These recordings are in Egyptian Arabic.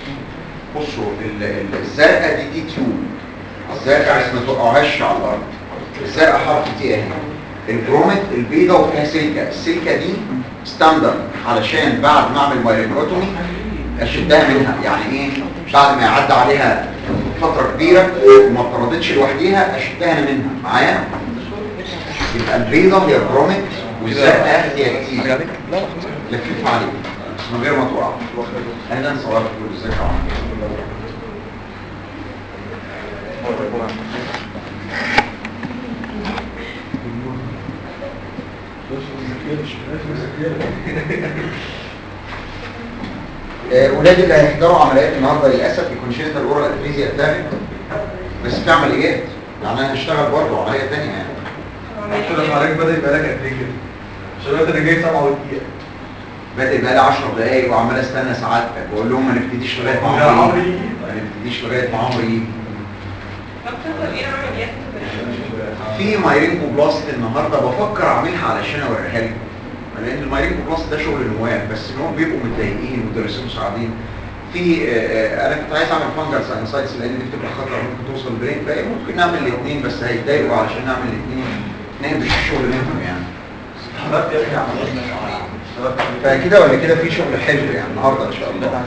بصوا ال- ال- الزرقاء دي دي تيوب الزرقاء بس ما توقعهاش على الارض الزرقاء حرف تي اهي البرومت البيضة وفيها سلكة السلكة دي ستاندرد علشان بعد ما اعمل مايلوميروتومي اشدها منها يعني ايه بعد ما يعدي عليها فترة كبيرة وما اتطردتش لوحديها اشدها أنا منها معايا يبقى البيضة هي البرومت والزرقاء هي التي حاجة عليك؟ لا لا خلاص لفيف عليك بس من غير ما تقع اهلا صورت كل ازيك يا عمر آه، ولادي اللي هيحضروا عمليات النهارده للاسف الكونجنتال اورال اتريزيا اتاخد بس في عمليات يعني انا هشتغل برضه عمليه ثانيه يعني قلت له حضرتك بدأ يبقى لك قد ايه كده؟ عشان دلوقتي انا جاي 7 ودقيقة بادئ بقى لي 10 دقايق وعمال استنى سعادتك واقول لهم ما نبتديش لغايه ما يا عمرو عمرو يجي يجي. ما نبتديش لغايه ما عمرو يجي دكتور ايه عمليات في مايرينكو بلاست النهارده بفكر اعملها علشان اوريها لكم لان المايرينكو بلاست ده شغل نواب بس انهم بيبقوا متضايقين مدرسين مساعدين في آه، آه، انا كنت عايز اعمل فانجر ساينسايتس لان دي بتبقى خطر ممكن توصل البرين فايه ممكن نعمل الاثنين بس هيتضايقوا علشان نعمل الاثنين اثنين مش شغل منهم يعني حضرتك يا ابني عمليات فكده ولا كده في شغل حلو يعني النهارده ان شاء الله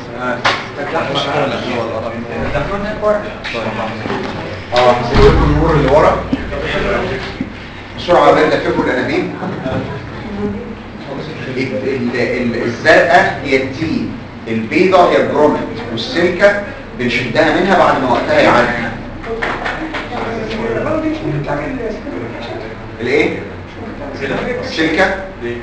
اه هسيب لكم النور اللي ورا بسرعه بقى لففوا الانابيب ال- ال- ال- الزرقاء هي التي البيضة هي البرومت والسلكة بنشدها منها بعد ما وقتها يعدي الايه؟ السلكة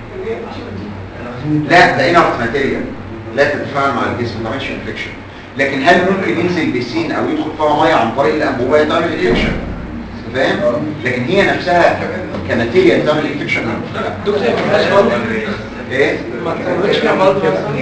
لا ده انرت ماتيريال لا تتفاعل مع الجسم ما تعملش انفكشن لكن هل ممكن ينزل بيسين او يدخل فيها ميه عن طريق الانبوبه تعمل انفكشن فاهم لكن هي نفسها كماتيريال تعمل انفكشن دكتور ما فيهاش برضه ايه ما تعملش فيها برضه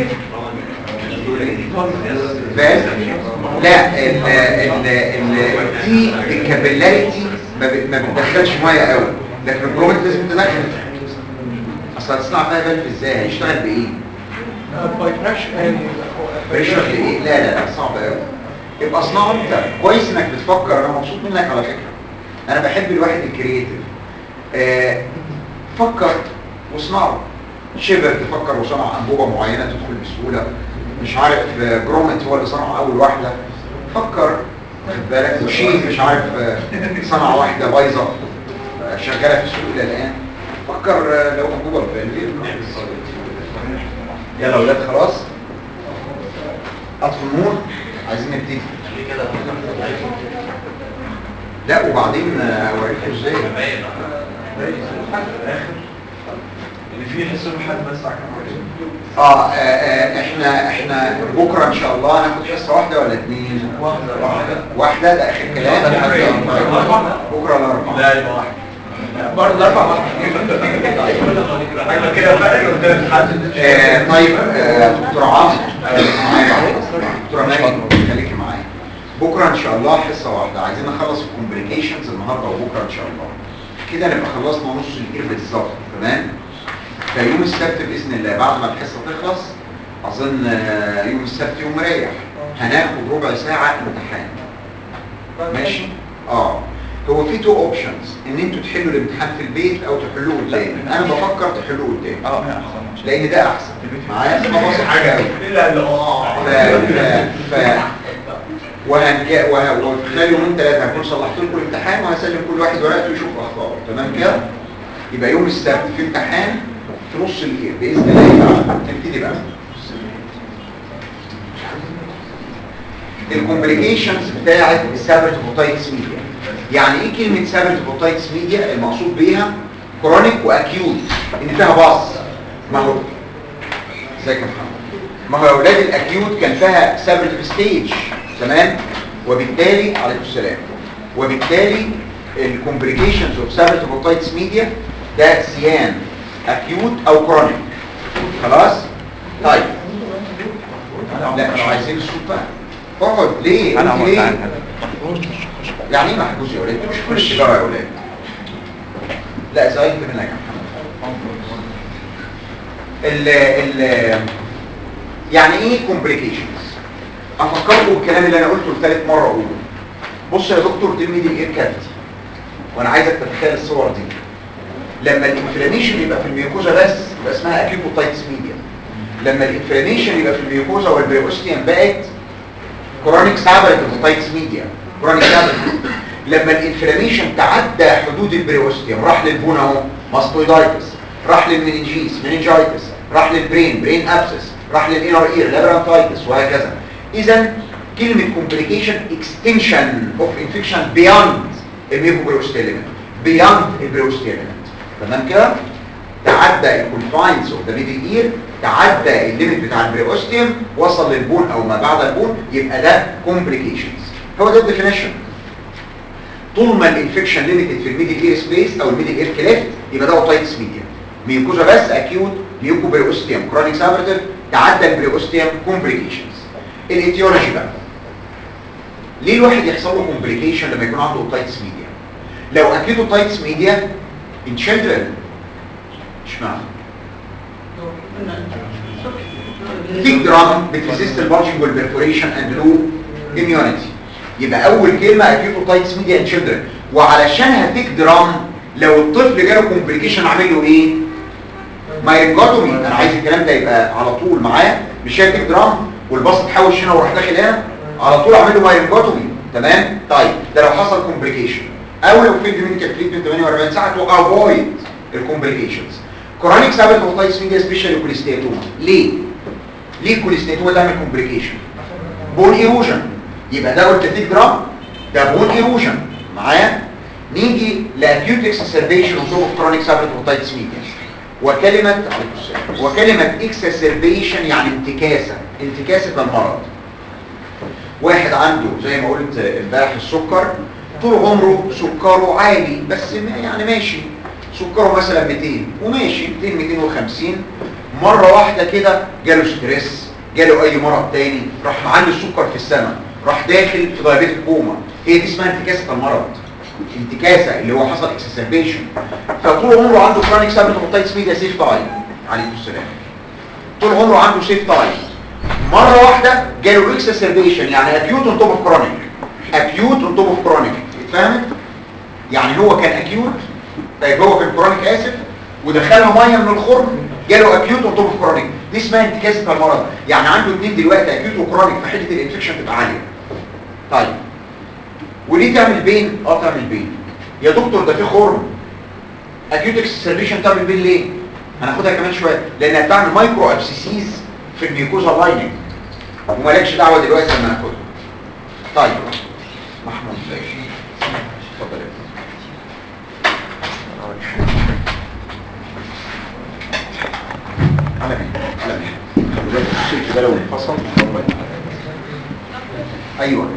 فاهم لا ال ال ال دي الكابيلاريتي ما ب- ما بتدخلش ميه قوي لكن البرومت لازم تدخل اصل هتصنع فيها فالف ازاي هيشتغل بايه باي فريش يعني بريشر لايه لا لا لا صعب قوي يبقى اصنعه انت كويس انك بتفكر انا مبسوط منك على فكره انا بحب الواحد الكرييتيف آه فكر واصنعه شبر تفكر وصنع انبوبه معينه تدخل بسهوله مش عارف آه، جرومت هو اللي صنع اول واحده فكر واخد بالك وشيء مش عارف آه، صنع واحده بايظه آه، شغاله في السوق الى الان فكر آه، لو انبوبه بفالفير يلا اولاد خلاص اطفوا النور عايزين نبتدي لا وبعدين آه، اوريكم ازاي اللي فيه حس حد بس على كام اه آه، آه، احنا احنا بكره ان شاء الله هناخد حصه واحده ولا اثنين واحدة واحدة واحده ده اخر كلام بكره الاربعاء لا يبقى واحدة برضه الاربع حاجة كده فرق قلت لك حد آه، طيب آه، دكتور عاصم آه، معايا بعد. دكتوره مريم خليكي معايا بكره ان شاء الله حصه واحده عايزين نخلص الكومبليكيشنز النهارده وبكره ان شاء الله كده نبقى خلصنا نص الاير بالظبط تمام فيوم السبت باذن الله بعد ما الحصه تخلص اظن آه، يوم السبت يوم مريح هناخد ربع ساعه امتحان ماشي اه هو في تو اوبشنز ان انتوا تحلوا الامتحان في البيت او تحلوه قدامي انا بفكر تحلوه قدامي اه احسن لان ده احسن معايا ما بص حاجه قوي الا اللي اه ف ف ف وهنجا وه... وفي خلال يومين ثلاثه هكون صلحت لكم الامتحان وهسلم كل واحد ورقته يشوف اخطائه تمام كده يبقى يوم السبت في امتحان في نص الاير باذن الله تعالى نبتدي بقى الكومبليكيشنز بتاعه السابرتوفوتايتس ميديا يعني ايه كلمه سابرتوفوتايتس ميديا المقصود بيها كرونيك واكيوت ان فيها باص ما هو ازيك يا محمد ما هو يا اولاد الاكيوت كان فيها سابرتيف ستيج تمام وبالتالي عليكم السلام وبالتالي الكومبليكيشنز اوف سابرتيف ميديا ده سيان اكيوت او كرونيك خلاص طيب لا مش عايزين الصوت بقى اقعد ليه انا انت عملت ليه عنها يعني ايه محجوز يا ولاد مش كل السيجاره يا ولاد لا زعلت منك يا محمد ال ال يعني ايه complications افكركم بالكلام اللي انا قلته لثالث مره اقوله بص يا دكتور دي الميدل اير كافيتي وانا عايزك تتخيل الصور دي لما الانفلاميشن يبقى في الميوكوزا بس يبقى اسمها اكيوتوتايتس ميديا لما الانفلاميشن يبقى في الميوكوزا والبريوستيوم بقت كرونيك سابريتوتايتس ميديا كرونيك سابريتوتايتس لما الانفلاميشن تعدى حدود البريوستيوم راح للبون اهو ماستويدايتس راح للمننجيس مننجايتس راح للبرين برين ابسس راح للانر اير لابرانتايتس وهكذا اذا كلمه كومبليكيشن اكستنشن اوف انفكشن بياند الميوكوبريوستيلمنت بياند البريوستيلمنت تمام كده تعدى الكونفاينز اوف ذا ميدل اير تعدى الليميت بتاع البريوستيوم وصل للبون او ما بعد البون يبقى ده كومبليكيشنز هو ده الديفينيشن طول ما الانفكشن ليميتد في الميدل اير سبيس او الميدل اير كليفت يبقى ده اوتايتس ميديا ميوكوزا بس اكيوت ميوكو بريوستيوم كرونيك سابرتيف تعدى البريوستيوم كومبليكيشنز الايتيولوجي بقى ليه الواحد يحصل له كومبليكيشن لما يكون عنده اوتايتس ميديا لو اكيد اوتايتس ميديا ان children اشمعنى ثيك درام بتريزيست البارجنج والبرفوريشن اند لو اميونيتي يبقى اول كلمه اكيد اوتايتس ميديا ان children وعلشانها ثيك درام لو الطفل جاله كومبليكيشن عامل له ايه مايرنجوتومي انا عايز الكلام ده يبقى على طول معايا مش هي ثيك درام والباص تحوش هنا وراح داخل هنا على طول اعمل له مايرنجوتومي تمام طيب ده لو حصل كومبليكيشن او لو في ميديكال تريتمنت 48 ساعه تو افويد الكومبليكيشنز كورونيك سابت اوتايتس ميديا سبيشال كوليستيتوما ليه ليه الكوليستيتوما تعمل كومبليكيشن بون ايروجن يبقى ده قلت فيك جرام ده بون ايروجن معايا نيجي لاكيوت اكسسربيشن اوف اوف كرونيك سابت اوتايتس ميديا وكلمه عليكم السلام وكلمه اكسسربيشن يعني انتكاسه انتكاسه المرض واحد عنده زي ما قلت امبارح السكر طول عمره سكره عالي بس ما- يعني ماشي سكره مثلا 200 وماشي 200 250 مره واحده كده جاله ستريس جاله اي مرض تاني راح معلي السكر في السماء راح داخل في دايابيتك كوما هي دي اسمها انتكاسه المرض انتكاسه اللي هو حصل اكسسربيشن فطول عمره عنده كرونيك سابت اوتايتس ميديا سيف تايم عليكم السلام طول عمره عنده سيف تايم مره واحده جاله اكسسربيشن يعني اكيوت اون توب اوف كرونيك اكيوت اون توب اوف كرونيك اتفهمت يعني هو كان اكيوت طيب هو كان كرونيك اسف ودخلها ميه من الخرم جاله اكيوت اون توب اوف كرونيك دي اسمها انتكاسه المرض يعني عنده اثنين دلوقتي اكيوت وكرونيك فحته الانفكشن تبقى عاليه طيب وليه تعمل بين اه تعمل بين يا دكتور ده في خرم اكيوت اكسسربيشن تعمل بين ليه هناخدها كمان شويه لانها بتعمل مايكرو ابسيسيز في الميوكوزا لايننج ومالكش دعوه دلوقتي لما ناخدها طيب محمود باشا اتفضل يا فندم. على مين على مين خلي بالك الشيك ده لو انفصل الله يرحمه. ايوه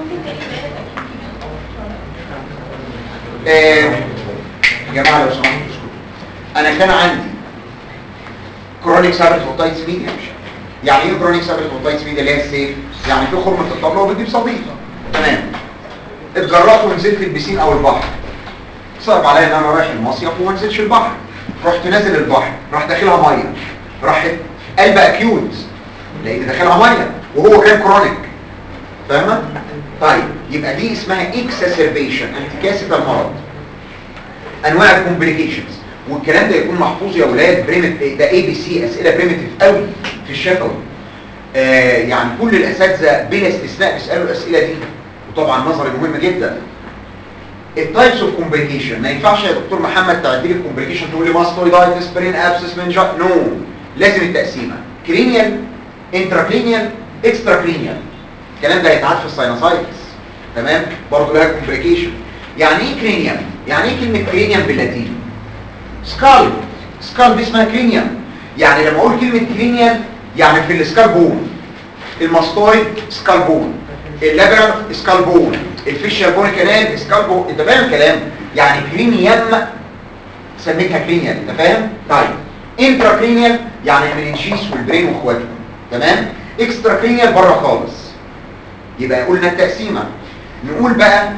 آه، يا جماعه لو سمحتوا اسكتوا انا كان عندي كرونيك سابرت اوتايتس ميديا يعني ايه كرونيك سابرت اوتايتس ميديا اللي هي السيف يعني في خرم في الطبله وبتجيب صديق تمام اتجرأت ونزلت البسين او البحر صعب عليا ان انا رايح المصيف وما نزلش البحر رحت نازل البحر راح داخلها ميه راحت قلب اكيوت لان داخلها ميه وهو كان كرونيك فاهمه طيب يبقى دي اسمها اكسسربيشن انتكاسه المرض انواع الكومبليكيشنز والكلام ده يكون محفوظ يا اولاد بريمت ده اي بي سي اسئله بريمتيف قوي في الشفوي آه يعني كل الاساتذه بلا استثناء بيسالوا الاسئله دي وطبعا نظري مهم جدا التايبس اوف كومبليكيشن ما ينفعش يا دكتور محمد تعدي لي الكومبليكيشن تقول لي ماستويدايتس برين ابسس منجا نو لازم التقسيمه كرينيال انتراكرينيال اكسترا كرينيال الكلام ده هيتعاد في الساينوسايتس تمام برضه لها كومبليكيشن يعني ايه كرينيال يعني ايه كلمه كرينيال باللاتيني سكال سكال دي اسمها كرينيال يعني لما اقول كلمه كرينيال يعني في السكال بون الماستويد سكال بون اللابرانث سكال بون الفيشيال بون كانال سكال بون انت فاهم الكلام يعني كرينيال سميتها كرينيال انت فاهم طيب انترا كرينيال يعني المننجيس والبرين واخواتهم تمام اكسترا كرينيال بره خالص يبقى قلنا التقسيمه نقول بقى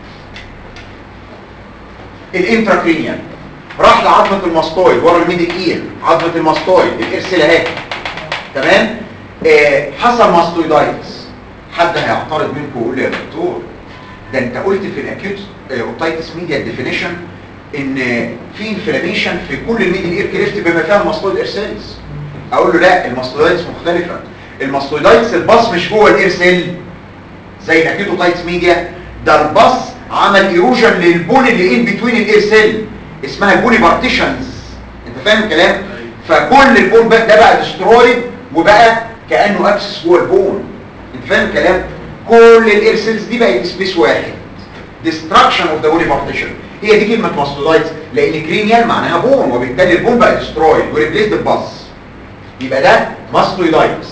الانتراكرينيال راح لعظمه الماستويد ورا الميدل اير عظمه الماستويد الارسل اهي تمام آه حصل ماستويدايتس حد هيعترض منكم ويقول لي يا دكتور ده انت قلت في الاكيوت اوتايتس ميديا ديفينيشن ان في انفلاميشن في كل الميدل اير كريفت بما فيها الماستويد اير سيلز اقول له لا الماستويدايتس مختلفه الماستويدايتس الباص مش جوه الاير سيل زي الاكيوت اوتايتس ميديا ده الباص عمل ايروجن للبون اللي ان بتوين الاير سيل اسمها البوني بارتيشنز انت فاهم الكلام فكل البون بقى ده بقى دسترويد وبقى كانه ابسس جوه البون انت فاهم الكلام كل الاير سيلز دي بقت سبيس واحد destruction of the bony partition هي دي كلمه ماستودايتس لان كرينيال معناها بون وبالتالي البون بقى دسترويد وريبليسد بباص يبقى ده ماستويدايتس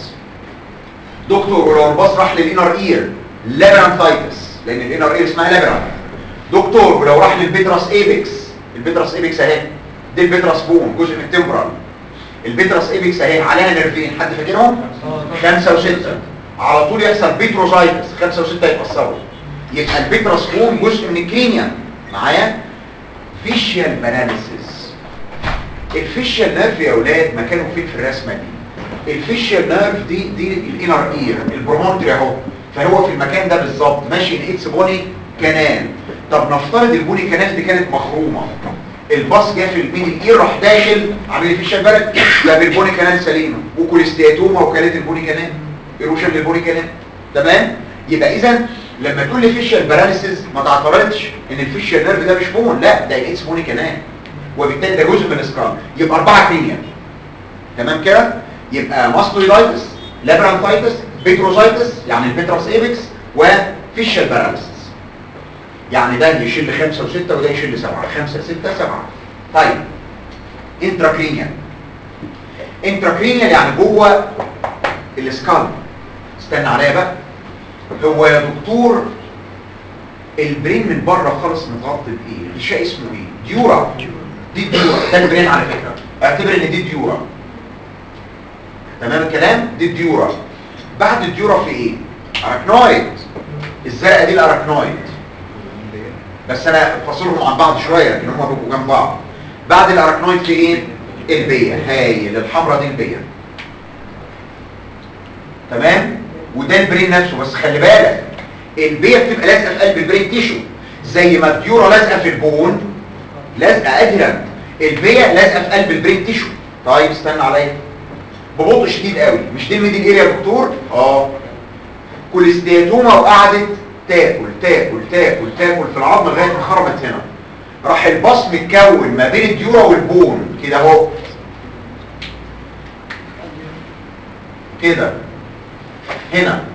دكتور ولو الباص راح للانر اير لابرانثايتس لان الانر اير اسمها لابرانث دكتور ولو راح للبيتراس ايبكس البيتراس ايبكس اهي دي البيتراس بون جزء من التمبرال البيتراس ايبكس اهي عليها نيرفين حد فاكرهم خمسة وستة على طول يحصل بيتروزايتس خمسة وستة يتأثروا يبقى البيتراس بون جزء من الكرينيا معايا فيشيال باراليسيس الفيشيال نيرف يا اولاد مكانه فين في الرسمه دي الفيشيال نيرف دي دي الانر اير البرومونتري اهو فهو في المكان ده بالظبط ماشي ان اتس بوني كانال طب نفترض البوني كانال دي كانت مخرومه الباص جه في المين الاير راح داخل عامل لي فيشيال بارد ده بالبوني كانال سليمه وكوليستياتوما وكالات البوني كانال ايروشن للبوني كانال تمام يبقى اذا لما تقول لي فيشيال باراليسيس ما تعترضش ان الفيشيال نيرف ده مش بون لا ده اتس بوني كانال وبالتالي ده جزء من السكال يبقى اربعه كلينيا تمام كده يبقى ماستويدايتس لابرانثايتس بيتروزايتس يعني البيتراس ايبكس وفيشيال باراليسيس يعني ده يشيل خمسة وستة وده يشيل سبعة خمسة ستة سبعة طيب انتراكرينيال انتراكرينيال يعني جوه السكال استنى عليا بقى هو يا دكتور البرين من بره خالص متغطي بايه الغشاء اسمه ايه ديورا دي ديورا ده البرين على فكره اعتبر ان دي ديورا تمام الكلام دي ديورا بعد الديورا في ايه اراكنويد الزرقاء دي الاراكنويد بس انا فاصلهم عن بعض شويه لكن هم بيبقوا جنب بعض بعد الاراكنويد في ايه البيه هايل الحمراء دي البيه تمام وده البرين نفسه بس خلي بالك البيه بتبقى لازقه في قلب البرين تيشو زي ما الديورا لازقه في البون لازقه ادهرنت البيه لازقه في قلب البرين تيشو طيب استنى عليا ببطء شديد قوي مش دي الميدل اريا يا دكتور اه كوليستياتوما وقعدت تاكل تاكل تاكل تاكل في العظم لغايه ما خرمت هنا راح البص متكون ما بين الديورا والبون كده اهو كده هنا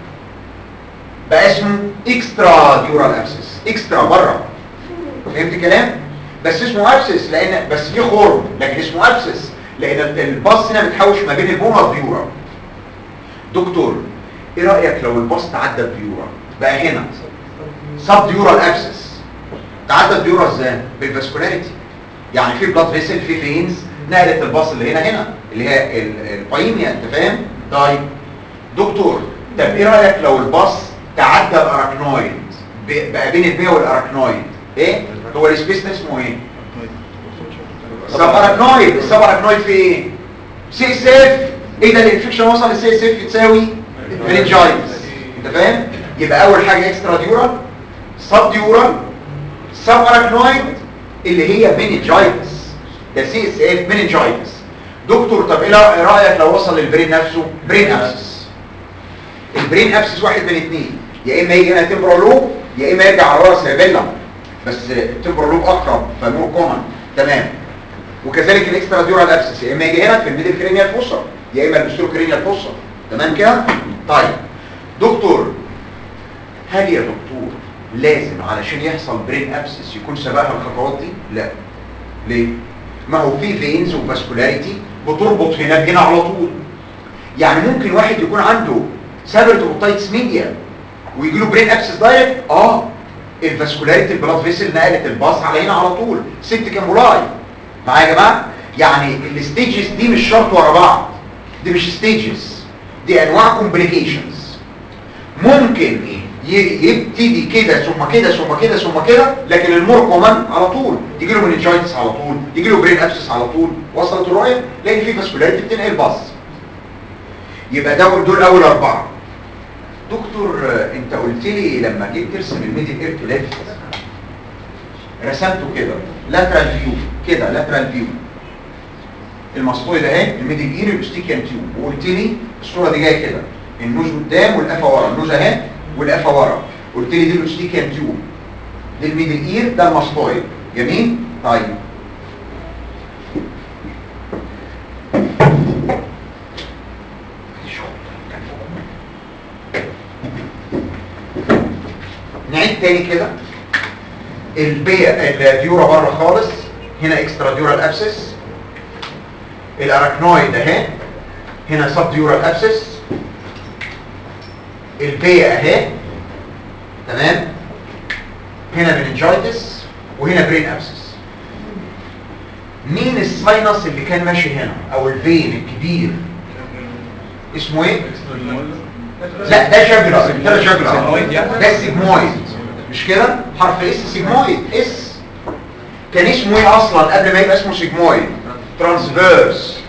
بقى اسمه اكسترا ديورال ابسس اكسترا بره فهمت الكلام بس اسمه ابسس لان بس في خرم لكن اسمه ابسس لان الباص هنا متحوش ما بين البون والديورا دكتور ايه رايك لو الباص تعدى الديورا بقى هنا سب ديورال ابسس تعدى الديورا ازاي بالفاسكولاريتي يعني في بلاد فيسل في فينز نقلت الباص اللي هنا هنا اللي هي البايميا انت فاهم طيب دكتور طب ايه رايك لو الباص تعدى الاراكنويد بقى بين البيه والاراكنويد ايه هو السبيس ده اسمه ايه سب اراكنويد السب اراكنويد في ايه سي اس اف ايه ده الانفكشن وصل للسي اس اف يساوي مننجايتس انت فاهم يبقى اول حاجه اكسترا ديورال سب ديورال سب اراكنويد اللي هي مننجايتس ده سي اس اف مننجايتس دكتور طب ايه رايك لو وصل للبرين نفسه برين ابسس البرين ابسس واحد من اثنين يا اما يجي هنا تمبرال لوب يا اما يرجع على ورا سيربيلم بس التمبرال لوب اقرب فمور كومن تمام وكذلك الاكسترا ديورال ابسس يا اما يجي هنا في الميدل كرينيال فوسا يا اما البسترو كرينيال فوسا تمام كده طيب دكتور هل يا دكتور لازم علشان يحصل برين ابسس يكون سبقها الخطوات دي لا ليه ما هو في فينز وفاسكولاريتي بتربط هنا بهنا على طول يعني ممكن واحد يكون عنده سابرت اوبتايتس ميديا ويجي له برين ابسس دايركت اه الفاسكولاريتي البلاد فيسل نقلت الباص على هنا على طول ست كامولاي معايا يا جماعه يعني الستيجز دي مش شرط ورا بعض دي مش ستيجز دي انواع كومبليكيشنز ممكن يبتدي كده ثم كده ثم كده ثم كده لكن المور كومان على طول يجي له مننجايتس على طول يجي له برين ابسس على طول وصلت الرؤيه لان في فاسكولاريتي بتنقل باص يبقى ده دول اول اربعه دكتور آه، انت قلت لي لما جيت ترسم الميدل اير تو ليفت رسمته كده لاترال فيو كده لاترال فيو المسطوي ده اهي الميدل اير الاستيكيان تيوب وقلت لي الصوره دي جايه كده النوز قدام والقفا ورا النوز اهي والقفا ورا قلت لي دي الاستيكيان تيوب دي الميدل اير ده المسطوي جميل طيب نعيد تاني كده البيع الديورا بره خالص هنا اكسترا ديورال ابسس الاراكنويد اهي هنا سب ديورال ابسس البيع اهي تمام هنا مننجايتس وهنا برين ابسس مين الساينس اللي كان ماشي هنا او الفين الكبير اسمه ايه لا ده جاجلر ده جاجلر سيجمويد يعني؟ ده سيجمويد مش كده حرف اس سيجمويد اس كان اسمه ايه اصلا قبل ما يبقى اسمه سيجمويد ترانسفيرس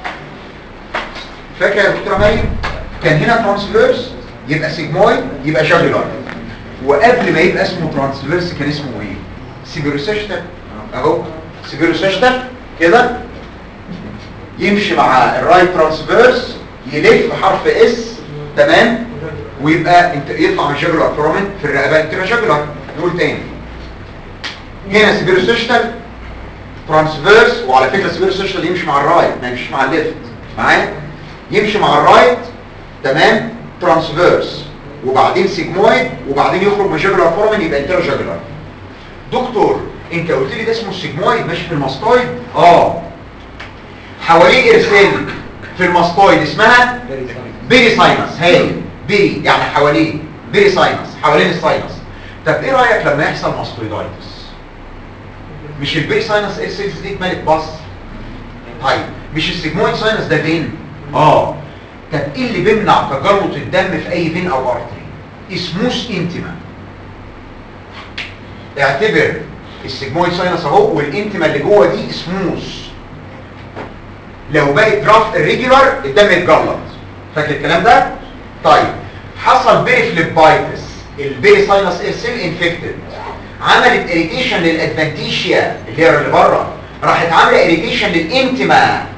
فاكر يا دكتوره مريم كان هنا ترانسفيرس يبقى سيجمويد يبقى جاجلر وقبل ما يبقى اسمه ترانسفيرس كان اسمه ايه سيبيروسيشتال اهو سيبيروسيشتال كده يمشي مع الرايت ترانسفيرس يلف حرف اس تمام ويبقى انت يطلع من جاجولار فرومن في الرقبه تبقى جاجولار نقول تاني هنا سيبيروسيشتال ترانسفيرس وعلى فكره سيبيروسيشتال يمشي مع الرايت ما يمشيش مع الليفت معايا يمشي مع الرايت تمام ترانسفيرس وبعدين سيجمويد وبعدين يخرج من جاجولار فورمن يبقى انتر جاجولار دكتور انت قلت لي ده اسمه السيجمويد ماشي في الماستويد اه حواليه ارسال في الماستويد اسمها بيري ساينس هاي بيري يعني حواليه بيري ساينس حوالين الساينس طب ايه رايك لما يحصل ماستويدايتس مش البيري ساينس ايه سيلز دي اتملت باص طيب مش السيجمويد ساينس ده فين اه طب ايه اللي بيمنع تجلط الدم في اي فين او ارتري اسموس انتما اعتبر السيجمويد ساينس اهو والانتما اللي جوه دي سموث لو بقت رف الريجولار الدم يتجلط فاكر الكلام ده طيب حصل بيريفليبايتس البيري ساينس سيل انفكتد عملت اريتيشن للادفانتيشيا اللي هي اللي بره راحت عامله اريتيشن للانتما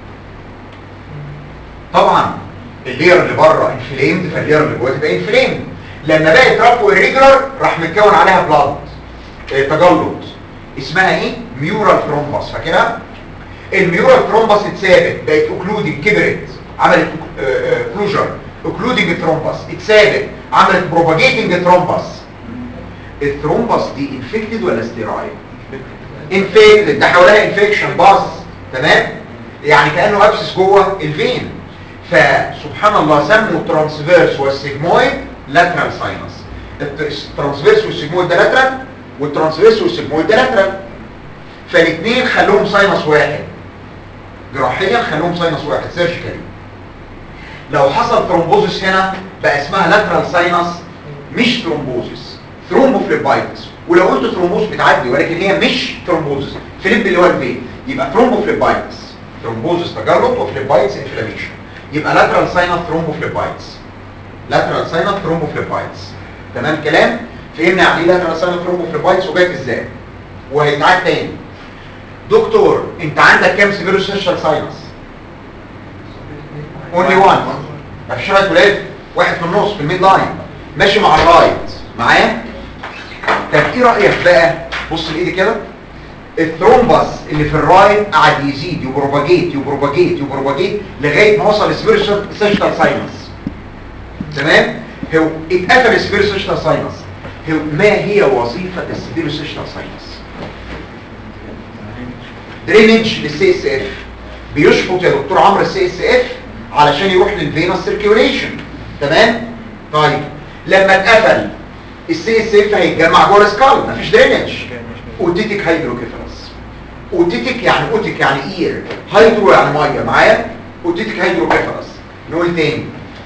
طبعا اللير اللي بره انفليمد فاللير اللي جوه تبقى انفليمد لما بقت رف والريجولار راح متكون عليها بلاد اه تجلط اسمها ايه ميورال ثرومبس فاكرها الميورال ثرومبس اتثابت بقت اوكلودنج كبرت عملت كلوجر اوكلودنج ثرومبس اتثابت عملت بروباجيتنج ثرومبس الثرومبس دي انفكتد ولا ستيرايد انفكتد ده حواليها انفكشن باص تمام يعني كانه ابسس جوه الفين فسبحان الله سموا الترانسفيرس والسيجمويد لاترال ساينس الترانسفيرس والسيجمويد ده لاترال والترانسفيرس والسيجمويد ده لاترال فالاثنين خلوهم ساينس واحد جراحيا خلوهم ساينس واحد سيرجيكالي لو حصل ثرومبوزس هنا بقى اسمها لاترال ساينس مش ثرومبوزس ثرومبوفليبايتس ولو قلت ثرومبوز بتعدي ولكن هي مش ثرومبوزس فليب اللي هو الفين يبقى ثرومبوفليبايتس ثرومبوزس تجلط وفليبايتس انفلاميشن يبقى لاترال ساينس ثرومبوفليبايتس لاترال ساينس ثرومبوفليبايتس تمام كلام فهمنا يعني ايه لاترال ساينس ثرومبوفليبايتس وجات ازاي وهيتعاد تاني دكتور انت عندك كام سيفيرو سيشال ساينس اونلي وان مفيش رايت ولاد واحد في النص في الميد لاين ماشي مع الرايت معايا طب ايه رايك بقى بص لايدي كده الثرومبس اللي في الرايت قعد يزيد يبروباجيت يبروباجيت يبروباجيت لغايه ما وصل السيفيرو سيشال ساينس تمام هو اتقفل السيفيرو سيشال ساينس هو ما هي وظيفه السيفيرو سيشال ساينس درينج للسي اس اف بيشفط يا دكتور عمرو السي اس اف علشان يروح للفينس سيركيوليشن تمام طيب لما اتقفل السي اس اف هيتجمع جوه السكال مفيش درينج اوتيتيك هيدروكيفالس اوتيتيك يعني اوتيك يعني اير هيدرو يعني ميه معايا اوتيتيك هيدروكيفالس نقول تاني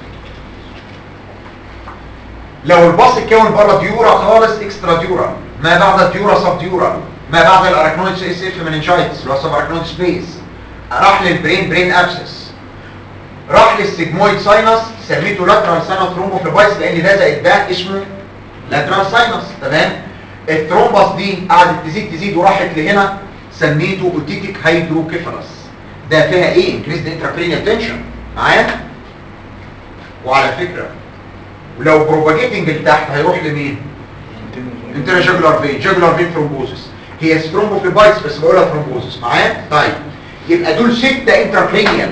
لو الباص اتكون بره ديورا خالص اكسترا ديورا ما بعد الديورا سب ديورا ما بعد الاراكنويد سي اس اف مننجايتس اللي هو سب اراكنويد سبيس راح للبرين برين ابسس راح للسيجمويد ساينس سميته لاترال ساينس ثرومبوفليبايتس لان ده زائد ده اسمه لاترال ساينس تمام الثرومبس دي قعدت تزيد تزيد وراحت لهنا سميته اوتيتيك هيدروكيفالس ده فيها ايه انكريزد انتراكرينيال تنشن معايا وعلى فكره ولو بروباجيتنج لتحت هيروح لمين انترا جاجولار فين جاجولار فين ثرومبوزس هي ثرومبوفليبايتس بس بقولها ثرومبوزس معايا طيب يبقى دول ستة انتراكرينيال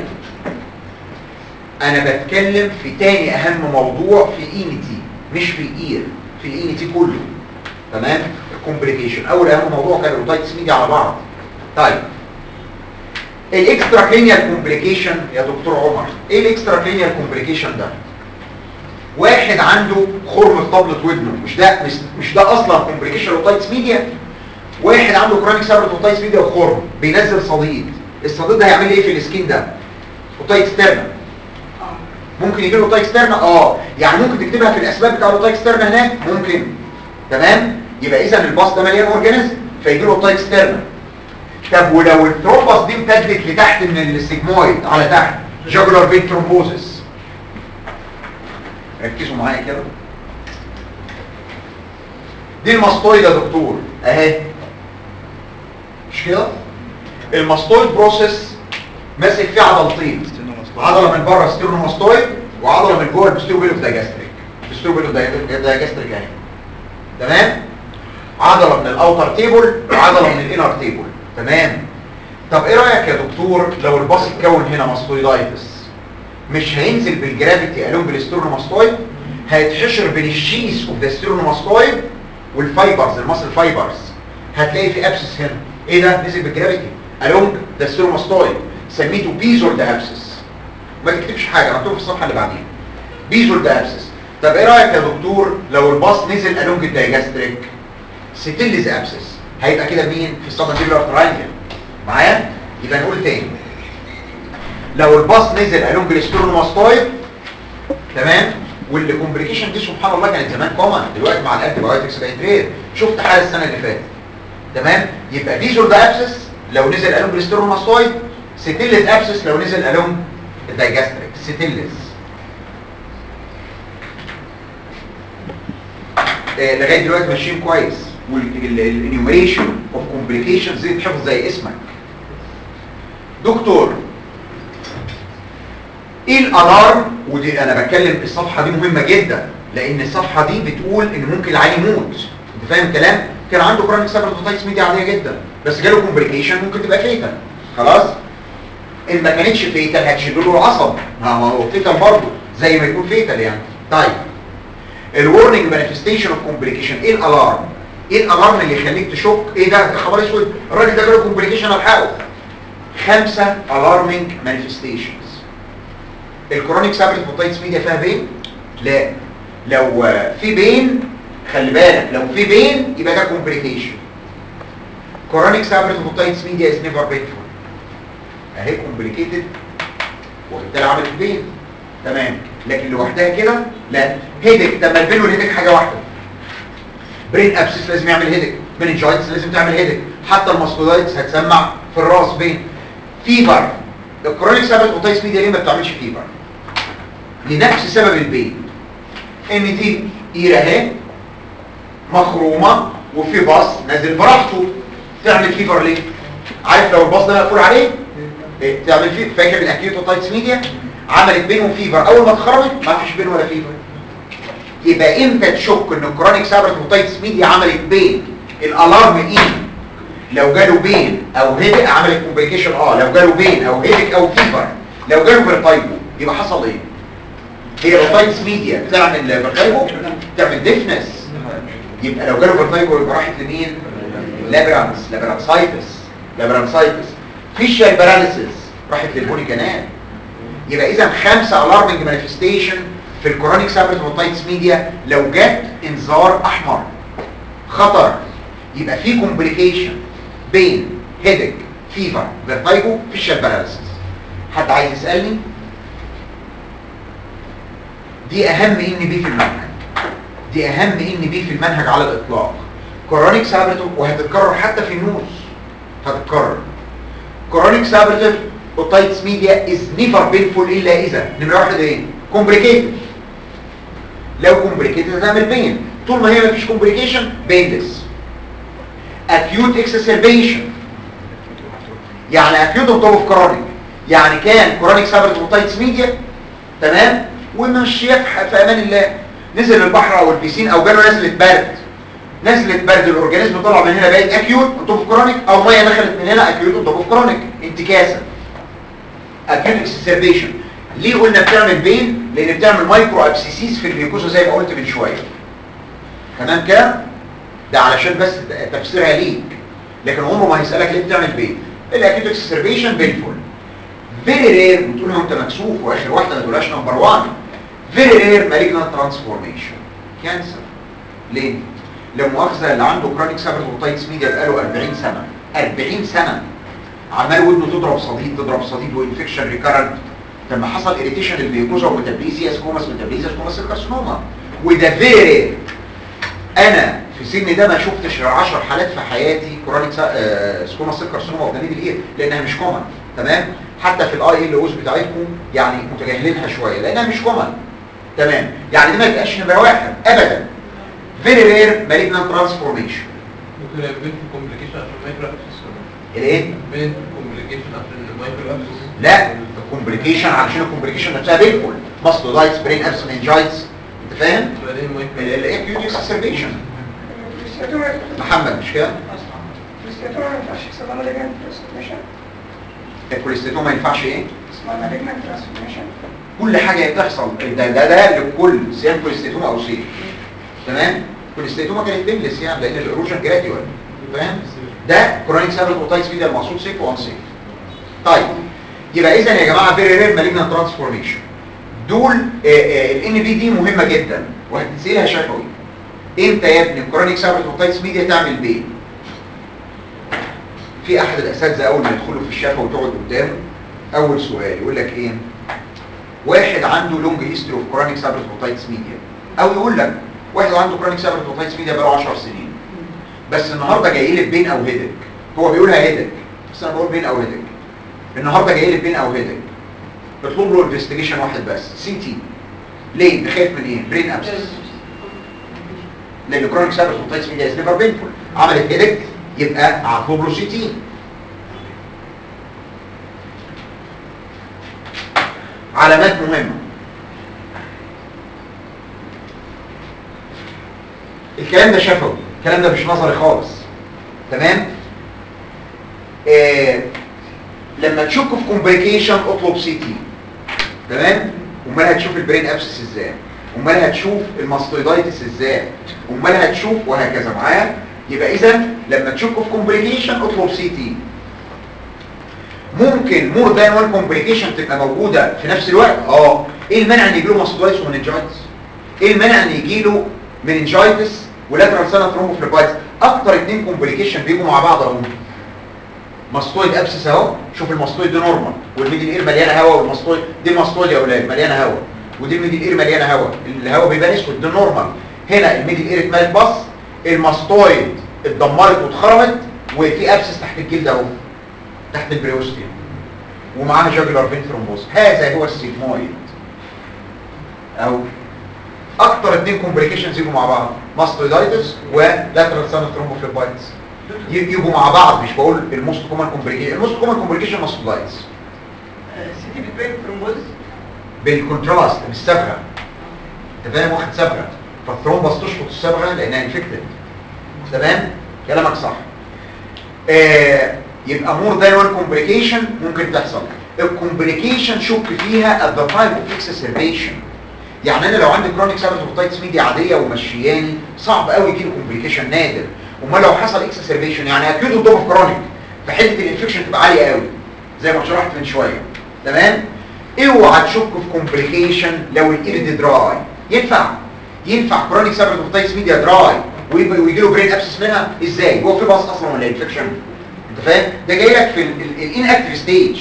انا بتكلم في تاني اهم موضوع في اي تي مش في الاير في الاي تي كله تمام الكومبليكيشن اول اهم موضوع كان الروتايتس ميديا على بعض طيب الاكسترا كلينيال كومبليكيشن يا دكتور عمر ايه الاكسترا كلينيال كومبليكيشن ده واحد عنده خرم في طبلة ودنه مش ده مش, مش ده اصلا كومبليكيشن روتايتس ميديا واحد عنده كرونيك سابرت روتايتس ميديا وخرم بينزل صديد الصديد ده هيعمل لي ايه في السكين ده روتايتس تيرنا ممكن يجي له روتايتس تيرنا اه يعني ممكن تكتبها في الاسباب بتاع روتايتس تيرنا هناك ممكن تمام يبقى اذا الباص ده مليان اورجانيزم فيجي له روتايتس تيرنا طب ولو الترومبس دي امتدت لتحت من السيجمويد على تحت جاجولار فين ترومبوزس ركزوا معايا كده دي الماستويد يا دكتور اهي مش كده الماستويد بروسيس ماسك فيه عضلتين عضله من بره ستيرنوماستويد وعضله من جوه البستيروبيلو دايجاستريك البستيروبيلو دايجاستريك اهي تمام عضله من الاوتر تيبل وعضله من الانر تيبل تمام طب ايه رايك يا دكتور لو الباص اتكون هنا ماستويدايتس مش هينزل بالجرافيتي الون بالستيرنوماستويد هيتحشر بين الشيس اوف ذا ستيرنوماستويد والفايبرز المصل فايبرز هتلاقي في ابسس هنا ايه ده نزل بالجرافيتي الونج ذا ستيرنوماستويد سميته بيزول ده ابسس ما تكتبش حاجه مكتوب في الصفحه اللي بعديها بيزول ده ابسس طب ايه رايك يا دكتور لو الباص نزل الونج الدايجاستريك ستيلز ابسس هيبقى كده مين في السبمنديبلر تراينجل معايا يبقى نقول تاني لو الباص نزل الونج الاسترونوماستويد تمام والكومبليكيشن دي سبحان الله كانت زمان كومن دلوقتي مع الانتي بايوتكس بقت رير شفت حاله السنه اللي فاتت تمام يبقى فيزول ده ابسس لو نزل الونج الاسترونوماستويد ستيلز ابسس لو نزل الونج الدايجاستريك ستيلز آه لغايه دلوقتي ماشيين كويس والانيوميريشن اوف كومبليكيشنز دي تحفظ زي اسمك دكتور ايه الالارم ودي انا بتكلم الصفحه دي مهمه جدا لان الصفحه دي بتقول ان ممكن العيان يموت انت فاهم الكلام كان عنده كرونيك سابرتوتايتس ميديا عاديه جدا بس جاله كومبليكيشن ممكن تبقى فيتال خلاص ان ما كانتش فيتال هتشيل له العصب ما هو فيتال برضه زي ما يكون فيتال يعني طيب الورنينج مانيفستيشن اوف كومبليكيشن ايه الالارم ايه الالارم اللي يخليك تشك ايه ده خبر اسود الراجل ده جاله كومبليكيشن الحقه خمسه الارمنج مانيفستيشنز الكرونيك سابرتوتايتس ميديا فيها بين لا لو في بين خلي بالك لو في بين يبقى ده كومبليكيشن كرونيك سابرتوتايتس ميديا از نيفر بينفول اهي كومبليكيتد وبالتالي عملت بين تمام لكن لوحدها كده لا هيدك طب ما البين والهيدك حاجه واحده برين ابسس لازم يعمل هيدك مننجايتس لازم تعمل هيدك حتى الماستودايتس هتسمع في الراس بين فيبر الكرونيك سابرتوتايتس ميديا ليه ما بتعملش فيبر لنفس سبب البين ان دي ايره اهي مخرومه وفي باص نازل براحته تعمل فيبر ليه عارف لو الباص ده مقفول عليه إيه؟ تعمل فيه فاكر الاكيوتوتايتس ميديا عملت بينهم فيبر اول ما اتخرجت ما فيش بين ولا فيبر يبقى امتى تشك ان الكرونيك سابرتوتايتس ميديا عملت بين الالارم ايه لو جاله بين او هيدك عملت كومبليكيشن اه لو جاله بين او هيدك او فيبر لو جاله فيرتايجو يبقى حصل ايه هي الروتايتس ميديا بتعمل فيرتايجو بتعمل ديفنس يبقى لو جاله فيرتايجو يبقى راحت لمين لابرانس لابرانسايتس لابرانسايتس فيشال باراليسيس راحت للبوني كانال يبقى اذا خمسه الارمنج مانيفستيشن في الكورونيك سابرتوتايتس ميديا لو جت انذار احمر خطر يبقى في كومبليكيشن بين هيدك فيفر فيرتايجو فيشال باراليسيس حد عايز يسالني دي اهم ان بي في المنهج دي اهم ان بي في المنهج على الاطلاق كورونيك سابرتو وهتتكرر حتى في النوز هتتكرر كورونيك سابرتو اوتايتس ميديا از نيفر بينفول الا اذا نمره واحد ايه كومبليكيتد لو كومبليكيتد هتعمل بين طول ما هي مفيش كومبليكيشن بينلس اكيوت اكسسربيشن يعني اكيوت اوف اوف كرونيك يعني كان كرونيك سابرت اوتايتس ميديا تمام ومشي في في امان الله نزل البحر او البيسين او جاله نزله برد نزله برد الاورجانيزم طلع من هنا بقت اكيوت اوف كرونيك او ميه دخلت من هنا اكيوت اوف كرونيك انتكاسه اكيوت اكسسربيشن ليه قلنا بتعمل بين لان بتعمل مايكرو ابسيسيس في الميوكوزا زي ما قلت من شويه تمام كده ده علشان بس تفسيرها ليك لكن عمره ما هيسالك ليه بتعمل بين الاكيوت اكسسربيشن بينفول فيري رير بتقول له انت مكسوف واخر واحده ما تقولهاش نمبر 1 فيري رير مالجنت ترانسفورميشن كانسر ليه لو مؤاخذه اللي عنده كرونيك سابرتوتايتس ميديا بقاله 40 سنه 40 سنه عمال ودنه تضرب صديد تضرب صديد وانفكشن ريكارنت لما حصل اريتيشن للميوكوزا وميتابليزيا سكوماس ميتابليزيا سكوماس الكارسينوما وده فيري رير انا في سن ده ما شفتش غير 10 حالات في حياتي كرونيك سكوما سيل كارسينوما اوف جانب الاير لانها مش كومن تمام حتى في الاي ال اوز بتاعتكم يعني متجاهلينها شويه لانها مش كومن تمام يعني دي ما يبقاش نمره واحد ابدا فيري رير مالجنت ترانسفورميشن ممكن يبقى بنت كومبليكيشن عشان مايكرو ابسس الايه بنت كومبليكيشن عشان المايكرو ابسس لا الكومبليكيشن علشان الكومبليكيشن نفسها بينفول ماستودايتس برين ابس منجايتس انت فاهم بعدين مايكرو الاكيوت اكسسربيشن الكريستياتور محمد مش كده الكريستياتور ما ينفعش يحصل لها مالجنت ترانسفورميشن الكوليستاتوم ما ينفعش ايه اسمها مالجنت ترانسفورميشن كل حاجة بتحصل ده ده ده لكل سيان كوليستاتوما او سيل تمام كوليستاتوما كانت بينلس يعني لان الايروجن جراديوال فاهم ده كرونيك سابل اوتايتس فيدا المقصود سيف وان سيف طيب يبقى اذا يا جماعه فيري رير مالجنت ترانسفورميشن دول الان بي دي مهمه جدا وهتنسيلها شفوي امتى يا ابني كرونيك سابل اوتايتس ميديا تعمل بيه في احد الاساتذه اول ما يدخلوا في الشفا وتقعد قدامه اول سؤال يقول لك ايه واحد عنده لونج هيستوري اوف كرونيك سابرتوتايتس ميديا او يقول لك واحد عنده كرونيك سابرتوتايتس ميديا بقاله 10 سنين بس النهارده جاي لي بين او هيدك هو بيقولها هيدك بس انا بقول بين او هيدك النهارده جاي لي بين او هيدك بطلب له انفستيجيشن واحد بس سي تي ليه خايف من ايه برين ابسس لان كرونيك سابرتوتايتس ميديا از نيفر بينفول عملت هيدك يبقى هطلب له سي تي علامات مهمة الكلام ده شفوي الكلام ده مش نظري خالص تمام آه لما تشك في كومبليكيشن اطلب سي تي تمام امال هتشوف البرين ابسس ازاي امال هتشوف الماستويدايتس ازاي امال هتشوف وهكذا معايا يبقى اذا لما تشك في كومبليكيشن اطلب سي تي ممكن مور ذان وان كومبليكيشن تبقى موجوده في نفس الوقت اه ايه المانع ان يجيله ماستويدايتس ومننجايتس ايه المانع ان يجيله مننجايتس ولاترال سنه ثرومبوفليبايتس اكتر اتنين كومبليكيشن بيجوا مع بعض اهو ماستويد ابسس اهو شوف الماستويد ده نورمال والميدل اير مليانه هواء والماستويد دي الماستويد يا اولاد مليانه هواء ودي الميدل اير مليانه هواء الهواء بيبان اسود ده نورمال هنا الميدل اير اتملت بص الماستويد اتدمرت واتخرمت وفي ابسس تحت الجلد اهو تحت البريوستيوم ومعاها جاجولار فين ثرومبوز هذا هو السيجمويد او اكتر اتنين كومبليكيشنز يجوا مع بعض ماستويدايتس ولاترال سان ثرومبوفليبايتس يجوا مع بعض مش بقول الموست كومن كومبليكيشن الموست كومن كومبليكيشن ماستويدايتس سيتي بتبين ثرومبوز بالكونتراست بالصبغه انت فاهم واخد صبغه فالثرومبس تشفط الصبغه لانها انفكتد تمام كلامك صح آه يبقى مور ذان وان كومبليكيشن ممكن تحصل الكومبليكيشن شك فيها at the time of exacerbation يعني انا لو عندي كرونيك سابرتوفيتايتس ميديا عاديه ومشياني صعب قوي يجي له كومبليكيشن نادر امال لو حصل اكسسربيشن يعني اكيد قدام كرونيك فحده الانفكشن تبقى عاليه قوي زي ما شرحت من شويه تمام اوعى تشك في كومبليكيشن لو الايرد دراي ينفع ينفع كرونيك سابرتوفيتايتس ميديا دراي ويجي له برين ابسس منها ازاي هو في باص اصلا ولا انفكشن انت فاهم ده جاي لك في الان اكتف ستيج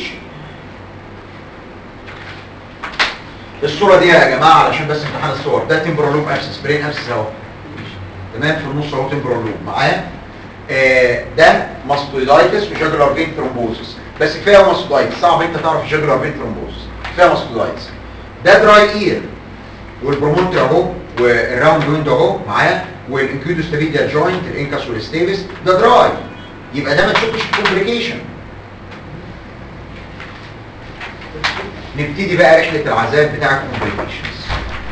الصوره دي يا جماعه علشان بس امتحان الصور ده تمبرال لوب ابسس برين ابسس اهو تمام في النص اهو تمبرال لوب معايا آه ده ماستويدايتس وجاجولار فين ثرومبوسس بس كفايه ماستودايتس صعب انت تعرف جاجولار فين ثرومبوز كفايه ماستودايتس ده دراي اير والبرومونتر اهو والراوند ويندو اهو معاه والانكيودوس تابيديا جوينت الانكاس والستيفس ده دراي يبقى ده ما تشكش في كومبليكيشن نبتدي بقى رحله العذاب بتاع الكومبليكيشنز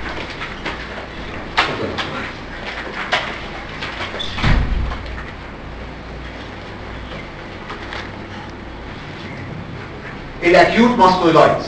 الاكيوت ماستويدايتس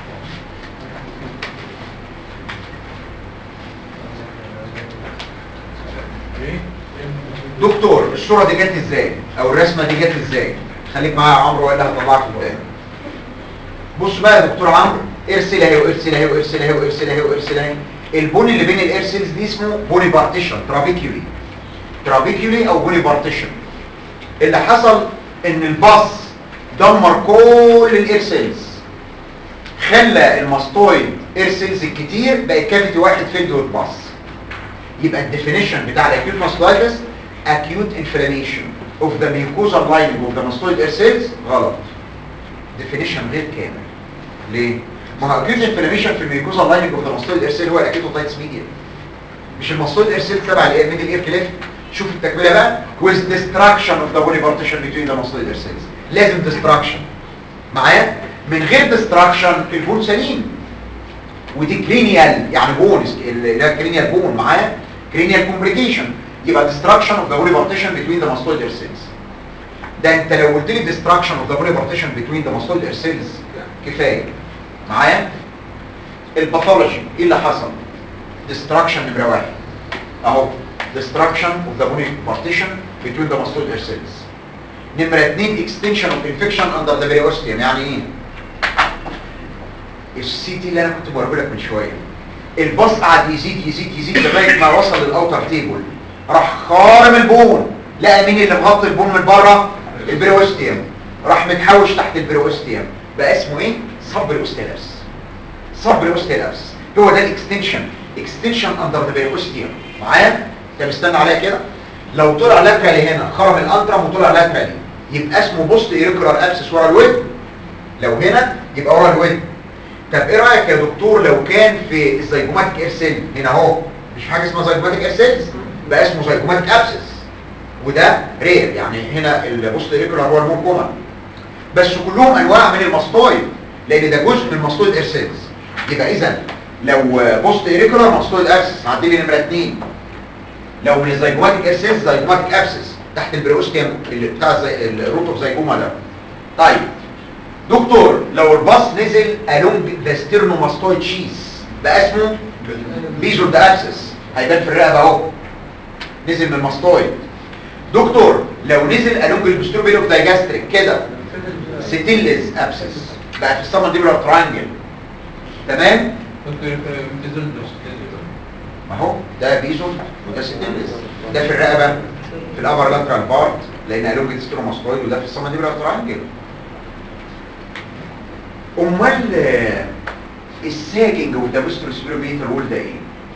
دكتور الصوره دي جت ازاي او الرسمه دي جت ازاي خليك معايا يا عمرو والا هطلعك قدام بص بقى يا دكتور عمرو ارسل اهي وارسل اهي وارسل اهي وارسل اهي وارسل اهي البون اللي بين الارسلز دي اسمه بوني بارتيشن ترافيكيولي ترافيكيولي او بوني بارتيشن اللي حصل ان الباص دمر كل الارسلز خلى الماستويد ارسلز الكتير بقت كافيتي واحد فيلد والباص يبقى الديفينيشن بتاع الاكيوت ماستويدس acute inflammation of the mucosal lining of the mastoid air cells غلط definition غير كامل ليه؟ ما هو acute inflammation في الميوكوزال لايننج اوف ذا mastoid air cell هو الاكيتوتايتس ميديا مش الماستويد اير سيل تبع الاير ميدل اير كليف شوف التكمله بقى with destruction of the body partition between the mastoid air cells لازم destruction معايا من غير destruction البون سليم ودي كرينيال يعني بون اللي هي كرينيال بون معايا كرينيال كومبليكيشن يبقى destruction of the body partition between the mastoid air cells ده انت لو قلت لي destruction of the body partition between the mastoid air cells كفايه معايا الباثولوجي ايه اللي حصل destruction نمره واحد اهو destruction of the body partition between the mastoid air cells نمره اتنين extension of infection under the periosteum يعني ايه السي تي اللي انا كنت بقوله لك من شويه الباص قعد يزيد يزيد يزيد لغايه ما وصل للاوتر تيبل راح خارم البون لقى مين اللي مغطي البون من بره البريوستيوم راح متحوش تحت البريوستيوم بقى اسمه ايه سبريوستيلابس سبريوستيلابس هو ده الاكستنشن اكستنشن اندر ذا بريوستيوم معايا انت مستني عليا كده لو طلع لاترالي هنا خرم الانترم وطلع لاترالي يبقى اسمه بوست ايريكولار ابسس ورا الود لو هنا يبقى ورا الود طب ايه رايك يا دكتور لو كان في الزيجوماتيك اير سيل هنا اهو مش حاجه اسمها زيجوماتيك اير سيلز بقى اسمه زيجوماتيك ابسس وده رير يعني هنا البوست ايريكولار هو المور كومن بس كلهم انواع من الماستويد لان ده جزء من الماستويد اير سيلز يبقى اذا لو بوست ايريكولار ماستويد ابسس عدي لي نمره 2 لو من الزيجوماتيك اير سيلز زيجوماتيك ابسس تحت البريوستيوم اللي بتاع زي الروت اوف زيجوما ده طيب دكتور لو الباص نزل along the sternomastoid sheath بقى اسمه بيزول ده ابسس هيبان في الرقبه اهو نزل من الماستويد دكتور لو نزل along البستروبيل اوف دايجاستريك كده ستيلز ابسس بقى في السمنديبولار ترانجل تمام ما هو ده بيزول وده ستيلز ده في الرقبه في الابر لاترال بارت لان along الستروماستويد وده في السمنديبولار ترانجل امال آه، الساجنج والدابسترو سبيروميتر وول ده ايه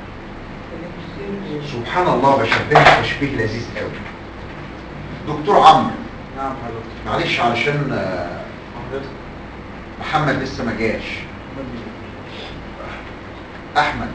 سبحان الله بشبهها تشبيه لذيذ قوي دكتور عمرو نعم حضرتك معلش علشان آه، حضرتك محمد لسه ما جاش احمد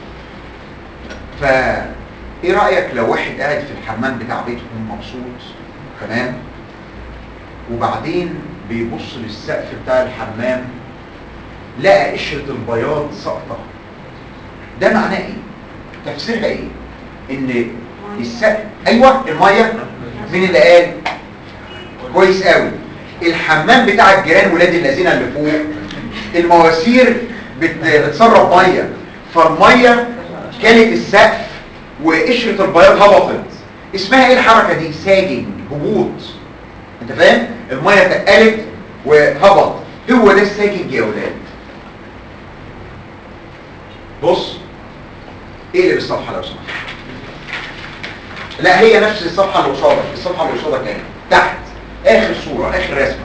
فا ايه رايك لو واحد قاعد في الحمام بتاع بيتهم مبسوط تمام وبعدين بيبص للسقف بتاع الحمام لقى قشره البياض ساقطه ده معناه ايه تفسيرها ايه ان السقف ايوه الميه مين اللي قال كويس قوي الحمام بتاع الجيران ولاد الذين اللي فوق المواسير بت- بتسرب ميه فالميه كانت السقف وقشره البياض هبطت اسمها ايه الحركه دي ساجنج هبوط انت فاهم الميه اتقلت وهبط هو ده الساجنج يا اولاد بص اقلب الصفحه لو سمحت لا هي نفس الصفحه اللي قصادك الصفحه اللي قصادك اهي تحت اخر صوره اخر رسمه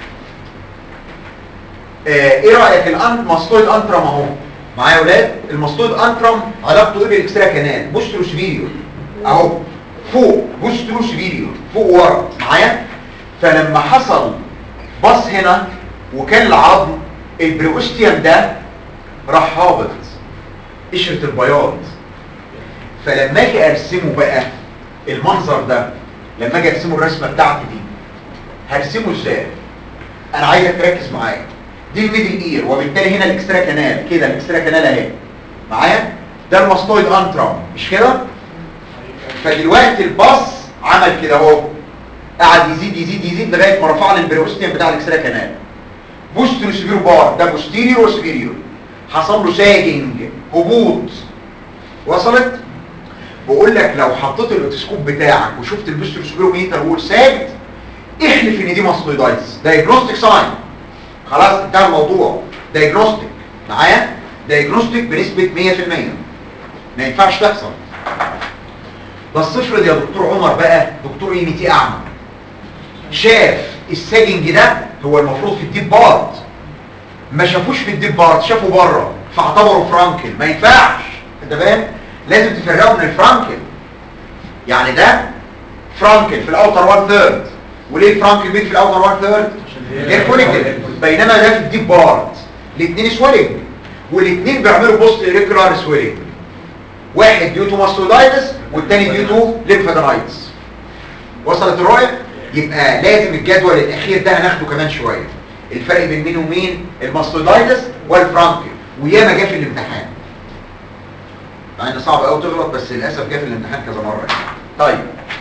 آه ايه رايك الانت ماستويد انترم اهو معايا يا اولاد الماستويد انترم علاقته ايه بالاكسترا كانال بوسترو سبيريور اهو فوق بوسترو سبيريور فوق ورا معايا فلما حصل بص هنا وكان العظم البريوستيوم ده راح هابط قشرة البياض فلما اجي ارسمه بقى المنظر ده لما اجي ارسمه الرسمه بتاعتي دي هرسمه ازاي انا عايزك تركز معايا دي الميدل اير وبالتالي هنا الاكسترا كانال كده الاكسترا كانال اهي معايا ده الماستويد انترم مش كده فدلوقتي الباص عمل كده اهو قعد يزيد يزيد يزيد لغايه ما رفع لي البريوستيوم بتاع الاكسترا كانال بوستر سبيرو بار ده بوستيريور وسبيريور حصل له ساجنج هبوط وصلت بقول لك لو حطيت الاوتوسكوب بتاعك وشفت البوستر سبيرو ميتر وول ثابت احلف ان دي ماستويدايتس دايجنوستيك ساين خلاص انتهى الموضوع دايجنوستيك معايا دايجنوستيك بنسبه 100% ما ينفعش تحصل بس افرض يا دكتور عمر بقى دكتور اي تي اعمى شاف الساجنج ده هو المفروض في الديب بارت ما شافوش في الديب بارت شافوا بره فاعتبروا فرانكل ما ينفعش انت فاهم لازم تفرقه من الفرانكل يعني ده فرانكل في الاوتر 1 ثيرد وليه الفرانكل بيجي في الاوتر 1 ثيرد غير فوليكل بينما ده في الديب بارت الاثنين سويلنج والاثنين بيعملوا بوست ريكولار سويلنج واحد ديو تو ماستودايتس والتاني ديو تو ليمفادينايتس وصلت الرؤيه يبقى لازم الجدول الاخير ده هناخده كمان شويه الفرق بين مين ومين الماستودايتس والفرانكل وياما جه في الامتحان مع ان صعب قوي تغلط بس للاسف جه في الامتحان كذا مره يعني. طيب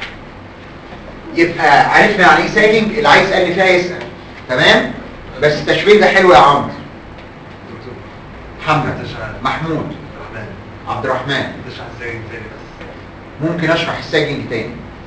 يبقى عرفنا يعني ايه ساجنج اللي عايز يسالني فيها يسال تمام بس التشبيه ده حلو يا عمرو محمد محمود رحمن عبد الرحمن تشرح ازاي تاني بس ممكن اشرح الساجنج تاني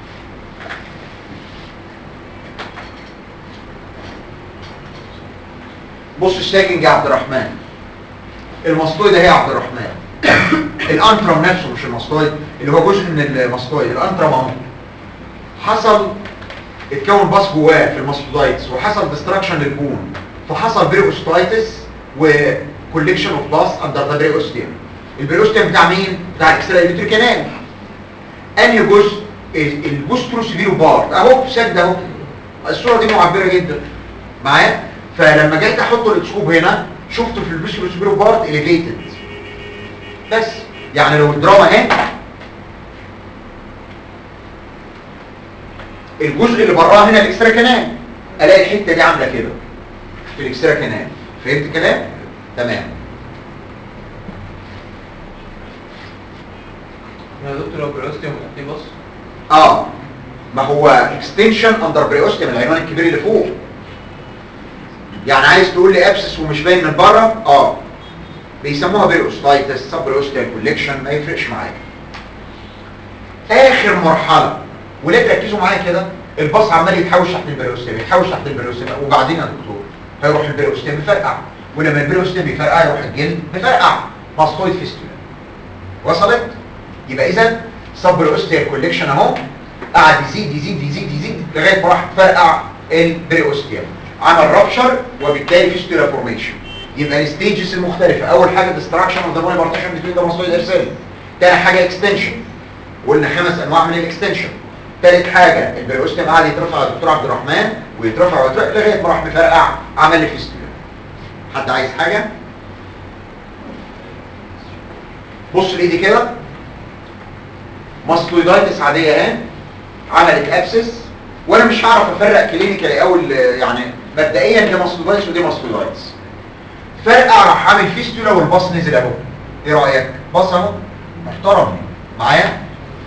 بص الساجنج يا عبد الرحمن المسطوي ده هي يا عبد الرحمن الانترم نفسه مش المسطوي اللي هو جزء من المسطوي الانترم اهو حصل اتكون باص جواه في الماستودايتس وحصل ديستراكشن للبون فحصل بريوستايتس وكوليكشن اوف باص اندر ذا بريوستيوم البريوستيوم بتاع مين بتاع الاكسترا الكتريك كانال انهي جزء ال- البوستروسيفيرو بارت اهو سد اهو الصوره دي معبره جدا معايا فلما جيت احط الاكسكوب هنا شفته في البوستروسيفيرو بارت اليفيتد بس يعني لو الدراما اهي الجزء اللي براه هنا الاكسترا كانال الاقي الحته دي عامله كده في الاكسترا كانال فهمت الكلام تمام يا دكتور لو براستيوم دي بص اه ما هو اكستنشن اندر بريوستيوم العنوان الكبير اللي فوق يعني عايز تقول لي ابسس ومش باين من بره اه بيسموها بريوستايتس سب بريوستيال كوليكشن ما يفرقش معايا اخر مرحله وليه تركزوا معايا كده الباص عمال يتحوش تحت البريوستيوم يتحوش تحت البريوستيوم وبعدين يا دكتور هيروح البريوستيوم يفرقع ولما البريوستيوم يفرقع يروح الجلد يفرقع ماستويد فيستولا وصلت يبقى اذا صبر اوستيال كوليكشن اهو قعد يزيد يزيد يزيد يزيد لغايه ما راح فرقع البريوستيوم عمل رابشر وبالتالي فيستولا فورميشن يبقى الستيجز المختلفه اول حاجه ديستراكشن اوف ذا بوني بارتيشن بتوين ذا ماستويد ارسال تاني حاجه اكستنشن قلنا خمس انواع من الاكستنشن تالت حاجه البريوستيوم قعد يترفع يا دكتور عبد الرحمن ويترفع ويترفع لغايه ما راح مفرقع عمل لي فيستولا حد عايز حاجه بص لايدي كده ماستويدايتس عاديه اهي عملت ابسس وانا مش هعرف افرق كلينيكالي اول يعني مبدئيا دي ماستويدايتس ودي ماستويدايتس فرقع راح عامل فيستولا والباص نزل اهو ايه رايك باص اهو محترم معايا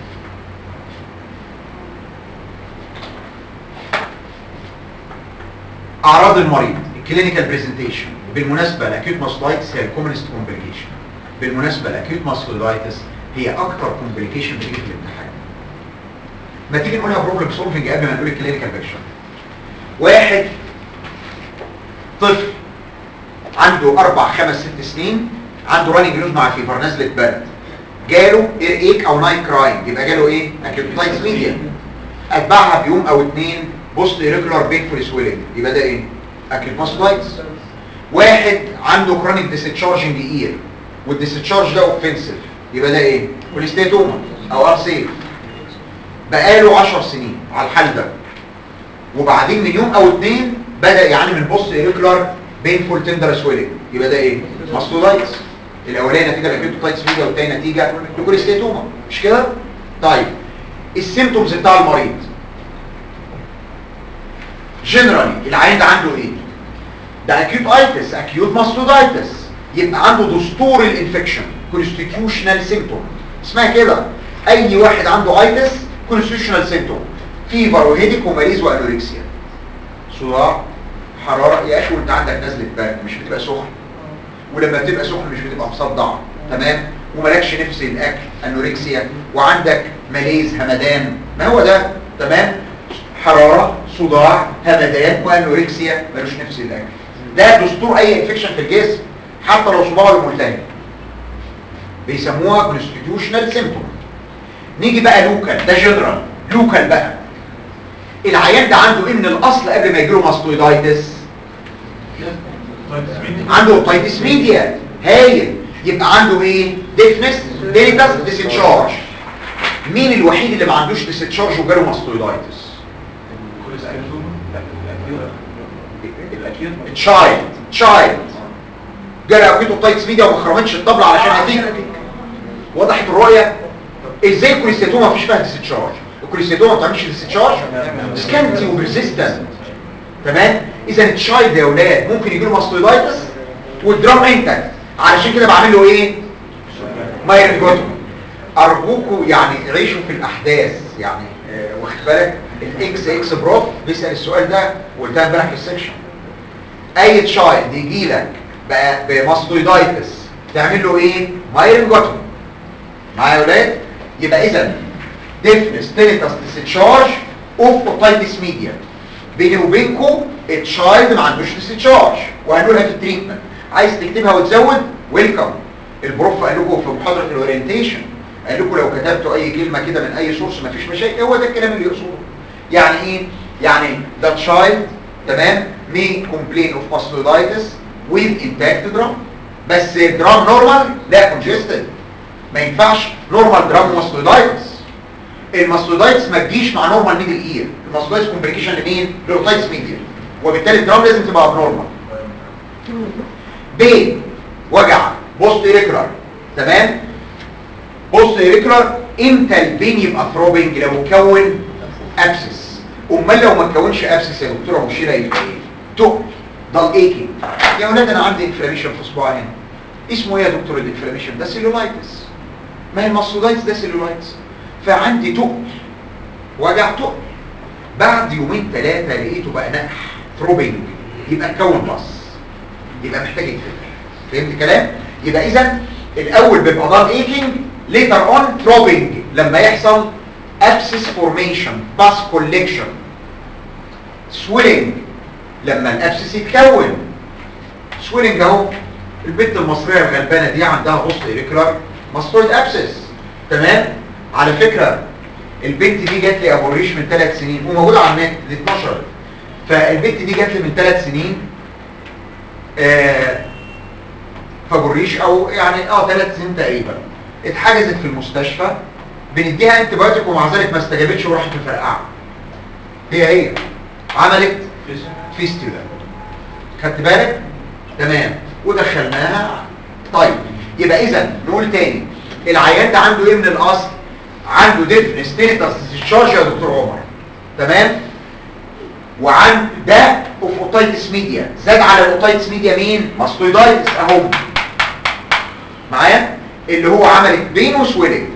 اعراض المريض الكلينيكال بريزنتيشن بالمناسبه الاكيوت ماستويدايتس هي الكومنست كومبليكيشن بالمناسبه الاكيوت ماستويدايتس هي اكتر كومبليكيشن بتيجي في الامتحان ما تيجي نقولها بروبلم سولفنج قبل ما نقول الكلينيكال بيكشر واحد طفل عنده اربع خمس ست سنين عنده رانينج نوز مع فيفر نزلة برد جاله اير ايك او نايت كراينج يبقى جاله ايه اكيوتايتس ميديا اتبعها بيوم او اتنين بوست ريجولار بينفول سويلنج يبقى ده ايه اكيوت ماستويتس واحد عنده كرونيك ديستشارجنج اير والديستشارج ده اوفنسيف يبقى ده ايه كوليستيتوما او ارسيل بقاله 10 سنين على الحال ده وبعدين من يوم او اتنين بدا يعاني من بوست ايريكولار بينفول تندر سويلنج يبقى ده ايه ماستودايتس الاولاني نتيجه لاكيوتوتايتس ميديا والتاني نتيجه لكوليستيتوما مش كده طيب السيمتومز بتاع المريض جنرالي العيان ده عنده ايه ده اكيوت ايتس اكيوت ماستودايتس يبقى عنده دستور الانفكشن كونستيتيوشنال سيمتوم اسمها كده اي واحد عنده ايتس كونستيتيوشنال سيمتوم فيفر وهيديك ومريض وانوركسيا صداع حراره يا اخي وانت عندك نزله برد مش بتبقى سخن ولما بتبقى سخن مش بتبقى مصدع تمام وملكش نفس الاكل انوركسيا وعندك ماليز همدان ما هو ده تمام حراره صداع همدان وانوركسيا ملوش نفس الاكل ده دستور اي انفكشن في الجسم حتى لو صباعه ملتهب بيسموها كونستيتيوشنال سيمتوم نيجي بقى لوكال ده جنرال لوكال بقى العيان ده عنده ايه من الاصل قبل ما يجيله ماستويدايتس عنده اوتايتس ميديا هايل يبقى عنده ايه ديفنس دينيتاس ديسيتشارج مين الوحيد اللي ما عندوش ديسيتشارج وجاله ماستويدايتس تشايلد تشايلد جاله اكيد اوتايتس ميديا وما خرمتش الطبله علشان هتيجي وضحت الرؤيه ازاي الكوليستاتوما مفيش فيها ديسيتشارج الكوليستاتوما ما بتعملش ديسيتشارج سكانتي وبريزيستنت تمام اذا التشايلد يا اولاد ممكن يجي له ماستويدايتس والدرام انتكت علشان كده بعمل له ايه مايرنجوتومي ارجوكوا يعني عيشوا في الاحداث يعني آه، واخد بالك الاكس اكس بروف بيسال السؤال ده وقلتها امبارح في السكشن اي تشايلد يجي لك بقى بماستويدايتس تعمل له ايه مايرنجوتومي معايا يا ولاد يبقى اذا ديفنس تينيتاس ديسشارج اوف اوتايتس ميديا بيني وبينكم التشايلد ما عندوش ديسشارج وهنقولها في التريتمنت عايز تكتبها وتزود ويلكم البروف قال لكم في محاضره الاورينتيشن قال لكم لو كتبتوا اي كلمه كده من اي سورس مفيش مشاكل هو ده الكلام اللي يقصده يعني ايه يعني ده تشايلد تمام مي كومبلين اوف ماستودايتس with intact drum بس درام نورمال لا كونجستد ما ينفعش نورمال درام ماستودايتس الماستودايتس ما تجيش مع نورمال ميدل اير الماستودايتس كومبليكيشن لمين للاوتايتس ميديال وبالتالي الدرام لازم تبقى ابنورمال بين وجع بوست ايريكولار تمام بوست ايريكولار امتى البين يبقى ثروبنج لو اتكون ابسس امال لو ما اتكونش ابسس يا دكتوره مشيره يبقى ايه تقل ضل ايكينج يا اولاد انا عندي انفلاميشن في صباعي هنا اسمه ايه يا دكتور الانفلاميشن ده سيلولايتس ما هي الماستودايتس ده سيلولايتس فعندي تقل وجع تقل بعد يومين ثلاثه لقيته بقى نقح ثروبنج يبقى اتكون بص يبقى محتاج يتفتح فهمت كلام يبقى اذا الاول بيبقى ضل ايكينج ليتر اون ثروبنج لما يحصل ابسس فورميشن باس كولكشن سويلنج لما الابسس يتكون سويلنج اهو البنت المصريه الغلبانه دي عندها بوست ايريكولار ماستويد ابسس تمام على فكره البنت دي جات لي ابو الريش من ثلاث سنين وموجوده على النت دي اتنشرت فالبنت دي جات لي من ثلاث سنين آه فابوريش او يعني اه ثلاث سنين تقريبا اتحجزت في المستشفى بنديها انتي بايوتيك ومع ذلك ما استجابتش وراحت مفرقعه هي هي عملت فيستولا خدت بالك تمام ودخلناها طيب يبقى اذا نقول تاني العيان ده عنده ايه من الاصل عنده ديفن ستيتس ديسشارج يا دكتور عمر تمام وعن ده اوف اوتايتس ميديا زاد على الاوتايتس ميديا مين ماستويدايتس اهو معايا اللي هو عملت بين وسويلنج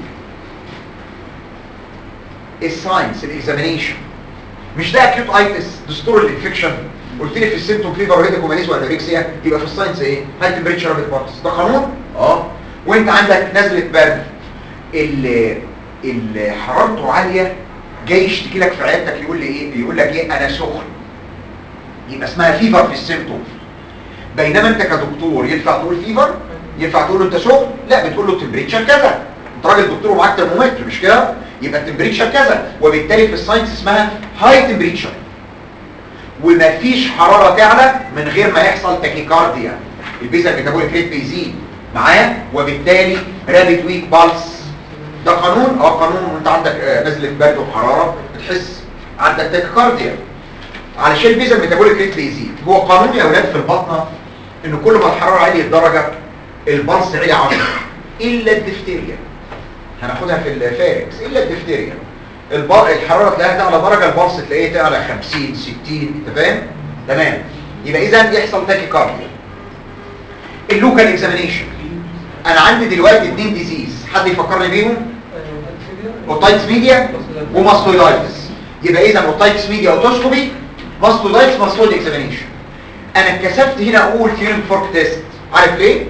الساينس الاكزامينيشن مش ده اكيوت ايتس دستور الانفكشن قلت لي في السيمتوم فيفر وهيدك وماليز وانوركسيا يبقى في الساينس ايه هاي تمبريتشر رابيد بارتس ده قانون اه وانت عندك نزله برد اللي اللي حرارته عاليه جاي يشتكي لك في عيادتك يقول لي ايه يقول لك ايه انا سخن يبقى اسمها فيفر في السيمتوم بينما انت كدكتور ينفع تقول فيفر ينفع تقول له انت سخن لا بتقول له التمبريتشر كذا انت راجل دكتور ومعاك ترمومتر مش كده يبقى التمبريتشر كذا وبالتالي في الساينس اسمها هاي تمبريتشر ومفيش حراره تعلى من غير ما يحصل تاكيكارديا البيزا ميتابوليك ريت بيزيد معايا وبالتالي رابيد ويك بالس ده قانون اه قانون وانت عندك آه، نزله برد وحراره بتحس عندك تاكيكارديا علشان البيزا الميتابوليك ريت بيزيد هو قانون يا اولاد في البطنه ان كل ما الحراره عليت درجه البلس علي 10 الا الدفتيريا هناخدها في الفاركس الا الدفتيريا الب... الحراره تلاقيها تعلى درجه البلس تلاقيه تعلى 50 60 انت فاهم تمام يبقى اذا يحصل تاكيكارديا اللوكال اكزامينيشن انا عندي دلوقتي اتنين ديزيز حد يفكرني بيهم اوتايتس ميديا وماستويدايتس يبقى اذا اوتايتس ميديا اوتوسكوبي ماستويدايتس ماستويد اكزامينيشن انا اتكسفت هنا اقول تيرن فورك تيست عارف ليه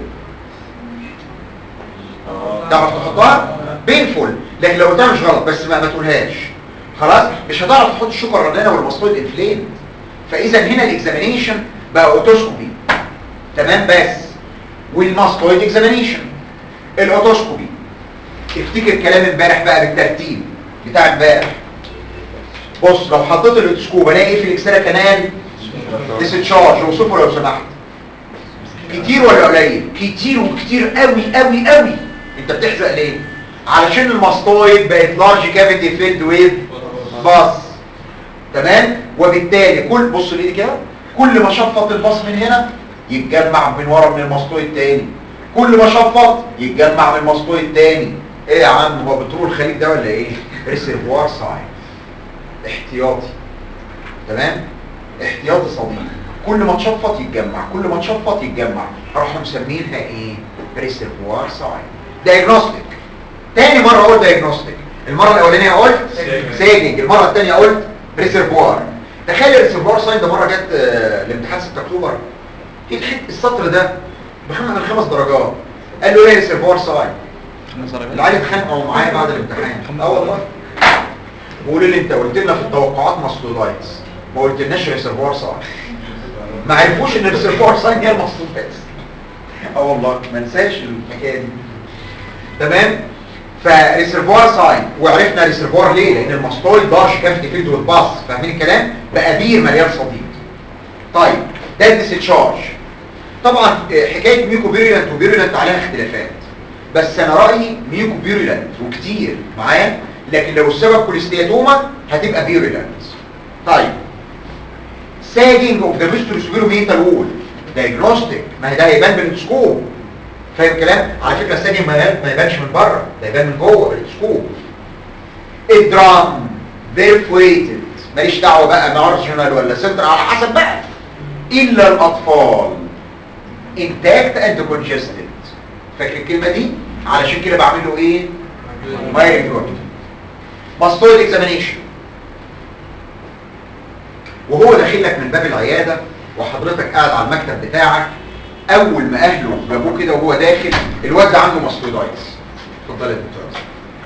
تعرف تحطها بينفول لكن لو قلتها مش غلط بس ما, ما تقولهاش خلاص مش هتعرف تحط الشوكه الرنانه والماستويد انفلين فاذا هنا الاكزامينيشن بقى اوتوسكوبي تمام بس والماستويد اكزامينيشن الاوتوسكوبي افتكر كلام امبارح بقى بالترتيب بتاع امبارح بص لو حطيت الاوتوسكوب الاقي ايه في الاكسترا كانال ديسشارج اوصفه لو سمحت كتير ولا قليل كتير وكتير قوي قوي قوي انت بتحزق ليه علشان الماستويد بقت لارج كافيتي فيلد ويز باص تمام وبالتالي كل بص ليه كده كل ما شفط الباص من هنا يتجمع من ورا من الماستويد تاني كل ما شفط يتجمع من الماستويد تاني ايه يا عم هو بترول الخليج ده ولا ايه ريسيرفوار ساين احتياطي تمام احتياطي صديق كل ما تشفط يتجمع كل ما تشفط يتجمع اروح مسمينها ايه ريسيرفوار ساين دايجنوستيك تاني مره قلت دايجنوستيك المره الاولانيه قلت سيجنج المره الثانيه قلت ريسيرفوار تخيل الريسيرفوار ساين ده مره جت آه، الامتحان 6 اكتوبر في الحت- السطر ده بخمس من خمس درجات قال له ايه ريسيرفوار ساين العيال اتخانقوا معايا بعد الامتحان اه والله بيقولوا لي انت قلت لنا في التوقعات ماستودايتس ما قلتلناش ريسيرفوار ساين ما عرفوش ان الريسيرفوار ساين هي الماستودايتس اه والله ما انساش الحكايه دي تمام فريسيرفوار ساين وعرفنا ريسيرفوار ليه لان الماستويد دارش كافيتي فيلد والباص فاهمين الكلام بقى بير مليان صديد طيب ده الديسشارج طبعا آه، حكايه ميكو بيريلانت وبيريلانت عليها اختلافات بس انا رايي ميكو بيريلانت وكتير معايا لكن لو السبب كوليستياتوما هتبقى بيريلانت طيب ساجنج اوف ذا ميستروسبيرو ميتال وول دايجنوستيك ما هي ده هيبان بالسكوب فاهم الكلام على فكره الساجنج ما يبان- ما يبانش من بره ده يبان من جوه بالسكوب الدرام بيرفويتد ماليش دعوه بقى مارجنال ولا سنتر على حسب بقى الا الاطفال انتاكت اند كونجستد فاكر الكلمه دي علشان كده بعمل له ايه مايرنج ماستويد اكزامينيشن وهو داخل لك من باب العياده وحضرتك قاعد على المكتب بتاعك اول ما اهله جابوه كده وهو داخل الواد ده عنده ماستويدايتس اتفضل يا دكتور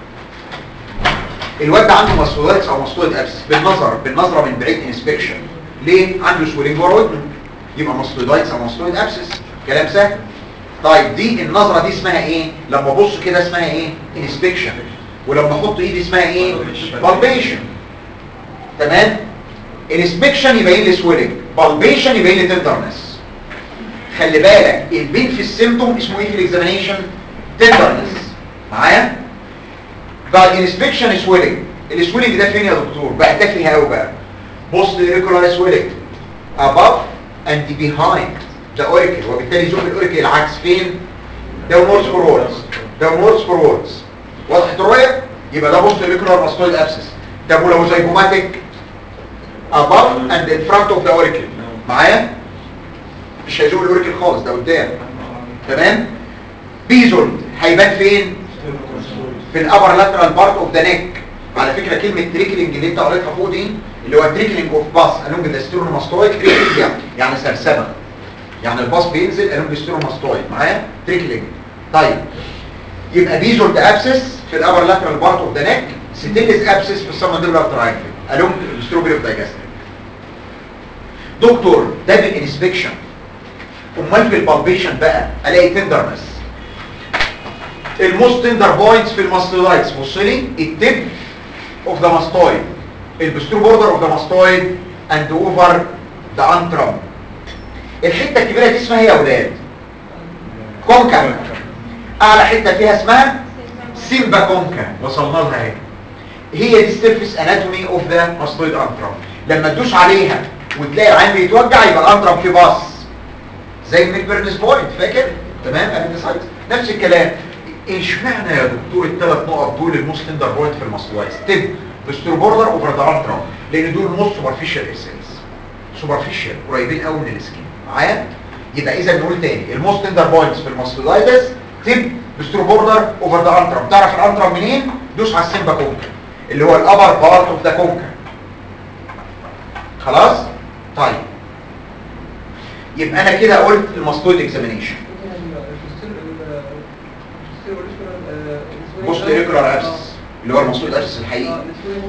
الواد ده عنده ماستويدايتس او ماستويد ابسس بالنظر بالنظره من بعيد انسبكشن ليه عنده سويلنج ورا ودنه يبقى ماستويدايتس او ماستويد ابسس كلام سهل طيب دي النظره دي اسمها ايه لما ابص كده اسمها ايه انسبكشن ولما احط ايدي اسمها ايه بالبيشن تمام انسبكشن يبين لي سويلنج بالبيشن يبين لي تندرنس خلي بالك البين في السيمتوم اسمه ايه في الاكزامينيشن تندرنس معايا بعد انسبكشن سويلنج السويلنج ده فين يا دكتور بقى ده فيها قوي بقى بص لريكولار سويلنج above and behind the auricle وبالتالي زوم الاوريكل العكس فين downwards forwards downwards forwards وضحت الرؤيه يبقى ده بص لريكولار ماستويد ابسس طب ولو زيجوماتيك above and in front of the auricle معايا مش هيزوق الاوريكل خالص ده قدام تمام بيزون هيبان فين في الابر لاترال بارت اوف ذا نيك على فكره كلمه تريكلينج اللي انت قريتها فوق دي اللي هو تريكلينج اوف باس الونج ذا ستيرونوماستويد تريكلينج يعني يعني سرسبه يعني الباص بينزل الونج ستيرونوماستويد معايا تريكلينج طيب يبقى بيزون ده ابسس في الابر لاترال بارت اوف ذا نيك ستيلس ابسس في السمنديبلر تراينجل الونج ستروبري اوف دايجاستريك دكتور ده بالانسبكشن امال في البالبيشن بقى الاقي تندرنس الموست تندر بوينتس في الماستويدز بص لي التب اوف ذا ماستويد البسترو بوردر اوف ذا ماستويد اند اوفر ذا انترم الحته الكبيره دي اسمها ايه يا اولاد كونكا اعلى حته فيها اسمها سيمبا كونكا وصلنا لها اهي هي دي السيرفيس اناتومي اوف ذا ماستويد انترم لما تدوس عليها وتلاقي العين بيتوجع يبقى الانترم فيه باص زي الميدبرنس بوينت فاكر تمام ابندسايتس نفس الكلام اشمعنى يا دكتور الثلاث نقط دول الموست تندر بوينت في الماسكولايز تب بستروبوردر اوفر ذا انترم لان دول موست سوبرفيشال اسيلز سوبرفيشال قريبين قوي من السكين معايا يبقى اذا نقول تاني الموست تندر بوينتس في الماسكولايتس تب بستروبوردر اوفر ذا انترم تعرف الانترم منين دوس على السيمبا كونكا اللي هو الابر بارت اوف ذا كونكا خلاص طيب يبقى انا كده قلت الماستويد اكزامينيشن بوست ريجولار ابسس اللي هو الماستويد ابسس الحقيقي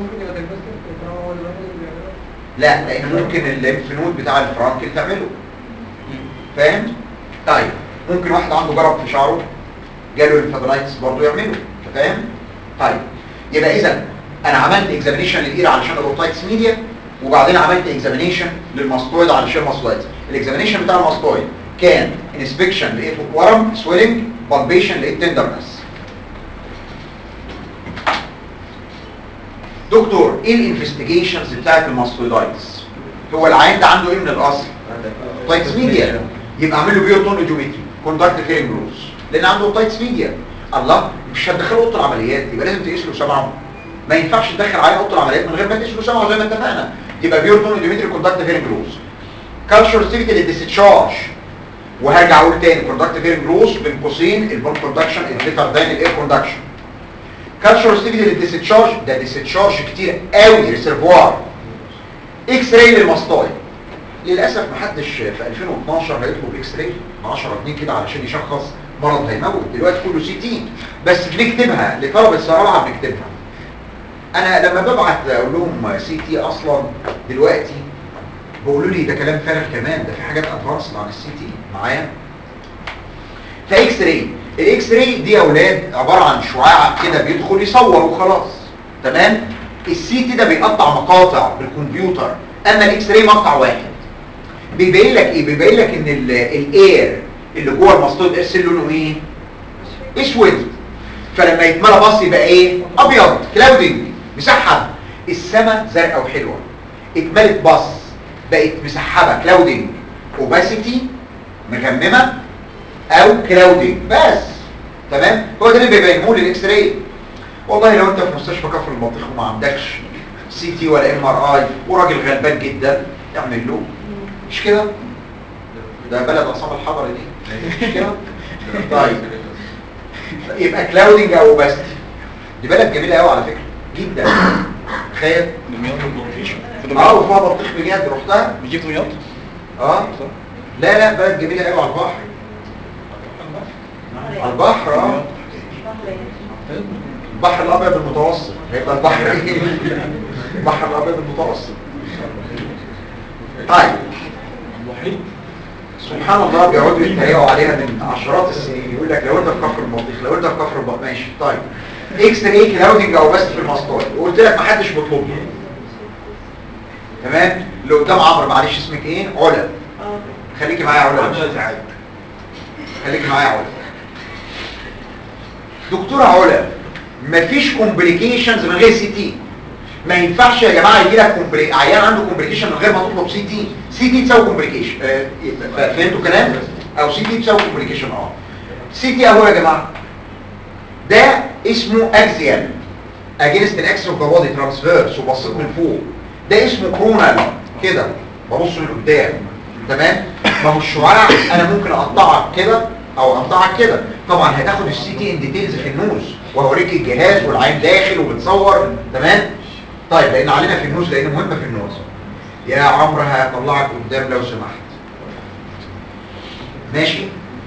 لا لان ممكن الليمف نود بتاع الفرانكل تعمله فاهم طيب ممكن واحد عنده جرب في شعره جاله ليمفادينايتس برضه يعمله انت فاهم طيب يبقى اذا انا عملت اكزامينيشن للاير علشان الاوتايتس ميديا وبعدين عملت اكزامينيشن للماستويد علشان الماستويد الاكزامينيشن بتاع الماستويد كان انسبكشن لقيته ورم سويلنج بالبيشن لقيت تندرنس دكتور ايه الانفستيجيشنز بتاعت الماستويدايتس هو العيان ده عنده ايه من الاصل اوتايتس ميديا يبقى اعمل له بيوتون ايديومتري كوندكت فيرنج جروس لان عنده اوتايتس ميديا الله مش هتدخله اوضه العمليات يبقى لازم تقيس له سمعه ما ينفعش تدخل عليه اوضه العمليات من غير ما تقيس له سمعه زي ما اتفقنا يبقى بيوتون ايديومتري كوندكت فيرنج جروس كالتشر سيفتي للديسشارج وهرجع اقول تاني كوندكت فيرنج جروس بين قوسين البون كوندكشن البيتر دان الاير كوندكشن كالتشر سيفتي للديسشارج ده ديسشارج كتير قوي ريسيرفوار اكس راي للماستويد للاسف محدش في 2012 هيطلب اكس راي ب 10 جنيه كده علشان يشخص مرض هيموت دلوقتي كله سي تي بس بنكتبها لطلبه الصراحه بنكتبها انا لما ببعت اقول لهم سي تي اصلا دلوقتي بيقولوا لي ده كلام فارغ كمان ده في حاجات ادفانسد عن السي تي معايا فاكس راي الاكس راي دي يا اولاد عباره عن شعاع كده بيدخل يصور وخلاص تمام السي تي ده بيقطع مقاطع بالكمبيوتر اما الاكس راي مقطع واحد بيبين لك ايه بيبين لك ان ال- الاير اللي جوه المسطود ارسل لونه ايه اسود فلما يتملى بص يبقى ايه ابيض كلاودنج مسحب السماء زرقاء وحلوه اتملت بص بقت مسحبه كلاودنج اوباسيتي مغممه او كلاودنج بس تمام هو ده اللي بيبينه لي الاكس راي والله لو انت في مستشفى كفر البطيخ وما عندكش سي تي ولا ام ار اي وراجل غلبان جدا اعمل له مش كده ده بلد عصام الحضري دي مش كده طيب يبقى كلاودنج او اوباستي دي بلد جميله قوي على فكره جدا تخيل دمياط مفيش في اه وفيها بطيخ بجد رحتها بيجي في دمياط اه لا لا بلد جميله قوي على البحر على البحر اه البحر الابيض المتوسط هيبقى البحر ايه البحر الابيض المتوسط طيب سبحان الله بيقعدوا يتريقوا عليها من عشرات السنين يقول لك لو انت في كفر البطيخ لو انت في كفر البطيخ ماشي طيب اكس راي كلاودنج او بس في المسطول وقلت لك ما حدش بيطلبه تمام اللي قدام عمرو معلش اسمك ايه علا خليكي معايا يا علا خليكي معايا يا علا دكتوره علا مفيش كومبليكيشنز من غير سي تي ما ينفعش يا جماعه يجي لك كومبلي... عيان عنده كومبليكيشن من غير ما تطلب سي تي سي تي تساوي كومبليكيشن آه، فهمتوا الكلام او سي تي تساوي كومبليكيشن اه سي تي اهو يا جماعه ده اسمه اكزيال اجينست الاكس اوف ذا بودي ترانسفيرس وبصيت من فوق ده اسمه كرونال كده ببص من قدام تمام ما هو الشعاع انا ممكن اقطعك كده او اقطعك كده طبعا هتاخد السي تي ان ديتيلز في النوز وهوريك الجهاز والعين داخل وبتصور تمام طيب لان علينا في النوز لان مهمه في النوز يا عمرو هطلعك قدام لو سمحت ماشي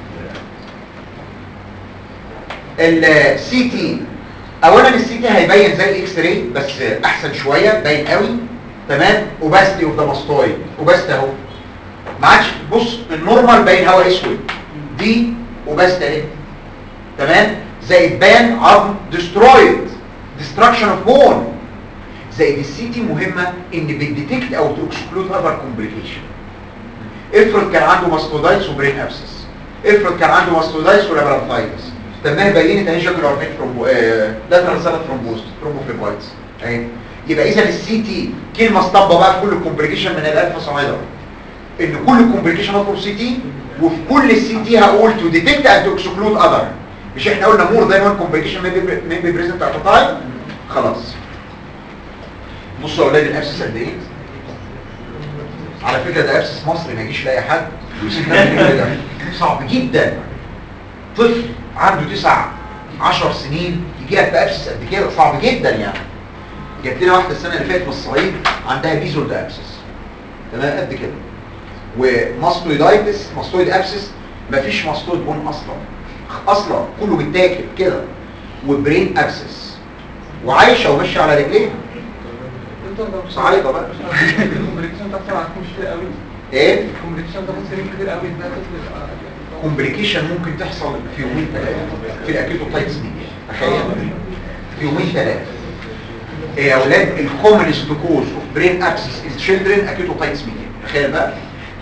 السي تي اولا السي تي هيبين زي الاكس راي بس احسن شويه باين قوي تمام اوباستي اوف ذا ماستويد اوباستي اهو ما عادش بص النورمال باين هوا اسود دي اوباستي اهي تمام زائد بان عظم ديسترويد ديستراكشن اوف بون زائد السي تي مهمه ان بتديتكت او تكسكلود اذر كومبليكيشن افرض كان عنده ماستودايتس وبرين ابسس افرض كان عنده ماستودايتس ولابرانثايتس تمام بينت اهي جاكولار فين ثرومبو لاترال سالت ثرومبوز ثرومبوفليبايتس اهي يبقى اذا السي تي كلمه اسطمبه بقى في كل الكومبليكيشن من الالف صاعده ان كل الكومبليكيشن هطلب سي تي وفي كل السي تي هقول تو ديتكت اند تو اكسكلود اذر مش احنا قلنا مور ذان وان كومبليكيشن مي بي بريزنت ات تايم خلاص بصوا يا اولاد الابسس قد ايه على فكره ده ابسس مصري ما يجيش لاي حد ويسيب نفسه كده صعب جدا طفل عنده تسع عشر سنين يجي لك بابسس قد كده صعب جدا يعني جات لنا واحده السنه اللي فاتت من الصعيد عندها بيزولد ابسس تمام قد كده وماستويدايتس ماستويد ابسس مفيش ماستويد بون اصلا اصلا كله متاكل كده وبرين ابسس وعايشه وماشيه على رجليها صعيده بقى الكومبليكيشن تحصل عندكم كتير قوي ايه الكومبليكيشن تاخد سنين كتير قوي انها تطلع كومبليكيشن ممكن تحصل في يومين ثلاثه في الاكيتوتايتس دي تخيل في يومين ثلاثه إيه يا اولاد الكومنست كوز اوف برين ابسس از تشيلدرن اكيتوتايتس ميديا تخيل بقى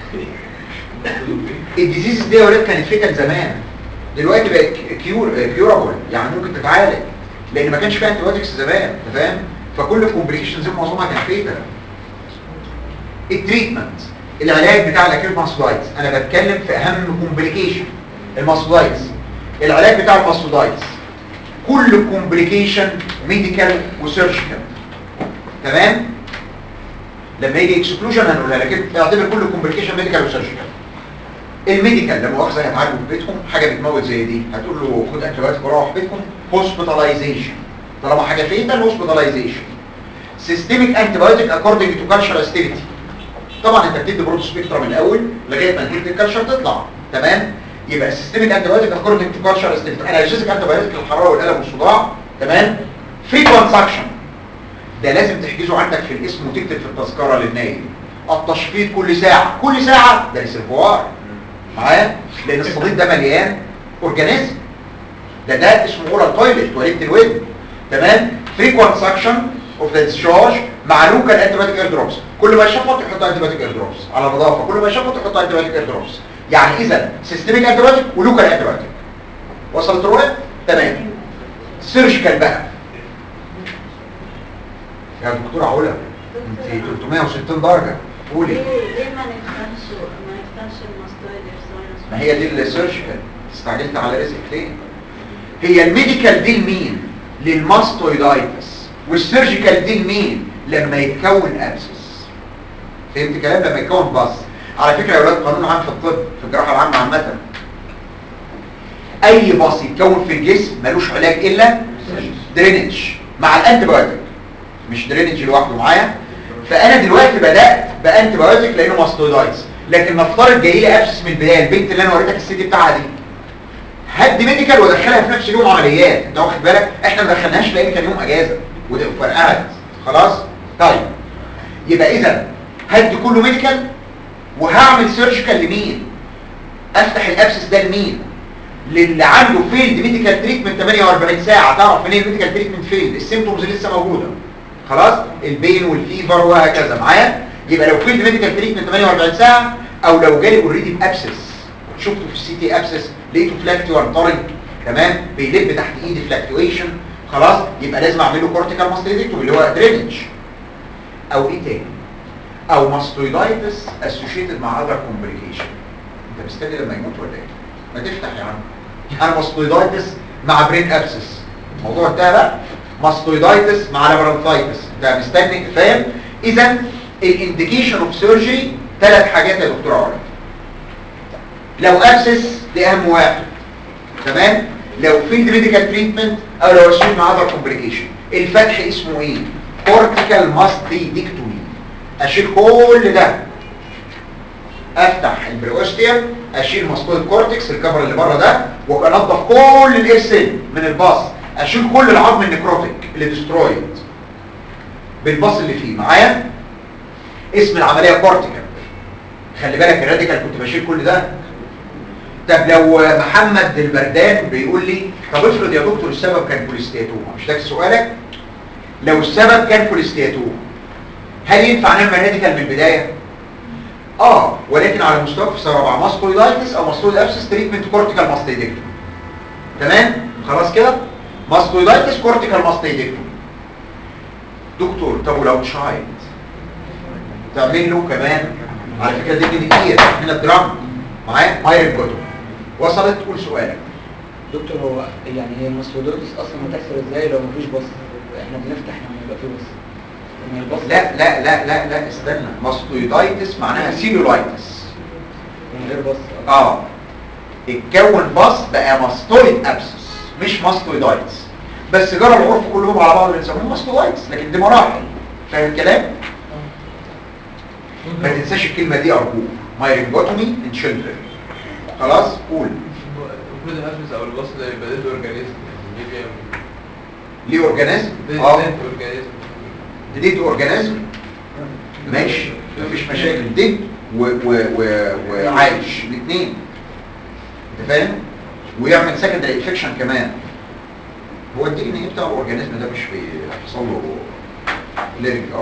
الديزيز دي يا اولاد كانت فتن زمان دلوقتي بقت كيور كيورابل يعني ممكن تتعالج لان ما كانش فيها انتيبيوتكس زمان انت فاهم فكل الكومبليكيشنز دي معظمها كانت فتن التريتمنت العلاج بتاع الاكيوت ماسودايتس انا بتكلم في اهم كومبليكيشن الماسودايتس العلاج بتاع الماسودايتس كل كومبليكيشن ميديكال وسيرجيكال تمام لما يجي اكسكلوجن هنقولها لكن اعتبر كل كومبليكيشن ميديكال وسيرجيكال الميديكال لما مؤاخذه هيتعالجوا في بيتهم حاجه بتموت زي دي هتقول له خد انتيبيوتيك وروح بيتكم هوسبيتاليزيشن طالما حاجه فيتال هوسبيتاليزيشن سيستميك انتيبيوتيك اكوردنج تو كالتشر استيفيتي طبعا انت بتدي برود سبيكترم الاول لغايه ما نتيجه الكالتشر تطلع تمام يبقى السيستميك انتيبيوتيك اكوردنج تو كالتشر استيفيتي انالجيزيك انتيبيوتيك للحراره والالم والصداع تمام فريكوانت سكشن ده لازم تحجزه عندك في الاسم وتكتب في التذكره للنايم التشفيط كل ساعه كل ساعه ده ريسيرفوار معايا لان الصديد ده مليان اورجانيزم ده ده اسمه اورال تويلت وليد الودن تمام فريكوانت سكشن اوف ذا ديسشارج مع لوكال انتيبيوتيك اير دروبس كل ما يشفط يحط انتيبيوتيك اير دروبس على نظافه كل ما يشفط يحط انتيبيوتيك اير دروبس يعني اذا سيستميك انتيبيوتيك ولوكال انتيبيوتيك وصلت الرؤيه تمام سيرجيكال بقى يا دكتوره علا انت 360 درجه قولي ليه ليه ما نفتحش ما نفتحش الماستويد إرساينس؟ ما هي دي السيرجيكال استعجلت على رزقك ليه هي الميديكال دي لمين للماستويدايتس والسيرجيكال دي لمين لما يتكون ابسس فهمت كلام لما يتكون باص على فكره يا اولاد قانون عام في الطب في الجراحه العامه عامه اي باص يتكون في الجسم ملوش علاج الا درينج مع الانتيبيوتيك مش درينج لوحده معايا فانا دلوقتي بدات بانتيبيوتيك لانه ماستويدايتس لكن نفترض جاي لي ابسس من البدايه البنت اللي انا وريتك السي دي بتاعها دي هدي ميديكال وادخلها في نفس اليوم عمليات انت واخد بالك احنا ما دخلناش لان كان يوم اجازه وده- وفرقعت خلاص طيب يبقى اذا هدي كله ميديكال وهعمل سيرجيكال لمين افتح الابسس ده لمين للي عنده فيلد ميديكال تريتمنت 48 ساعه تعرف منين الميديكال تريتمنت فيلد السيمبتومز لسه موجوده خلاص البين والفيفر وهكذا معايا يبقى لو فيلد ميديكال تريتمنت 48 ساعه او لو جالي اوريدي بابسس شفته في السي تي ابسس لقيته فلاكتوار طري تمام بيلب تحت ايدي فلاكتويشن خلاص يبقى لازم اعمل له كورتيكال ماستويدكتومي اللي هو درينج او ايه تاني او ماستويدايتس اسوشيتد مع اذر كومبليكيشن انت مستني لما يموت ولا ايه ما تفتح يا عم انا ماستويدايتس مع برين ابسس الموضوع انتهى بقى ماستويدايتس مع لابرانثايتس انت مستني فاهم اذا الانديكيشن اوف سيرجري ثلاث حاجات يا دكتور عمر لو ابسس دي اهم واحد تمام لو فيلد ميديكال تريتمنت او لو اسيب مع اذر كومبليكيشن الفتح اسمه ايه كورتيكال ماستيدكتومي اشيل كل ده افتح البريوستيوم اشيل ماستويد كورتكس الكفر اللي بره ده وانضف كل الاير سيل من الباص اشيل كل العظم النكروتيك اللي ديسترويد بالباص اللي فيه معايا اسم العمليه كورتيكال خلي بالك الراديكال كنت بشيل كل ده طب لو محمد البردان بيقول لي طب افرض يا دكتور السبب كان كوليستاتوما مش ده سؤالك لو السبب كان كوليستاتوما هل ينفع نعمل راديكال من البدايه اه ولكن على مستوى في رابعه ماستويدايتس او ماستويد ابسس تريتمنت كورتيكال ماستيدكتومي تمام خلاص كده ماستويدايتس كورتيكال ماستيدكتومي دكتور طب ولو تشايلد تعمل له كمان على فكره دي كتير من الدرام معايا مايرن جوتو وصلت قول سؤالك دكتور هو يعني هي المسودوتس اصلا هتحصل ازاي لو مفيش بص احنا بنفتح لما يبقى في بص لما البص لا لا لا لا لا استنى ماستويدايتس معناها سيلولايتس من غير بص اه اتكون باص بقى ماستويد ابسس مش ماستويدايتس بس جرى العرف كلهم على بعض بنسموهم ماستويدايتس لكن دي مراحل فاهم الكلام ما تنساش الكلمه دي ارجوك مايرنجوتومي ان تشيلدرن خلاص قول المفروض الابس او الوصل يبقى ديد اورجانيزم ليه بيعمل ليه اورجانيزم ديد اه ديد اورجانيزم ديد اورجانيزم ماشي مفيش مشاكل ديد و و و وعايش الاثنين انت فاهم ويعمل سكندري انفكشن كمان هو الدي ان ايه بتاع الاورجانيزم ده مش بيحصل له ليرنج اه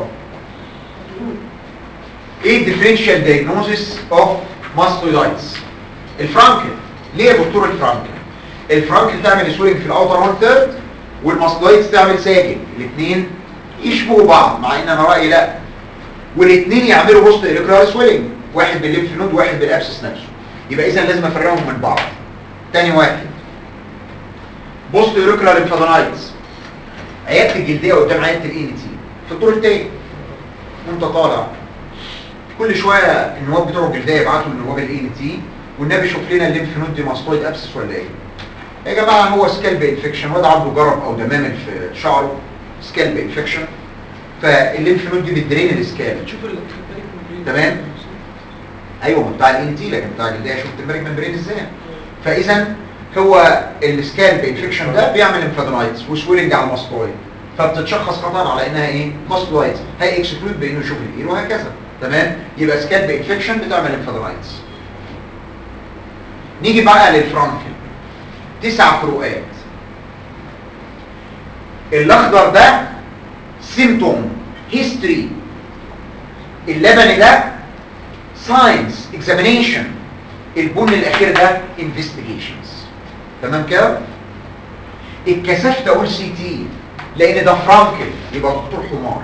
ايه الديفرنشال دايجنوزيس اوف ماستويدايتس الفرانكل ليه يا دكتور الفرانكل الفرانكل تعمل سويلنج في الاوتر 1 ثيرد والماستويدز تعمل ساجن الاثنين يشبهوا بعض مع ان انا رايي لا والاثنين يعملوا بوست الكترال سويلنج واحد بالليمف نود وواحد بالابسس نفسه يبقى اذا لازم افرقهم من بعض تاني واحد بوست الكترال انفادونايتس عياده الجلديه قدام عياده الاي ان تي في الدور التاني وانت طالع كل شويه النواب بتوع الجلديه يبعتوا لنواب الاي ان تي والنبي شوف لنا الليمف نود دي ماستويد ابسس ولا ايه يا جماعه هو سكالب انفكشن واد عنده جرب او دمامل في شعره سكالب انفكشن فالليمف نود دي بتدرين السكالب تشوف ال تمام ايوه ما بتاع الان تي لكن بتاع الجلديه شفت الميرك ممبرين ازاي فاذا هو السكالب انفكشن ده بيعمل انفادونايتس وسويلنج على الماستويد فبتتشخص خطا على انها ايه ماستويد هي اكسكلود بانه يشوف الاير وهكذا تمام يبقى سكالب انفكشن بتعمل انفادونايتس نيجي بقى للفرانكل تسع فروقات الاخضر ده سيمتوم هيستوري اللبني ده ساينس اكزامينيشن البن الاخير ده انفستيجيشنز تمام كده اتكسفت اقول سي تي لان ده فرانكل يبقى دكتور حمار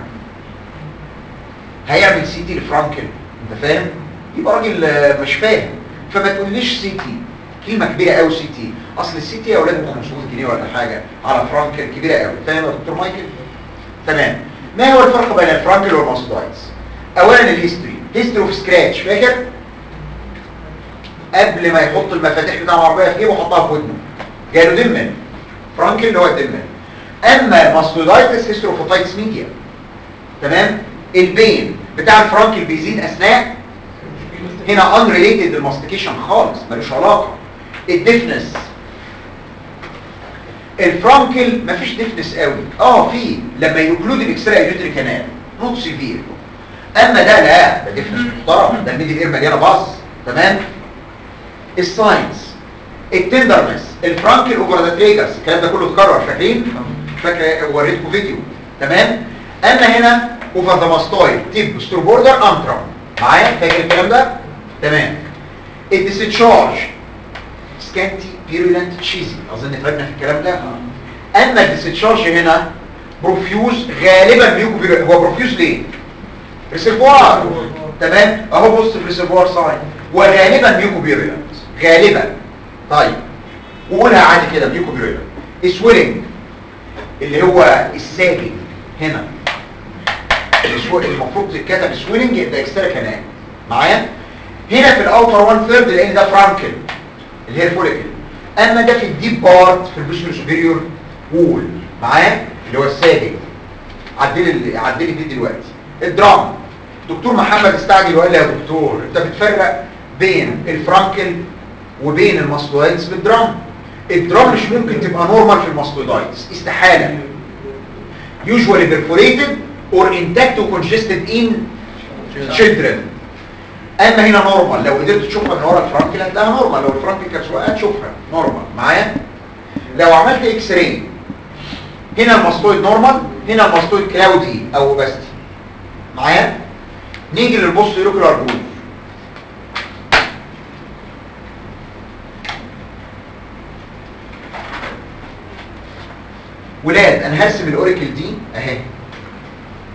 هيعمل سي تي لفرانكل انت فاهم يبقى راجل آه، مش فاهم فما تقوليش سي تي كلمه كبيره قوي سي تي اصل السي تي يا اولاد ب 500 جنيه ولا حاجه على فرانكل كبيره قوي فاهم يا دكتور مايكل تمام ما هو الفرق بين الفرانكل والماستويدز اولا الهيستوري هيستوري اوف سكراتش فاكر قبل ما يحط المفاتيح بتاع العربيه في جيبه حطها في ودنه جاله دمن فرانكل اللي هو الدمن اما الماستويدايتس هيستوري اوف اوتايتس ميديا تمام البين بتاع الفرانكل بيزيد اثناء هنا unrelated للماستيكيشن خالص ملوش علاقه الديفنس الفرانكل مفيش ديفنس قوي اه في لما يوكلود الاكسترا يوتري كانال نوت سيفير اما ده لا ده ديفنس محترم ده الميدل اير مليانه باص تمام الساينس التندرنس الفرانكل اوفر ذا تريجرز الكلام ده كله اتكرر فاكرين فاكر وريتكم فيديو تمام اما هنا اوفر ذا ماستويد تيب ستور بوردر انترم معايا فاكر الكلام ده تمام الديسشارج سكانتي بيرولنت تشيزي اظن تعبنا في الكلام ده اما الديسشارج هنا بروفيوز غالبا ميوكو بيرولنت هو بروفيوز ليه ريسيرفوار تمام اهو بص في ريسيرفوار ساين وغالبا ميوكو بيرولنت غالبا طيب وقولها عادي كده ميوكو بيرولنت سويلنج اللي هو الساجن هنا السو- المفروض تتكتب سويلنج يبقى اكسترا كانال معايا هنا في الاوتر 1 ثيرد لان ده فرانكل الهير فوليكل اما ده في الديب بارت في البوستيريور سوبيريور وول معايا اللي هو الساجن عدلي ال- عدلي دي دلوقتي الدرام دكتور محمد استعجل وقال لي يا دكتور انت بتفرق بين الفرانكل وبين الماستويدز بالدرام الدرام مش ممكن تبقى نورمال في الماستويدايتس استحاله usually perforated or intact or congested in children اما هنا نورمال لو قدرت تشوفها من ورا الفرانكل هتلاقيها نورمال لو الفرانكل كانت سواء هتشوفها نورمال معايا لو عملت اكس راي هنا الماستويد نورمال هنا الماستويد كلاودي او اوباستي معايا نيجي للبوست يوكلار جول ولاد انا هرسم الاوريكل دي اهي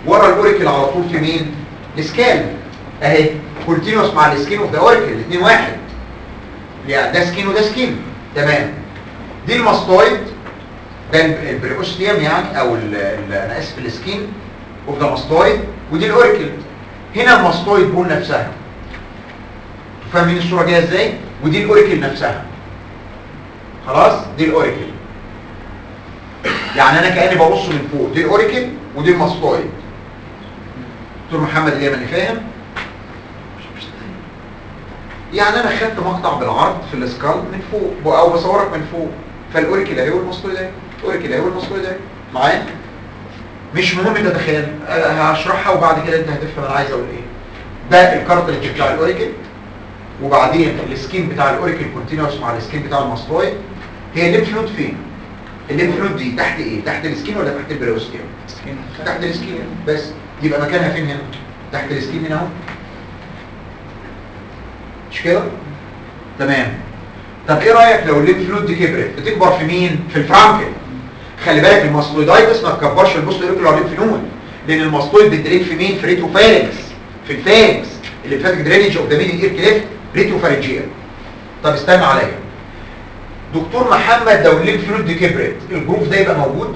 ورا الاوريكل على طول في مين السكال اهي كونتينوس مع السكين اوف ذا اوريكل الاثنين واحد يعني ده سكين وده سكين تمام دي الماستويد ده ال- البريوستيوم يعني او ال- ال- انا اسف السكين اوف ذا ماستويد ودي الاوريكل هنا الماستويد بول نفسها فاهمين الصوره جايه ازاي ودي الاوريكل نفسها خلاص دي الاوريكل يعني انا كاني ببص من فوق دي الاوريكل ودي الماستويد دكتور محمد اليمني فاهم يعني انا خدت مقطع بالعرض في السكال من فوق او بصورك من فوق فالاوريكل اهي والماستويد اهي الاوريكل اهي والماستويد اهي معايا مش مهم تتخيل أه هشرحها وبعد كده انت هتفهم انا عايز اقول ايه ده الكارتريدج بتاع الاوريكل وبعدين السكين بتاع الاوريكل كونتينوس مع السكين بتاع الماستويد هي الليمف نود فين الليمف نود دي تحت ايه تحت السكين ولا تحت البريوستيوم تحت السكين بس يبقى مكانها فين هنا تحت السكين هنا اهو مش كده تمام طب ايه رايك لو الليمف نود دي كبرت بتكبر في مين في الفرانكل خلي بالك الماستويدايتس ما تكبرش البوست اوريكولار ليمف نود لان الماستويد بتدريج في مين في ريتروفارنكس في الفارنكس اللي فاتك درينج اوف ذا ميدل اير كليف ريتروفارنجيال طب استنى عليا دكتور محمد لو الليمف نود دي كبرت الجروف ده يبقى موجود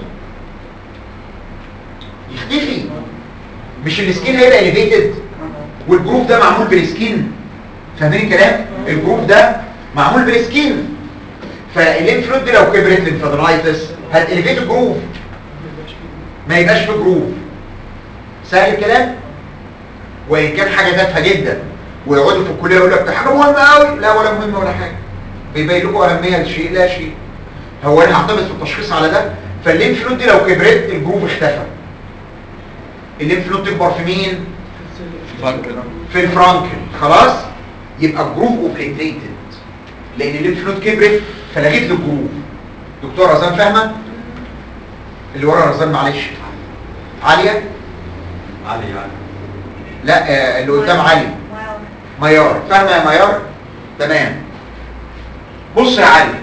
يختفي مش السكين هيبقى اليفيتد والجروف ده معمول بالسكين فاهمين الكلام الجروف ده معمول بالسكين فالليمف نود دي لو كبرت ليمفادرايتس هتليفيت الجروف ما يبقاش في جروف سهل الكلام وان كان حاجه تافهه جدا ويقعدوا في الكليه يقول لك ده حاجه مهمه قوي لا ولا مهمه ولا حاجه بيبين لكم اهميه لشيء لا شيء هو انا هعتمد في التشخيص على ده فالليمف نود دي لو كبرت الجروف اختفى الليمف نود تكبر في مين في الفرانكل خلاص يبقى الجروف اوبليتريتد لان الليمف نود كبرت فلغيت له الجروف دكتور رزان فاهمه اللي ورا رزان معلش عاليه علي علي لا آه، اللي قدام علي ميار فاهمه يا ميار تمام بص يا علي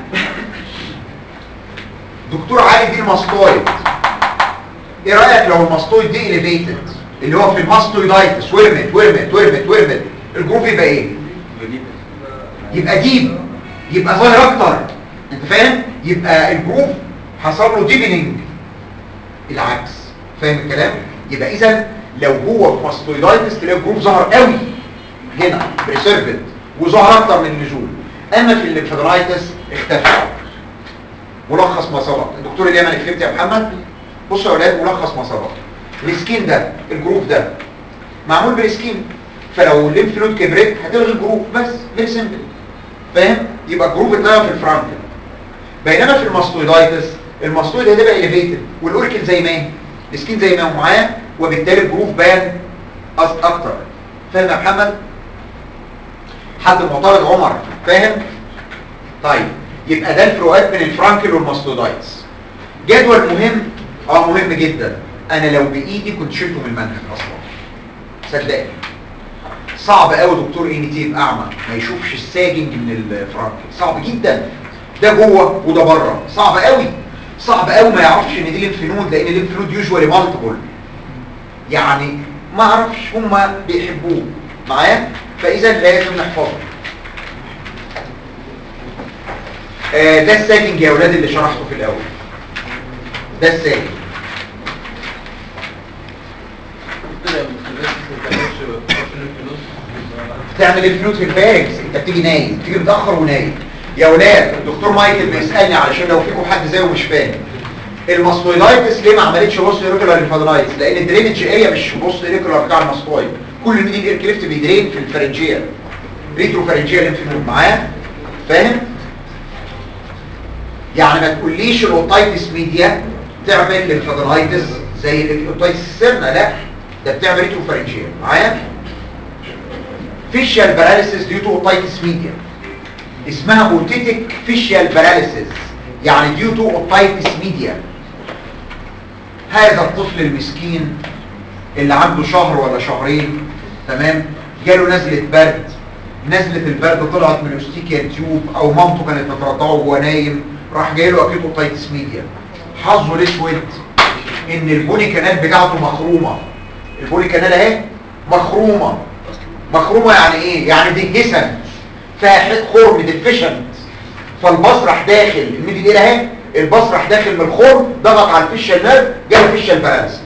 دكتور علي دي الماستويد ايه رايك لو الماستويد دي اليفيتد اللي هو في الماستويدايتس ورمت ورمت ورمت ورمت الجروف يبقى ايه يبقى ديب يبقى ظاهر اكتر انت فاهم يبقى الجروف حصل له ديبنينج العكس فاهم الكلام يبقى اذا لو هو في ماستويدايتس تلاقي الجروف ظهر قوي هنا بريسيرفد وظهر اكتر من اللزوم اما في الليمفادرايتس اختفى ملخص ما سبق الدكتور اليمني فهمت يا محمد بصوا يا اولاد ملخص ما سبق السكين ده الجروف ده معمول بالسكين فلو الليمف نود كبرت هتلغي الجروف بس فيري سمبل فاهم يبقى الجروف اتلغى في الفرانكل بينما في الماستويدايتس الماستويد هتبقى اليفيتد والاوركل زي ما هي السكين زي ما هو معاه وبالتالي الجروف بان أص- اكتر فاهم يا محمد حد معترض عمر فاهم طيب يبقى ده الفروقات بين الفرانكل والماستودايتس جدول مهم اه مهم جدا انا لو بايدي كنت شلته من المنهج اصلا صدقني صعب قوي دكتور ان تي يبقى اعمى ما يشوفش الساجنج من الفرانكل صعب جدا ده جوه وده بره صعب قوي صعب قوي ما يعرفش ان دي ليمف نود لان الليمف نود يوجوالي مالتيبل يعني ما اعرفش هم بيحبوه معايا فاذا لازم نحفظه آه ده الساجنج يا اولاد اللي شرحته في الاول ده الساجنج بتعمل الفلوت في الباجز انت بتيجي نايم بتيجي متاخر ونايم يا اولاد الدكتور مايكل بيسالني علشان لو فيكم حد زيه مش فاهم الماستويدايتس ليه ما عملتش بوست ايريكولار ليمفادرايتس لان الدرينج اريا مش بوست ايريكولار بتاع الماستويد كل الميدل اير كليفت بيدرين في الفرنجيه ريترو فرنجيه ليمف نود معايا فاهم يعني ما تقوليش الاوتايتس ميديا تعمل ليمفادرايتس زي الاوتايتس السيرنا لا ده بتعمل ريترو فرنجيه معايا فيشيال باراليسيس ديو تو اوتايتس ميديا اسمها اوتيتك فيشيال باراليسيس يعني ديو تو اوتايتس ميديا هذا الطفل المسكين اللي عنده شهر ولا شهرين تمام جاله نزلة برد نزلة البرد طلعت من استيكيا تيوب او مامته كانت بترضعه وهو نايم راح جايله اكيد اوتايتس ميديا حظه الاسود ان البوني كانال بتاعته مخرومه البولي كانال اهي مخرومه مخرومه يعني ايه يعني ديجيسنت فيها حته خرم ديفيشنت فالباص راح داخل الميدي ايه اهي الباص راح داخل من الخرم ضغط على الفيشال نيرف جاب فيشال باراليسيس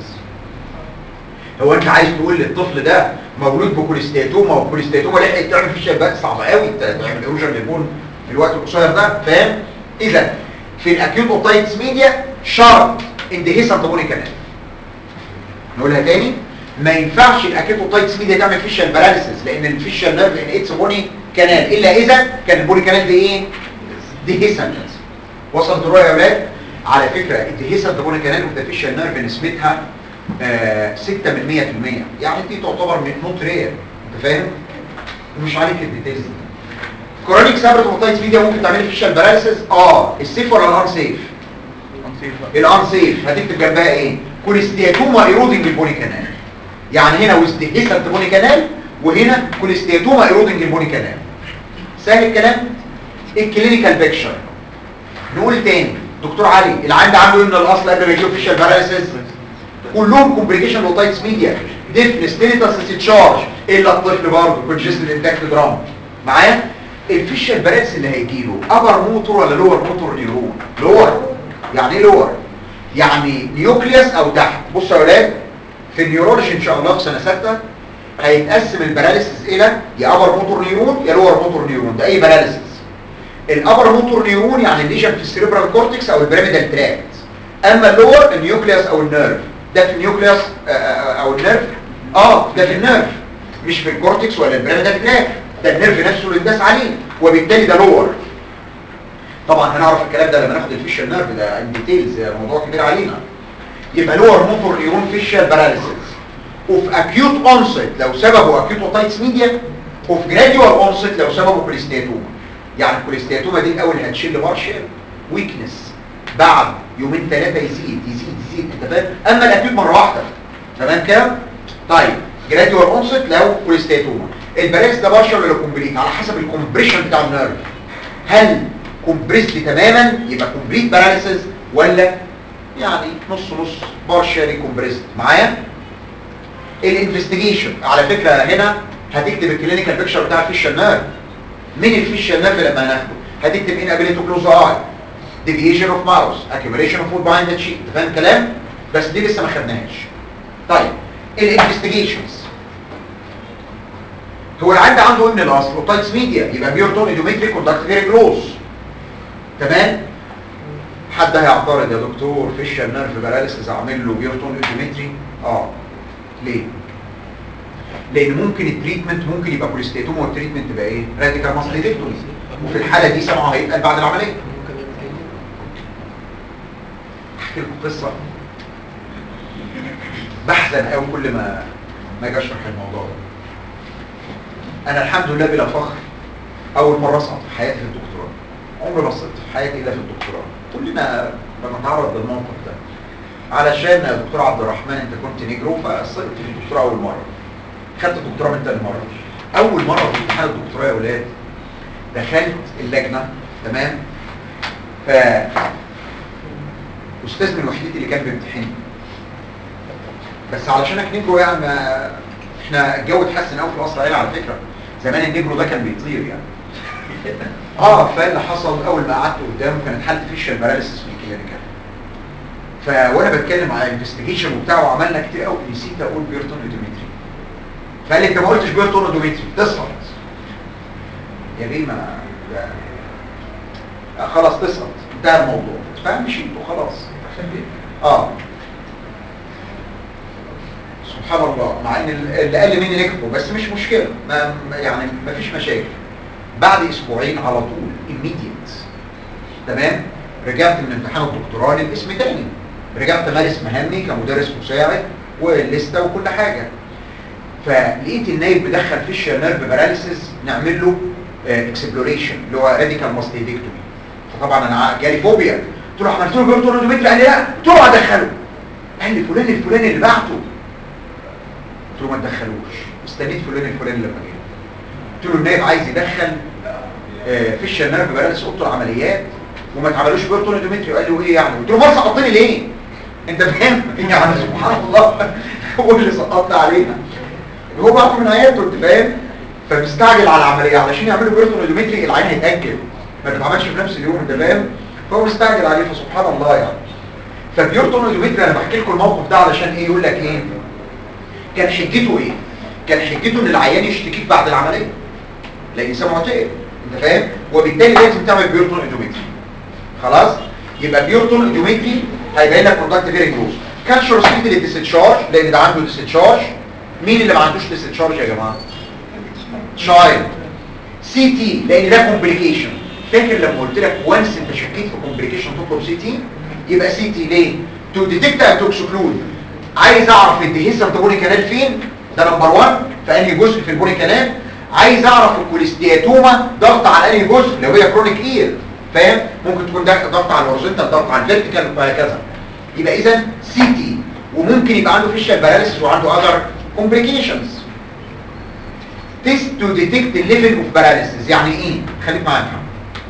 هو انت عايز تقول للطفل ده مولود بكوليستاتوما والكوليستاتوما لحقت تعمل فيشال بقى صعب قوي تعمل ايروجن للبون في الوقت القصير ده فاهم اذا في الاكيوت اوتايتس ميديا شرط اندهيسنت بوني كانال نقولها تاني ما ينفعش الاكيوت اوتايتس ميديا تعمل فيشال باراليسيس لان الفيشال نيرف ان اتس بوني كانال الا اذا كان البوني كانال دي ايه ديهيسنت وصلت الرؤيه يا اولاد على فكره الديهيسنت بوني كانال اوف ذا فيشال نيرف نسبتها آه 6 من 100% يعني دي تعتبر من نوت رير انت فاهم مش عليك الديتيلز دي كرونيك سابرت اوتايتس ميديا ممكن تعمل فيشال باراليسيس اه السيف ولا الان سيف الان سيف هتكتب جنبها ايه كوليستياتوما ايرودنج البوني كانال يعني هنا ويزدهيسنت بوني كانال وهنا كوليستياتوما ايرودنج البوني كانال سهل الكلام الكلينيكال بيكشر نقول تاني دكتور علي العيان ده عنده ايه من الاصل قبل ما يجيله فيشال باراليسيس كلهم كومبليكيشن اوتايتس ميديا ديفنس تينيتاس تشارج الا الطفل برضه كونجستد انتاكت درام معايا الفيشال باراليسيس اللي هيجيله ابر موتور ولا لور موتور نيورون لور يعني ايه لور يعني نيوكليوس او تحت بصوا يا اولاد في النيورولوجي ان شاء الله في سنه سته هيتقسم الباراليسيس الى يا ابر موتور نيورون يا لور موتور نيورون ده اي باراليسيس الابر موتور نيورون يعني الليجن في السيريبرال كورتكس او البيراميدال تراكت اما اللور النيوكليوس او النيرف ده في النيوكليوس آه، آه، او النيرف اه ده في النيرف مش في الكورتكس ولا البيراميدال تراكت ده النيرف نفسه اللي اتداس عليه وبالتالي ده لور طبعا هنعرف الكلام ده لما ناخد الفيشال نيرف ده ديتيلز موضوع كبير علينا يبقى لور موتور نيورون فيشال باراليسيس وفي اكيوت اونست لو سببه اكيوت اوتايتس ميديا وفي جراديوال اونست لو سببه كوليستياتوما يعني الكوليستياتوما دي الاول هتشيل بارشل ويكنس بعد يومين ثلاثه يزيد يزيد يزيد انت فاهم اما الاكيوت مره واحده تمام كده طيب جراديوال اونست لو كوليستياتوما الباراليس ده بارشل ولا كومبليت على حسب الكومبريشن بتاع النيرف هل كومبريسد تماما يبقى كومبليت باراليسيس ولا يعني نص نص بارشالي كومبريسد معايا الانفستيجيشن على فكره هنا هتكتب الكلينيكال بيكتشر بتاع الفيشال نيرف مين الفيشال نيرف لما هناخده هتكتب ان ابيليتو كلوز اي ديفيشن اوف ماوس اكيوميليشن اوف فود بايند شيت فاهم الكلام بس دي لسه ما خدناهاش طيب الانفستيجيشنز هو العيان ده عنده ايه من الاصل اوتايتس ميديا يبقى بيورتون ايدومتري كوندكت فيري كلوز تمام حد هيعترض يا دكتور فيشال نيرف باراليسيس اعمل له بيورتون ايدومتري اه ليه لان ممكن التريتمنت ممكن يبقى كوليستاتوما والتريتمنت تبقى ايه راديكال ماستيدكتومي وفي الحاله دي سمعه هيتقل بعد العمليه احكي لكم قصه بحزن قوي كل ما ما اجي اشرح الموضوع ده انا الحمد لله بلا فخر اول مره اسقط في حياتي في الدكتوراه عمري ما سقطت في حياتي الا في الدكتوراه كلنا بنتعرض للموقف ده علشان يا دكتور عبد الرحمن انت كنت نيجرو فسقطت في الدكتوراه اول مره خدت الدكتوراه من تاني مره اول مره في امتحان الدكتوراه يا ولاد دخلت اللجنه تمام ف استاذنا الوحيد اللي كان بيمتحني بس علشانك نيجرو يعني ما احنا الجو اتحسن قوي في مصر العيله على فكره زمان النيجرو ده كان بيطير يعني اه فاللي حصل اول ما قعدت قدامه كانت حاله فيشل باراليسيس في الكلينيكال ف وانا بتكلم على الانفستيجيشن وبتاع وعملنا كتير قوي نسيت اقول بيرتون اودومتري فقال لي انت ما قلتش بيرتون اودومتري تسقط يا بيه ما ده- آه خلاص تسقط انتهى الموضوع فمشيت وخلاص اه سبحان الله مع ان اللي قال مني نكفه بس مش مشكله ما ما- يعني ما فيش مشاكل بعد اسبوعين على طول immediate تمام رجعت من امتحان الدكتوراه للاسم تاني رجعت مارس مهامي كمدرس مساعد والليسته وكل حاجه فلقيت النايب مدخل فيشيال نيرف باراليسيس نعمل له اكسبلوريشن اللي هو راديكال ماستيدكتومي فطبعا انا ع- جالي فوبيا قلت له عملت له بيرتونودومتري قال لي لا قلت له ادخله قال لي فلان الفلاني اللي بعته قلت له ما تدخلوش استنيت فلان الفلاني لما جه قلت له النائب عايز يدخل آه، فيشيال نيرف باراليسيس اوضه العمليات وما اتعملوش بيرتونودومتري قال له ايه يعني قلت له بص حطني ليه انت فاهم يعني سبحان الله هو اللي سقطت علينا هو بعته من عيادته انت فاهم فمستعجل على العمليه علشان يعملوا بيرتون اودومتري العين هيتاجل ما تتعملش في نفس اليوم انت فاهم فهو مستعجل عليه فسبحان الله يعني فبيرتون اودومتري انا بحكي لكم الموقف ده علشان ايه يقول لك ايه كان حجته ايه كان حجته ان العيان يشتكيك بعد العمليه لان سمعه تقل انت فاهم وبالتالي لازم تعمل بيرتون اودومتري خلاص يبقى بيرتون اودومتري هيبين لك برودكت فيري جروس كالشر سبيد للديستشارج لان ده عنده ديستشارج مين اللي ما عندوش ديستشارج يا جماعه تشايلد سي تي لان ده كومبليكيشن فاكر لما قلت لك وانس انت شكيت في كومبليكيشن تطلب سي تي يبقى سي تي ليه تو ديتكت اند تو اكسكلود عايز اعرف الديهيسم ده بوني كانال فين ده نمبر 1 في انهي جزء في البوني كانال عايز اعرف الكوليستياتوما ضغط على انهي جزء لو هي كرونيك اير فاهم ممكن تكون ده ضغط على الهوريزونتال ضغط على الفيرتيكال وهكذا يبقى اذا سي تي وممكن يبقى عنده فيشال باراليسيس وعنده اذر كومبليكيشنز تيست تو ديتكت الليفل اوف باراليسيس يعني ايه خليك معايا يا محمد.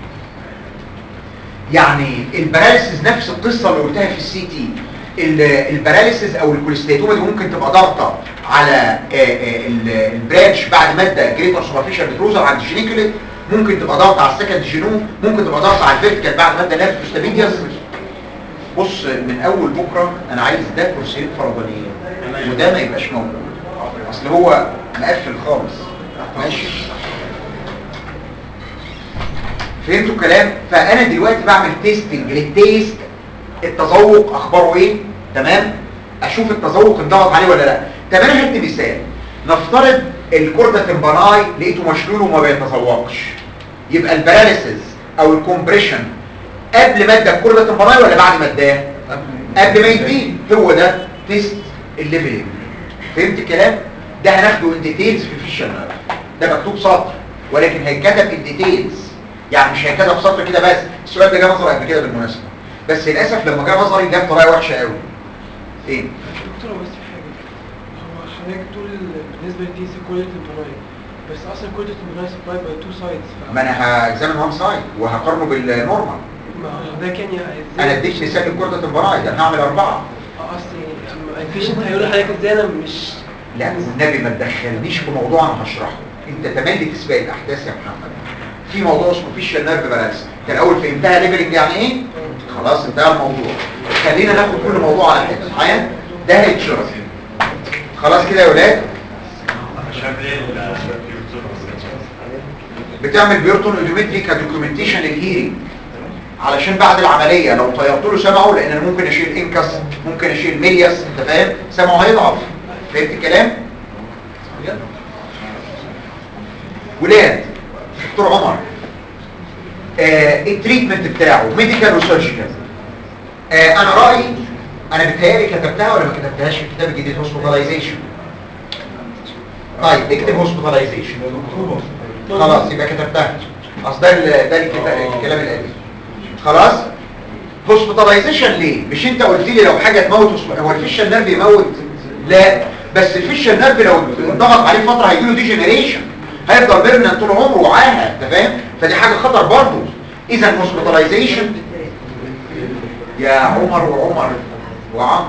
يعني الباراليسيس نفس القصه اللي قلتها في السي تي الباراليسيس او الكوليستيتوما دي ممكن تبقى ضاغطه على آه، آه، ال- البرانش بعد ماده جريتر سوبرفيشال بتروزر عند الجينيكوليت ممكن تبقى ضاغطه على السكند جينوم ممكن تبقى ضاغطه على الفيرتيكال بعد ماده نيرف ستابيديوس بص من اول بكره انا عايز ده كرسيين فرضانيين وده ما يبقاش موجود اصل هو مقفل خالص ماشي فهمتوا الكلام فانا دلوقتي بعمل تيستنج للتيست التذوق اخباره ايه تمام اشوف التذوق انضغط عليه ولا لا طب انا هدي مثال نفترض الكوردا تمباناي لقيته مشلول وما بيتذوقش يبقى الباراليسيس او الكومبريشن قبل ما ادى الكوردا تمباناي ولا بعد ما اداه قبل ما يديه هو ده تيست الليفلنج فهمت الكلام ده هناخده ان ديتيلز في الفيشن ده مكتوب سطر ولكن هيتكتب ان ديتيلز يعني مش هيتكتب سطر كده بس السؤال ده جه نظري قبل كده بالمناسبه بس للاسف لما جه نظري جه بطريقه وحشه قوي ايه دكتور بس في حاجة هو حضرتك تقول بالنسبة للتي سي كل التمبراي بس أصلا كل التمبراي سبلاي باي تو سايدز ما انا هاكزامن وان سايد وهقارنه بالنورمال ما حضرتك يعني ازاي انا اديت مثال الكوردا تمبراي ده انا هعمل اربعه اه اصلي البيشنت هيقول لحضرتك ازاي انا مش لا والنبي ما تدخلنيش في موضوع انا هشرحه انت تملي تسبق الاحداث يا محمد في موضوع اسمه فيشال نيرف بالانس انت الاول فهمتها ليفلنج يعني ايه خلاص انتهى الموضوع خلينا ناخد كل موضوع على حته معايا ده هيتشرح خلاص كده يا ولاد شايف ليه الدكتور بتعمل بيرتون اوديومتري كدوكيومنتيشن للهيرنج علشان بعد العمليه لو طيرت له سمعه لان انا ممكن اشيل انكس ممكن اشيل ميلياس انت فاهم سمعه هيضعف فهمت الكلام ولاد دكتور عمر آه التريتمنت بتاعه ميديكال وسيرجيكال آه انا رايي انا بتهيألي كتبتها ولا ما كتبتهاش في الكتاب الجديد هوسبيتاليزيشن طيب اكتب هوسبيتاليزيشن خلاص يبقى كتبتها اصل ده ال- ده الكتاب- الكلام القديم خلاص هوسبيتاليزيشن ليه مش انت قلت لي لو حاجه تموت هوسب- هو الفيشال نيرف يموت لا بس الفيشال نيرف لو انضغط عليه فتره هيجي له ديجنريشن هيفضل بيرمننت طول عمره وعاهه انت فاهم فدي حاجه خطر برضه اذا هوسبيتاليزيشن يا عمر وعمر وعمر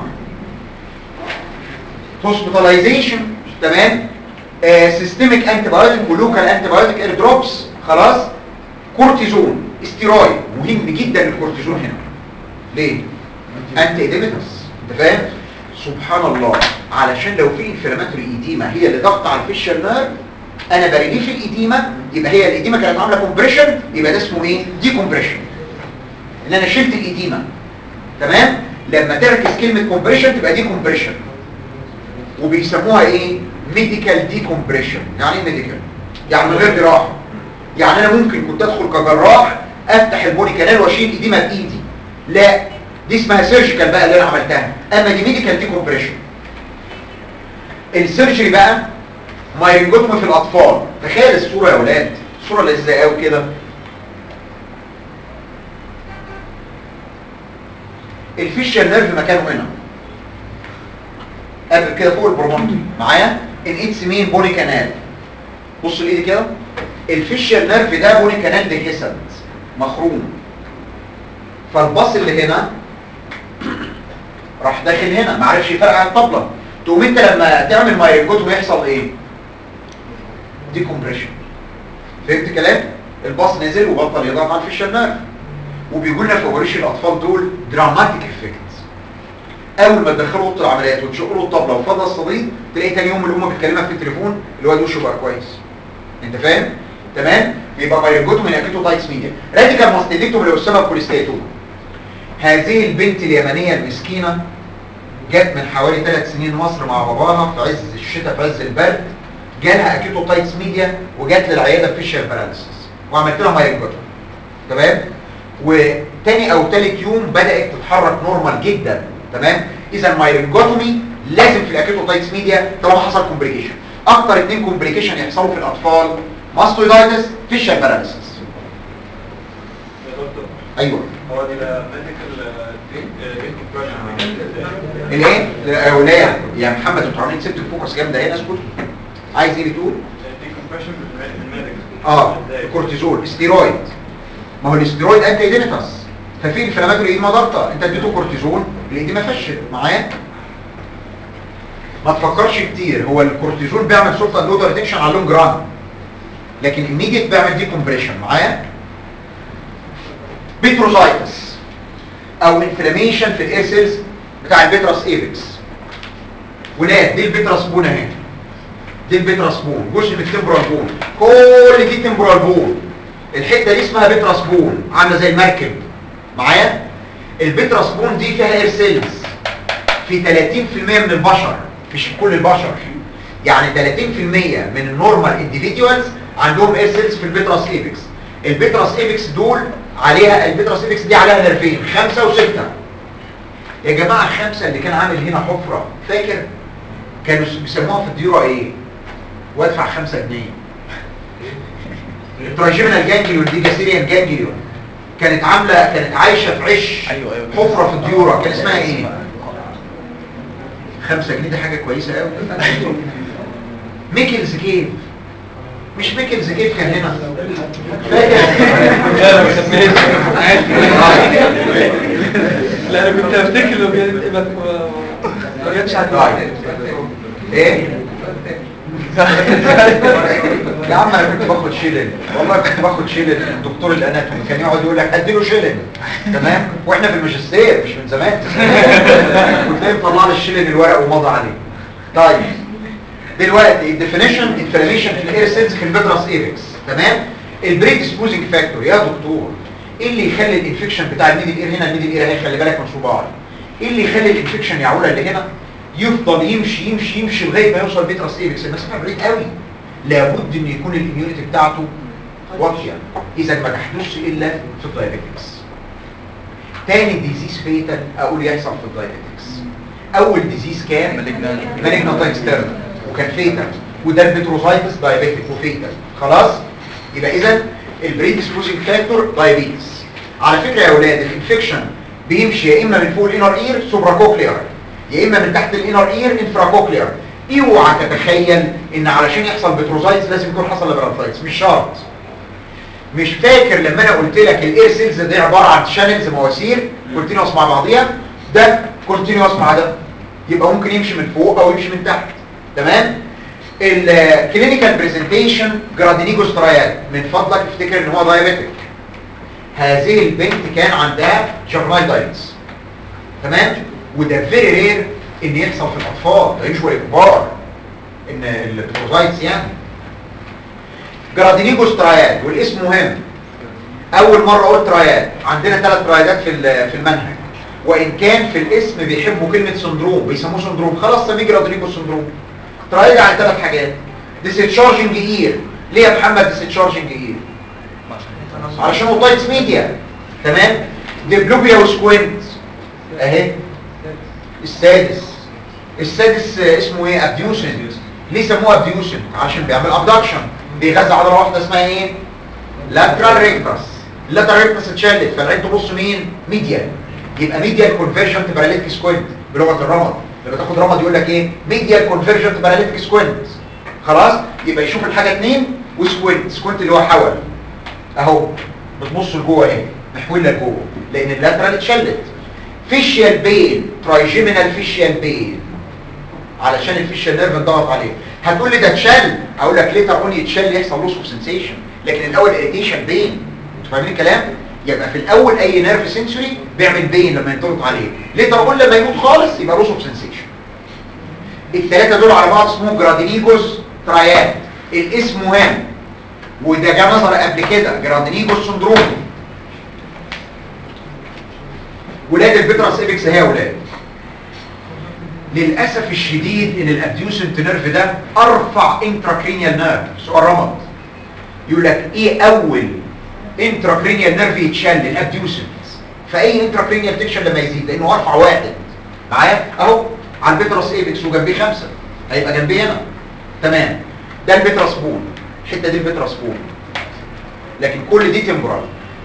هوسبيتاليزيشن تمام سيستميك انتي بايوتيك ولوكال انتي بايوتيك اير دروبس خلاص كورتيزون استيرويد مهم جدا الكورتيزون هنا ليه انتي ايديمتس انت فاهم سبحان الله علشان لو في انفلاماتوري ايديما هي اللي ضغط على الفيشال نيرف انا بريليف الايديما يبقى هي الايديما كانت عامله كومبريشن يبقى ده اسمه ايه دي كومبريشن ان انا شلت الايديما تمام لما تركز كلمه كومبريشن تبقى دي كومبريشن وبيسموها ايه ميديكال دي كومبريشن يعني ايه ميديكال يعني من غير جراحه يعني انا ممكن كنت ادخل كجراح افتح البوني كانال واشيل ايديما بايدي لا دي اسمها سيرجيكال بقى اللي انا عملتها اما دي ميديكال دي كومبريشن السيرجري بقى مايرنجوتومي في الاطفال تخيل الصوره يا اولاد الصوره اللي ازاي قوي كده الفيشال نيرف مكانه هنا قبل كده فوق البرومونتري معايا الاتس مين بوني كانال بص الايد كده الفيشال نيرف ده بوني كانال ديهيسنت مخروم فالباص اللي هنا راح داخل هنا ما عرفش يفرقع الطبله تقوم انت لما تعمل مايرنجوتومي يحصل ايه دي كومبريشن فهمت كلام الباص نزل وبطل يضغط على الفيشال نيرف وبيقول لنا في اوبريشن الاطفال دول دراماتيك افكت اول ما تدخله اوضه العمليات وتشق له الطبله وفضل الصديد تلاقي تاني يوم الام بتكلمك في التليفون الواد وشه بقى كويس انت فاهم تمام يبقى مايرنجوتومي من اكيتوتايتس ميديا راديكال ماستيدكتومي لو السبب كوليستاتوما هذه البنت اليمنيه المسكينه جت من حوالي ثلاث سنين مصر مع باباها في عز الشتاء في عز البرد جالها اكيتوتايتس ميديا وجات للعياده بفيشال باراليسيس وعملت لها مايرنجوتومي تمام وتاني او تالت يوم بدات تتحرك نورمال جدا تمام اذا مايرنجوتومي لازم في الاكيتوتايتس ميديا طالما حصل كومبليكيشن اكتر اتنين كومبليكيشن يحصلوا في الاطفال ماستويدايتس فيشال باراليسيس يا دكتور ايوه هو دي ميديكال دي كومبريشن الايه الاولاد يا محمد انتوا عاملين سبت فوكس جامده هنا اسكت عايز ايه بتقول دي كومبريشن بالميديكال اه كورتيزول ستيرويد ما هو الاستيرويد انتي ايدينيتاس ففي انفلاماتوري ايديما ضغطه انت اديته كورتيزون الايديما فشل معايا ما تفكرش كتير هو الكورتيزون بيعمل سلطه لودر ريتنشن على اللونج ران لكن immediate بيعمل دي كومبريشن معايا بيتروزايتس او انفلاميشن في الاير سيلز بتاع البيتراس ايبكس ولاد دي البيتراس بون اهي دي البيتراس بون جزء من التمبرال بون كل دي تمبرال بون الحته دي اسمها بيتراس بون عامله زي المركب معايا البيتراس بون دي فيها اير سيلز في 30% من البشر مش في كل البشر يعني 30% من النورمال انديفيدوالز عندهم اير سيلز في البيتراس ايبكس البيتراس ايبكس دول عليها البيتراس ايبكس دي عليها نرفين خمسة وستة يا جماعة الخمسة اللي كان عامل هنا حفرة فاكر كانوا بيسموها في الديورة ايه وادفع خمسة جنيه التراجيمنال جانجليون دي جاسيريان جانجليون كانت عاملة كانت عايشة في عش أيوة، أيوة. حفرة في الديورة كان اسمها ايه خمسة جنيه دي حاجة كويسة قوي ميكلز كيف مش ميكلز كيف كان هنا فاكر لا ما خدناش لا انا كنت افتكر لو جت ما ما جاتش على طيب. ايه يا عم انا كنت باخد شيلن والله كنت باخد شيلن الدكتور الاناتومي كان يقعد يقول لك اديله شيلن تمام واحنا في الماجستير مش من زمان كنت دايما طلع لي الشيلن الورق ومضى عليه طيب دلوقتي الديفينيشن انفلاميشن في الاير سيلز في البيدراس ايبكس تمام البريدسبوزنج فاكتور يا دكتور ايه اللي يخلي الانفكشن بتاع الميدل اير هنا الميدل اير اهي خلي بالك من صباعي ايه اللي يخلي الانفكشن يعولها اللي هنا يفضل يمشي يمشي يمشي لغايه ما يوصل بيتراس ايبكس المسافه بعيد قوي لابد ان يكون الاميونيتي بتاعته واطيه اذا ما تحدثش الا في الدايابيتكس تاني ديزيز فيتال اقول يحصل في الدايابيتكس اول ديزيز كان مالجنانت اكسترنال وكان فيتال وده البتروزايتس دايابيتك وفيتال خلاص يبقى اذا البريدسبوزنج فاكتور دايابيتس على فكره يا اولاد الانفكشن بيمشي يا اما من فوق الانر اير سوبراكوكليار يا اما من تحت الانر اير انفراكوكليار اوعى تتخيل ان علشان يحصل بتروزايتس لازم يكون حصل لابرانثايتس مش شرط مش فاكر لما انا قلت لك الاير سيلز دي عباره عن شانلز مواسير كونتينوس مع بعضيها ده كونتينوس مع ده يبقى ممكن يمشي من فوق او يمشي من تحت تمام الكلينيكال برزنتيشن جرادينيجوس ترايال من فضلك افتكر ان هو دايابيتك هذه البنت كان عندها جرنايدايتس تمام وده فيري رير ان يحصل في الاطفال ده يشوى كبار ان البتروزايتس يعني جرادينيجوس ترايال والاسم مهم اول مره قلت ترايال عندنا ثلاث ترايالات في ال- في المنهج وان كان في الاسم بيحبوا كلمه سندروم بيسموه سندروم خلاص سميه جرادينيجوس سندروم ترايال عن ثلاث حاجات ديسيتشارجنج اير ليه يا محمد ديسيتشارجنج اير علشان اوتايتس ميديا تمام ديبلوبيا وسكوينت اهي السادس السادس آه، اسمه ايه ابديوسن ليه سموه ابديوسن عشان بيعمل ابدكشن بيغذى عضله واحده اسمها ايه لاترال ريكتس اللاترال ريكتس اتشلت فالعين تبص مين ميديال يبقى ميديال كونفرجنت باراليتيك سكوينت بلغه الرمد لما تاخد رمد يقول لك ايه ميديال كونفرجنت باراليتيك سكوينت خلاص يبقى يشوف الحاجه اتنين وسكوينت سكوينت اللي هو حول اهو بتبص لجوه اهي محوله لجوه لان اللاترال اتشلت فيشيال بين ترايجيمينال فيشيال بين علشان الفيشال نيرف انضغط عليه هتقول لي ده اتشل اقول لك ليتر اون يتشل يحصل لوس اوف سنسيشن لكن الاول اريتيشن بين انتوا فاهمين الكلام يبقى في الاول اي نيرف سنسوري بيعمل بين لما ينضغط عليه ليتر اون لما يموت خالص يبقى لوس اوف سنسيشن الثلاثه دول على بعض اسمهم جرادينيجوس ترايات الاسم مهم وده جه نظر قبل كده جرادينيجوس سندروم ولاد البيتراس ايبكس هي ولاد للاسف الشديد ان الابديوسنت نيرف ده ارفع انتراكرينيال نيرف سؤال رمض يقول لك ايه اول انتراكرينيال نيرف يتشل الابديوسنت فاي انتراكرينيال تكشن لما يزيد لانه ارفع واحد معايا اهو على البيتراس ايبكس وجنبيه خمسه هيبقى جنبي هنا تمام ده البيتراس بون الحته دي البيتراس بون لكن كل دي تمبرال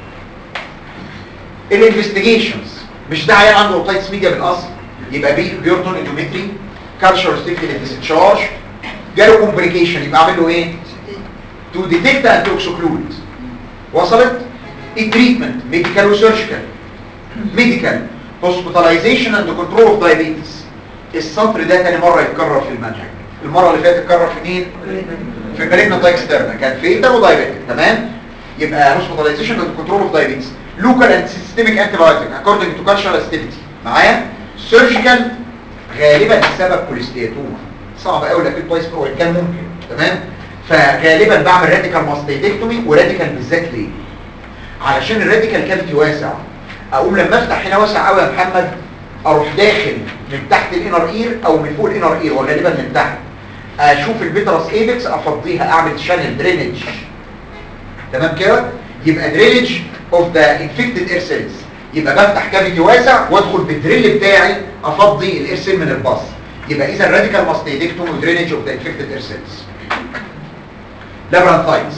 الانفستيجيشنز مش ده عيان عنده اوتايتس ميديا بالاصل يبقى بي بيورتون اندومتري كالشر ستيفلي ديسشارج جاله كومبليكيشن يبقى اعمل له ايه تو ديتكت اند تو اكسكلود وصلت التريتمنت ميديكال وسيرجيكال ميديكال هوسبيتاليزيشن اند كنترول اوف دايابيتس السطر ده تاني مره يتكرر في المنهج المره اللي فاتت اتكرر في مين في مالجنا دايكسترنا كان فيتا ودايابيتك تمام يبقى هوسبيتاليزيشن اند كنترول اوف دايابيتس لوكال اند سيستميك انتي بايوتيك اكوردنج تو كالتشرال استيفيتي معايا سيرجيكال غالبا السبب كوليستياتوما صعب قوي لكن كويس هو كان ممكن تمام فغالبا بعمل راديكال ماستيدكتومي وراديكال بالذات ليه علشان الراديكال كافيتي واسع اقوم لما افتح هنا واسع قوي يا محمد اروح داخل من تحت الانر اير او من فوق الانر اير وغالبا من تحت اشوف البيترس ايبكس افضيها اعمل شانل درينج تمام كده يبقى درينج اوف ذا انفكتد اير سيلز يبقى بفتح كافيتي واسع وادخل بالدريل بتاعي افضي الاير سيل من الباص يبقى اذا راديكال ماستيدكتوم ودرينج اوف ذا انفكتد اير سيلز لابرانثايتس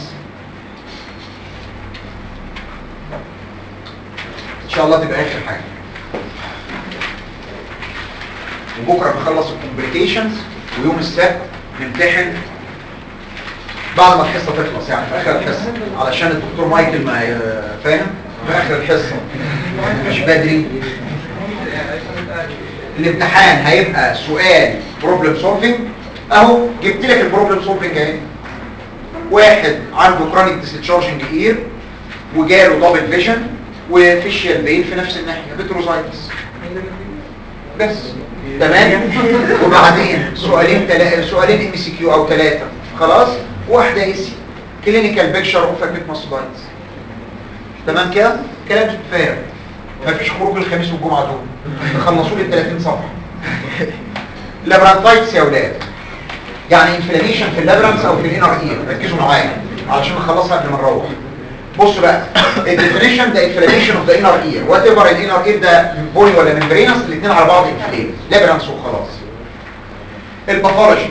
ان شاء الله تبقى اخر حاجه وبكره نخلص الكومبليكيشنز ويوم السبت نمتحن بعد ما الحصه تخلص يعني في اخر الحصه علشان الدكتور مايكل ما ي- فاهم في اخر الحصه مش بدري الامتحان هيبقى سؤال بروبلم سولفنج اهو جبت لك البروبلم سولفنج اهي واحد عنده كرونيك ديسشارجنج اير وجاله دبل فيجن وفيشيال بين في نفس الناحيه بتروزايتس بس تمام وبعدين سؤالين تلا... سؤالين ام سي كيو او ثلاثه خلاص واحده اي سي كلينيكال بيكتشر اوف اكيوت ماستوبايتس تمام كده كلام فارغ مفيش خروج الخميس والجمعه دول تخلصوا لي ال 30 صفحه لابرانتايتس يا اولاد يعني انفلاميشن في اللابرانس او في الانر اير ركزوا معايا علشان نخلصها قبل ما نروح بص بقى الديفينيشن ده انفلاميشن اوف ذا انر اير وات ايفر الانر اير ده بوني ولا ممبرينس الاثنين على بعض انفلام لابرانس وخلاص الباثولوجي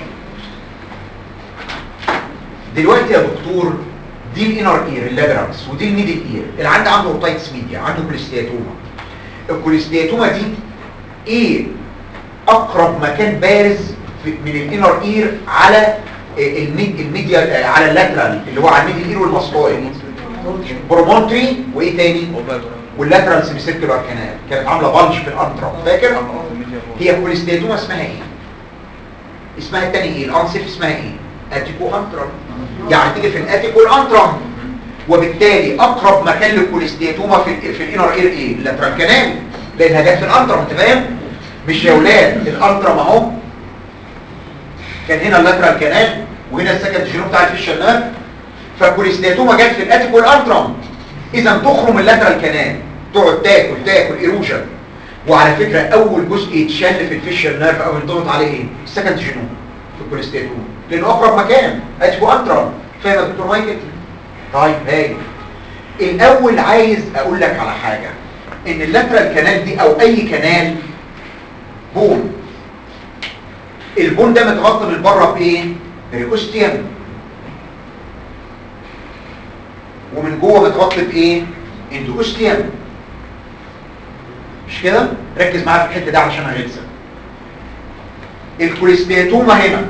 دلوقتي يا دكتور دي الانر اير اللابرانس ودي الميدل اير اللي عنده عنده اوتايتس ميديا عنده كوليستياتوما الكوليستياتوما دي ايه اقرب مكان بارز في- من الانر اير على الميد الميديا على اللاترال اللي هو على الميدل اير والماستويد برومونتري وايه تاني واللاترال سيميسيركولار كانال كانت عامله بلج في الانترا فاكر هي كوليستياتوما اسمها ايه اسمها التاني ايه الانسيف اسمها ايه اتيكو انترم يعني تيجي في الاتيكو الانترم وبالتالي اقرب مكان للكوليستياتوما في ال في الانر اير ايه اللاترال كانال لانها جت في الانترم انت فاهم مش يا ولاد الانترم اهو كان هنا اللاترال كانال وهنا السكند جينوم بتاع الفيشال نيرف فالكوليستياتوما جت في الاتيكو الانترم اذا تخرم اللاترال كانال تقعد تاكل تاكل ايروجن وعلى فكرة اول جزء يتشل في الفيشال نيرف او ينضغط عليه ايه السكند جينوم في الكوليستياتوما لانه اقرب مكان اتيكو انترم فاهم يا دكتور مايكل طيب هاي الاول عايز اقول لك على حاجة ان اللاترال كانال دي او اي كانال بون البون ده متغطى من بره بايه بريكوستيوم ومن جوه متغطى بايه اندوستيوم مش كده ركز معايا في الحته دي علشان هغلسك الكوليستياتوما هنا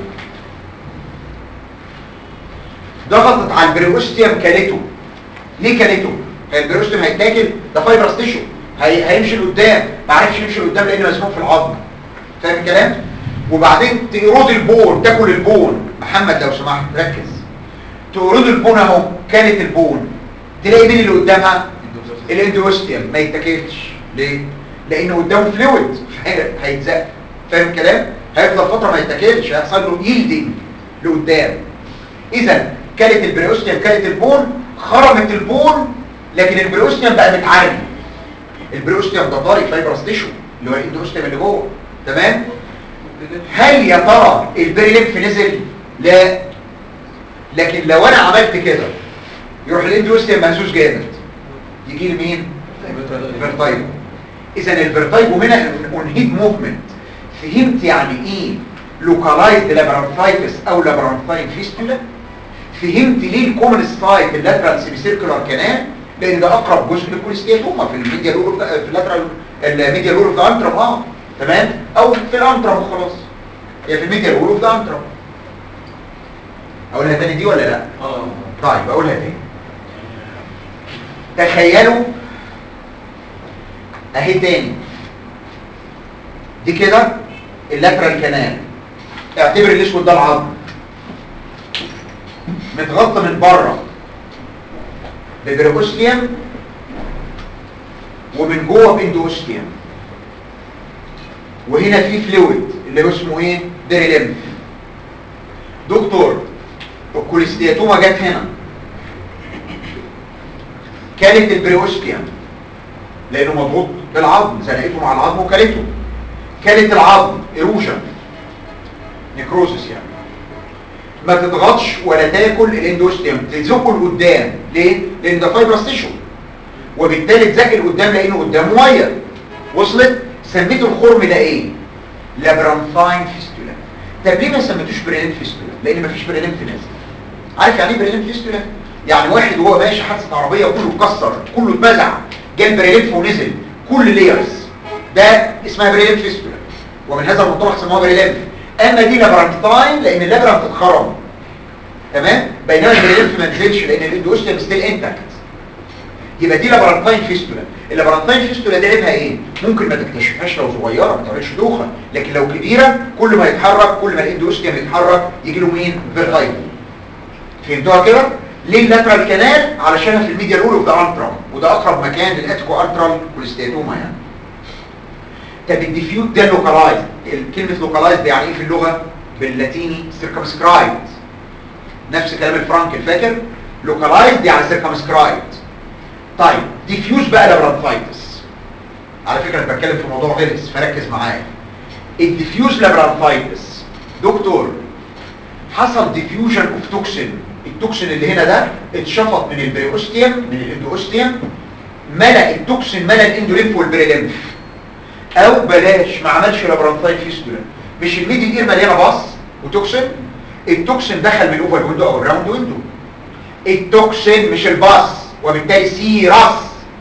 ضغطت على البريوستيوم كاليتو ليه كاليتو هي البريوستيوم هيتاكل ده فايبرس تيشو هي... هيمشي لقدام ما عرفش يمشي لقدام لانه مزنوق في العظم فاهم الكلام وبعدين تقرض البون تاكل البون محمد لو سمحت ركز تقرض البون اهو كانت البون تلاقي مين اللي قدامها الاندوستيوم ما يتاكلش ليه لانه قدامه فلويد هيتزق فاهم الكلام هيفضل فتره ما يتاكلش هيحصل له يلدنج لقدام اذا كانت البريوستيوم كانت البون خرمت البون لكن البريوستيوم بقى متعري البريوستيوم ده طاري فايبرس تيشو اللي هو الاندوستيوم اللي جوه تمام هل يا ترى البريليمف نزل لا لكن لو انا عملت كده يروح الاندوستيوم مهزوز جامد يجي لي مين فيرتايجو اذا الفيرتايجو هنا اونهيد موفمنت فهمت يعني ايه لوكالايزد لابرانثايتس او لابرانثاين فيستولا فهمت ليه الكومن سايت اللاترال سيمي سيركولار كانال لان ده اقرب جزء للكوليستياتوما في الميديا لور في اللاترال الميديا لور اوف ذا انترم اه تمام او في الانترم وخلاص هي في الميديا لور اوف ذا انترم اقولها تاني دي ولا لا اه طيب اقولها تاني تخيلوا اهي تاني دي كده اللاترال كانال اعتبر الاسود ده العظم متغطى من بره ببريكوستيوم ومن جوه باندوستيوم وهنا في فلويد اللي هو اسمه ايه ديريليمف دكتور الكوليستياتوما جت هنا كانت البريوستيوم لانه مضغوط بالعظم زنقته مع العظم وكلته كانت العظم ايروجن نيكروزس يعني ما تضغطش ولا تاكل الاندوستيوم تزقه لقدام ليه لان ده فايبرس تيشو وبالتالي اتزق لقدام لانه قدامه ميه وصلت سميته الخرم ده ايه لابرانثاين فيستولا طب ليه ما سميتوش بريلين فيستولا لان مفيش بريلين في نازل عارف يعني ايه بريلين فيستولا يعني واحد وهو ماشي حادثه عربيه وكله اتكسر كله اتبزع جاب بريلين ونزل كل ليرز ده اسمها بريلين فيستولا ومن هذا المنطلق سموها بريلين اما دي لابرانثاين لان اللابرانث اتخرم تمام بينما البريلين ما نزلش لان الاندوستيوم ستيل انتاكت يبقى دي لابرانثاين فيستولا اللابرانثاين فيستولا دي عيبها ايه ممكن ما تكتشفهاش لو صغيره ما تعملش دوخه لكن لو كبيره كل ما يتحرك كل ما الاندوستيوم يتحرك يجي له مين فيرتايجو فهمتوها كده ليه اللاترال كانال علشانها في الميديا لول اوف ذا انترم وده اقرب مكان للاتيكو ارترال كوليستياتوما يعني طب الديفيوت ده لوكالايزد كلمه لوكالايزد يعني ايه في اللغه باللاتيني سيركمسكرايبد نفس كلام الفرانكل فاكر لوكالايزد يعني سيركمسكرايبد طيب ديفيوز بقى لابرانثايتس على فكره انا بتكلم في موضوع غلس فركز معايا الديفيوز لابرانثايتس دكتور حصل ديفيوجن اوف توكسين التوكسين اللي هنا ده اتشفط من البريوستيوم من الاندوستيوم ملأ التوكسين ملأ الاندوليمف والبريليمف او بلاش ما عملش لابرانثاين فيستولا مش الميدي اير مليانه باص وتوكسين التوكسين دخل من الاوفر ويندو او الراوند ويندو التوكسين مش الباص وبالتالي سيراس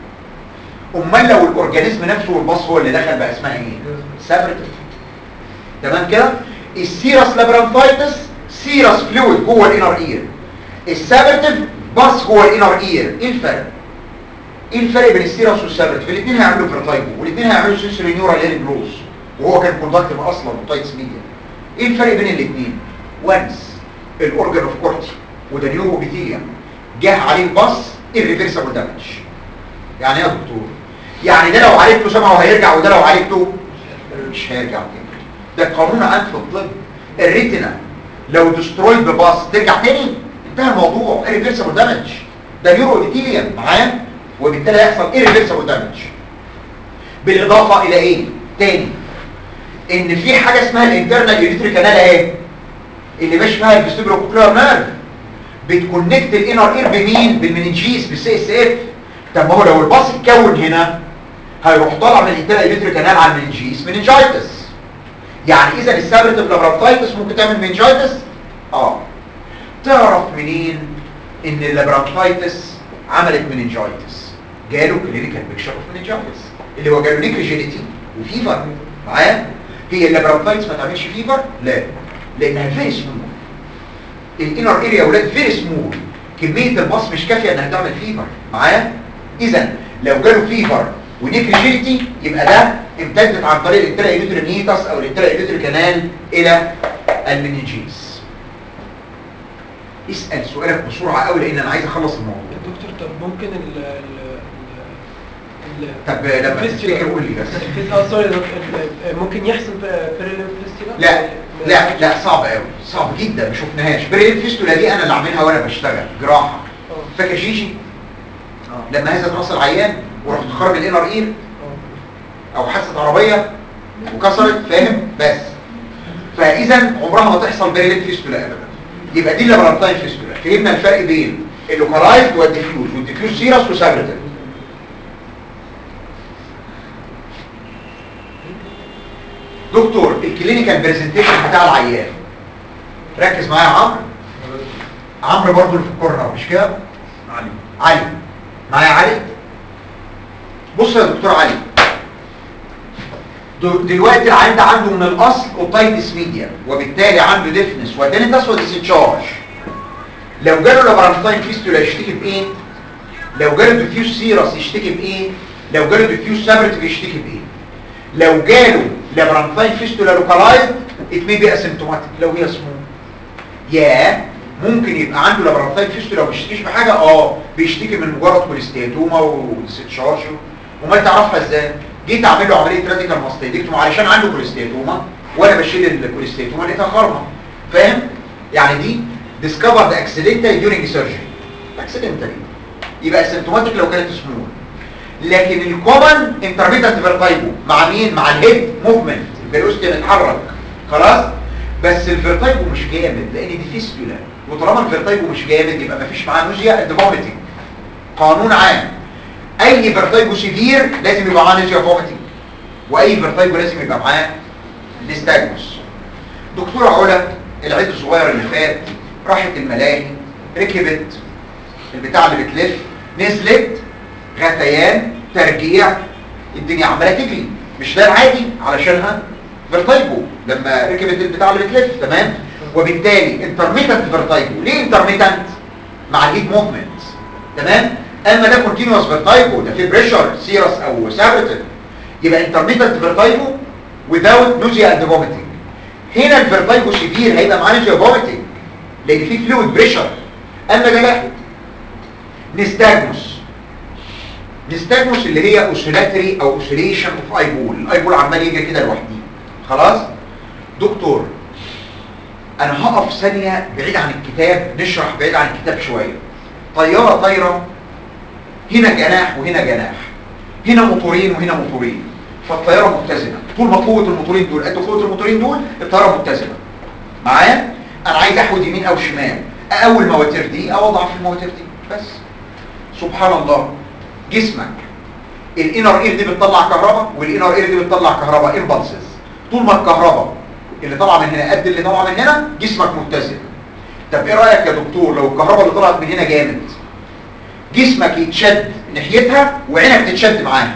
امال لو الاورجانيزم نفسه والباص هو اللي دخل بقى اسمها ايه سابرتيف تمام كده السيراس لابرانثايتس سيراس فلويد جوه الانر اير السابرتيف باص جوه الانر اير ايه الفرق ايه الفرق بين السيراس والسابرتيف الاثنين هيعملوا فيرتايجو والاثنين هيعملوا سنسوري نيورال هيرنج جروز وهو كان كوندكتيف اصلا وتايتس ميديا ايه الفرق بين الاثنين وانس الاورجن اوف كورتي وده نيورو بيثيليوم جه عليه الباص irreversible دامج يعني ايه يا دكتور يعني ده لو عالجته سمعه هيرجع وده لو عالجته مش هيرجع تاني ده قانون عام في الطب الريتنا لو دسترويد بباص ترجع تاني انتهى الموضوع irreversible دامج ده نيورو ابيثيليوم معاه وبالتالي هيحصل irreversible دامج بالاضافه الى ايه تاني ان في حاجه اسمها الانترنال يوريتري كانال اهي اللي ماشي فيها الفيستيبولوكولار نيرف بتكونكت الانر اير بمين بالمننجيس بالسي اس اف طب ما هو لو الباص اتكون هنا هيروح طالع من الانترنال يوريتري كانال على المننجيس مننجايتس يعني اذا السابرتيف لابرانثايتس ممكن تعمل مننجايتس اه تعرف منين ان اللابرانثايتس عملت مننجايتس جاله كلينيكال بيكشر اوف مننجايتس اللي هو جاله نيكروجينيتي وفيفر معايا هي اللابرانثايتس ما تعملش فيفر لا لانها فيري سمول الانر اريا يا اولاد فيري سمول كميه الباص مش كافيه انها تعمل فيفر معايا اذا لو جاله فيفر ونيك ريجيديتي يبقى ده امتدت عن طريق الانترا ايليتري نيتاس او الانترا ايليتري كانال الى المننجيز اسال سؤالك بسرعه قوي لان انا عايز اخلص الموضوع يا دكتور طب ممكن ال ال ال طب لما الفيستيولا- تفتكر قول لي بس الفيست- اه سوري يا دكتور ال- ممكن يحصل بيريلم فيستيولا لا لا لا صعب قوي صعب جدا ما شفناهاش بريد فيستولا دي انا اللي عاملها وانا بشتغل جراحه اه فاكر شيشي لما هزت راس العيان ورحت خرج الانر اير اه او حادثه عربيه وكسرت فاهم بس فاذا عمرها ما تحصل بريد فيستولا ابدا يبقى دي اللي برانتاين فيستولا فهمنا الفرق بين اللوكالايزد والديفيوز والديفيوز سيرس وسابرتن دكتور الكلينيكال برزنتيشن بتاع العيان ركز معايا يا عمرو عمرو برضو اللي في الكورنر مش كده علي علي معايا علي بص يا دكتور علي دو- دلوقتي العيان ده عنده من الاصل اوتايتس ميديا وبالتالي عنده ديفنس ودينيتاس وديسشارج لو جاله لابرانتاين فيستولا يشتكي بايه لو جاله ديفيوز سيرس يشتكي بايه لو جاله ديفيوز سابرتيف يشتكي بايه لو جاله لابرانتاين فيستولا لوكالايزد ات مي بي اسيمتوماتيك لو هي سمول يا ممكن يبقى عنده لابرانتاين فيستولا وما بيشتكيش بحاجه اه بيشتكي من مجرد كوليستياتوما وستشارج وما تعرفها ازاي جيت اعمل له عمليه راديكال ماستيدكتوم علشان عنده كوليستياتوما وانا بشيل الكوليستياتوما لقيتها خرمه فاهم يعني دي discovered accidentally during surgery accidentally يبقى سيمتوماتيك لو كانت سمول لكن الكومن انترميتنت فيرتايجو مع مين مع الهيد موفمنت الفيلوسيتي بتتحرك خلاص بس الفيرتايجو مش جامد لان دي فيستولا وطالما الفيرتايجو مش جامد يبقى مفيش معاه نوزيا اند فوميتنج قانون عام اي فيرتايجو سيفير لازم يبقى معاه نوزيا فوميتنج واي فيرتايجو لازم يبقى معاه نستاجموس دكتوره علا العيد الصغير اللي فات راحت الملاهي ركبت البتاع اللي بتلف نزلت غثيان ترجيع الدنيا عماله تجري مش ده العادي علشانها فيرتايجو لما ركبت البتاع اللي بتلف تمام وبالتالي انترميتنت فيرتايجو ليه انترميتنت مع الهيد موفمنت تمام اما ده كونتينوس فيرتايجو ده في بريشر سيرس او سابرتن يبقى انترميتنت فيرتايجو without nausea and vomiting هنا الفيرتايجو سيفير هيبقى معاه نوزيا فوميتنج لان في فلويد بريشر اما ده لا نستاجموس نستاجموس اللي هي اوسيلاتري او اوسيليشن اوف ايبول الايبول عمال يجري كده لوحده خلاص دكتور انا هقف ثانيه بعيد عن الكتاب نشرح بعيد عن الكتاب شويه طياره طايره هنا جناح وهنا جناح هنا موتورين وهنا موتورين فالطياره متزنه طول ما قوه الموتورين دول قد قوه الموتورين دول الطياره متزنه معايا انا عايز احود يمين او شمال اول مواتير دي او اضعف المواتير دي بس سبحان الله جسمك الانر اير دي بتطلع كهرباء والانر اير دي بتطلع كهرباء امبلسز طول ما الكهرباء اللي طالعه من هنا قد اللي طالعه من هنا جسمك متزن طب ايه رايك يا دكتور لو الكهرباء اللي طلعت من هنا جامد جسمك يتشد ناحيتها وعينك تتشد معاها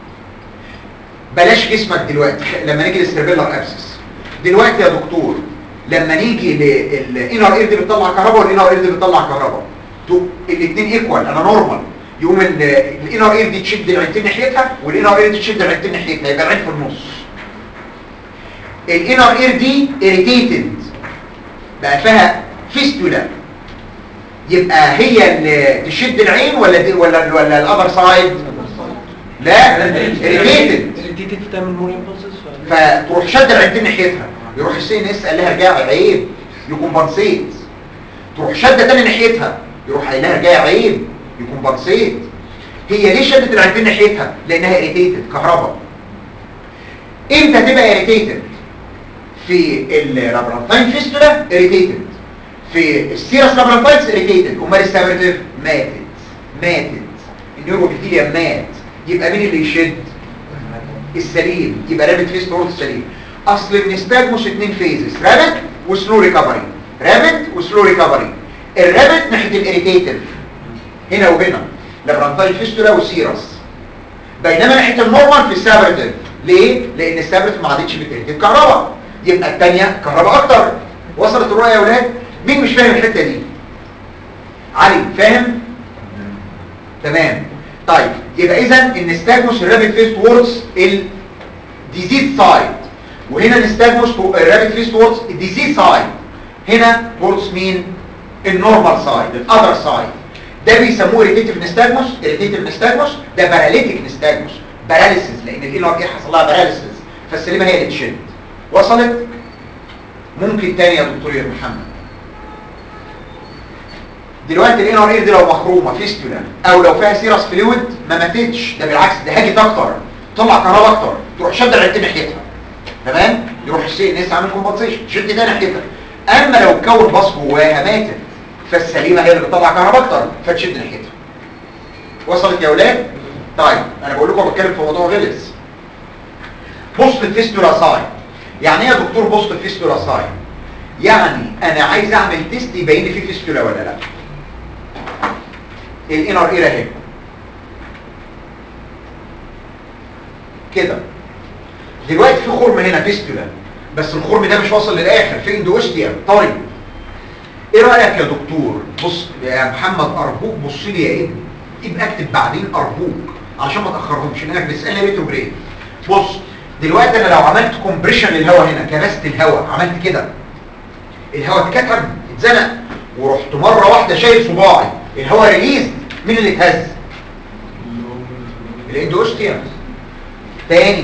بلاش جسمك دلوقتي لما نيجي للسيربيلر ابسس دلوقتي يا دكتور لما نيجي للانر اير دي بتطلع كهرباء والانر اير دي بتطلع كهرباء الاثنين ايكوال انا نورمال يقوم الانر اير دي تشد العينتين ناحيتها والانر اير دي تشد العينتين ناحيتها يبقى العين في النص الانر اير دي اريتيتد بقى فيها فيستولا يبقى هي اللي تشد العين ولا دي ولا ولا الاذر سايد لا اريتيتد الريتيتد بتعمل مور امبولسز فتروح شد العينتين ناحيتها يروح السي ان اس قال لها ارجعي عيب يكمبنسيت تروح شده تاني ناحيتها يروح قايل لها ارجعي عيب يكمبنسيت هي ليه شدت العينتين ناحيتها لانها اريتيتد كهرباء امتى تبقى اريتيتد في اللابرانتاين فيستولا اريتيتد في السيرس لابرانتايتس اريتيتد امال السابرتيف ماتت ماتت النيوروبيثيليا مات يبقى مين اللي يشد السليم يبقى رابط فيس تورد السليم اصل النستاجموس اتنين فيزز رابط وسلو ريكفري رابط وسلو ريكفري الرابط ناحيه الاريتيتيف هنا وهنا لابرانتاين فيستولا وسيرس بينما ناحيه النورمال في السابرتيف ليه لان السابرتيف ما عادتش بترتب كهرباء يبقى الثانيه كهرباء اكتر وصلت الرؤيه يا اولاد مين مش فاهم الحته دي علي فاهم تمام طيب يبقى اذا النستاجموس الرابيد فيس توردز الديزيز سايد وهنا النستاجموس الرابيد فيس توردز الديزيز سايد هنا توردز مين النورمال سايد الاذر سايد ده بيسموه ريتيتيف نستاجموس الريتيتيف نستاجموس ده باراليتيك نستاجموس باراليسيس لان ال ار اي حصل لها باراليسيس فالسليمه هي اللي تشد وصلت ممكن تاني يا دكتور يا محمد دلوقتي الان ار اي دي لو مخرومه فيستولا او لو فيها سيرس فلويد ما ماتتش ده بالعكس ده هاجت اكتر طلع كهرباء اكتر تروح شد العينتين ناحيتها تمام يروح السي ان اس عامل كومبنسيشن تشد ده ناحيتها اما لو اتكون باص جواها ماتت فالسليمه هي اللي بتطلع كهرباء اكتر فتشد ناحيتها وصلت يا اولاد طيب انا بقول لكم بتكلم في موضوع غلس بوست فيستولا ساين يعني ايه يا دكتور بوست فيستولا ساين يعني انا عايز اعمل تيست يبين لي فيه فيستولا ولا لا الانر اير اهي كده دلوقتي في خرم هنا فيستولا بس الخرم ده مش واصل للاخر في اندوستيا طري ايه رايك يا دكتور بص يا محمد ارجوك بص لي يا ابني يبقى اكتب بعدين ارجوك علشان ما تاخرهمش لانك بتسالني ريتروجريد بص دلوقتي انا لو عملت كومبريشن للهواء هنا كبست الهواء عملت كده الهواء اتكتم اتزنق ورحت مره واحده شايل صباعي الهواء ريليز مين اللي اتهز الاندوستيا تاني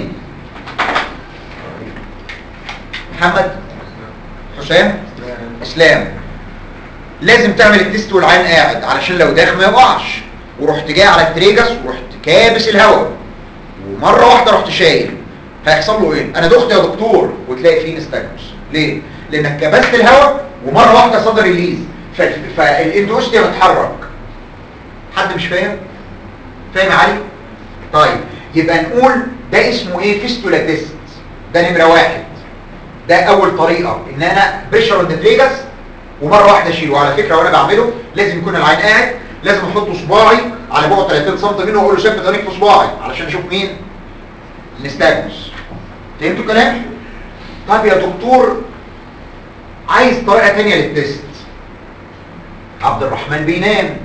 محمد حسام اسلام لازم تعمل التست والعين قاعد علشان لو داخل ما يقعش ورحت جاي على التريجس ورحت كابس الهواء ومره واحده رحت شايل هيحصل له ايه انا دخت يا دكتور وتلاقي فيه نستاجموس ليه لانك كبست الهواء ومره واحده صدر الليز فالاندوستيا بتتحرك حد مش فاهم فاهم يا علي طيب يبقى نقول ده اسمه ايه فيستولا تيست ده نمره واحد ده اول طريقه ان انا بريشر اون ذا تريجس ومره واحده اشيله وعلى فكره وانا بعمله لازم يكون العين قاعد لازم احط صباعي على بعد 30 سم منه واقول له ثبت عينيك في صباعي علشان اشوف مين نستاجموس فهمتوا الكلام طب يا دكتور عايز طريقه ثانيه للتست عبد الرحمن بينام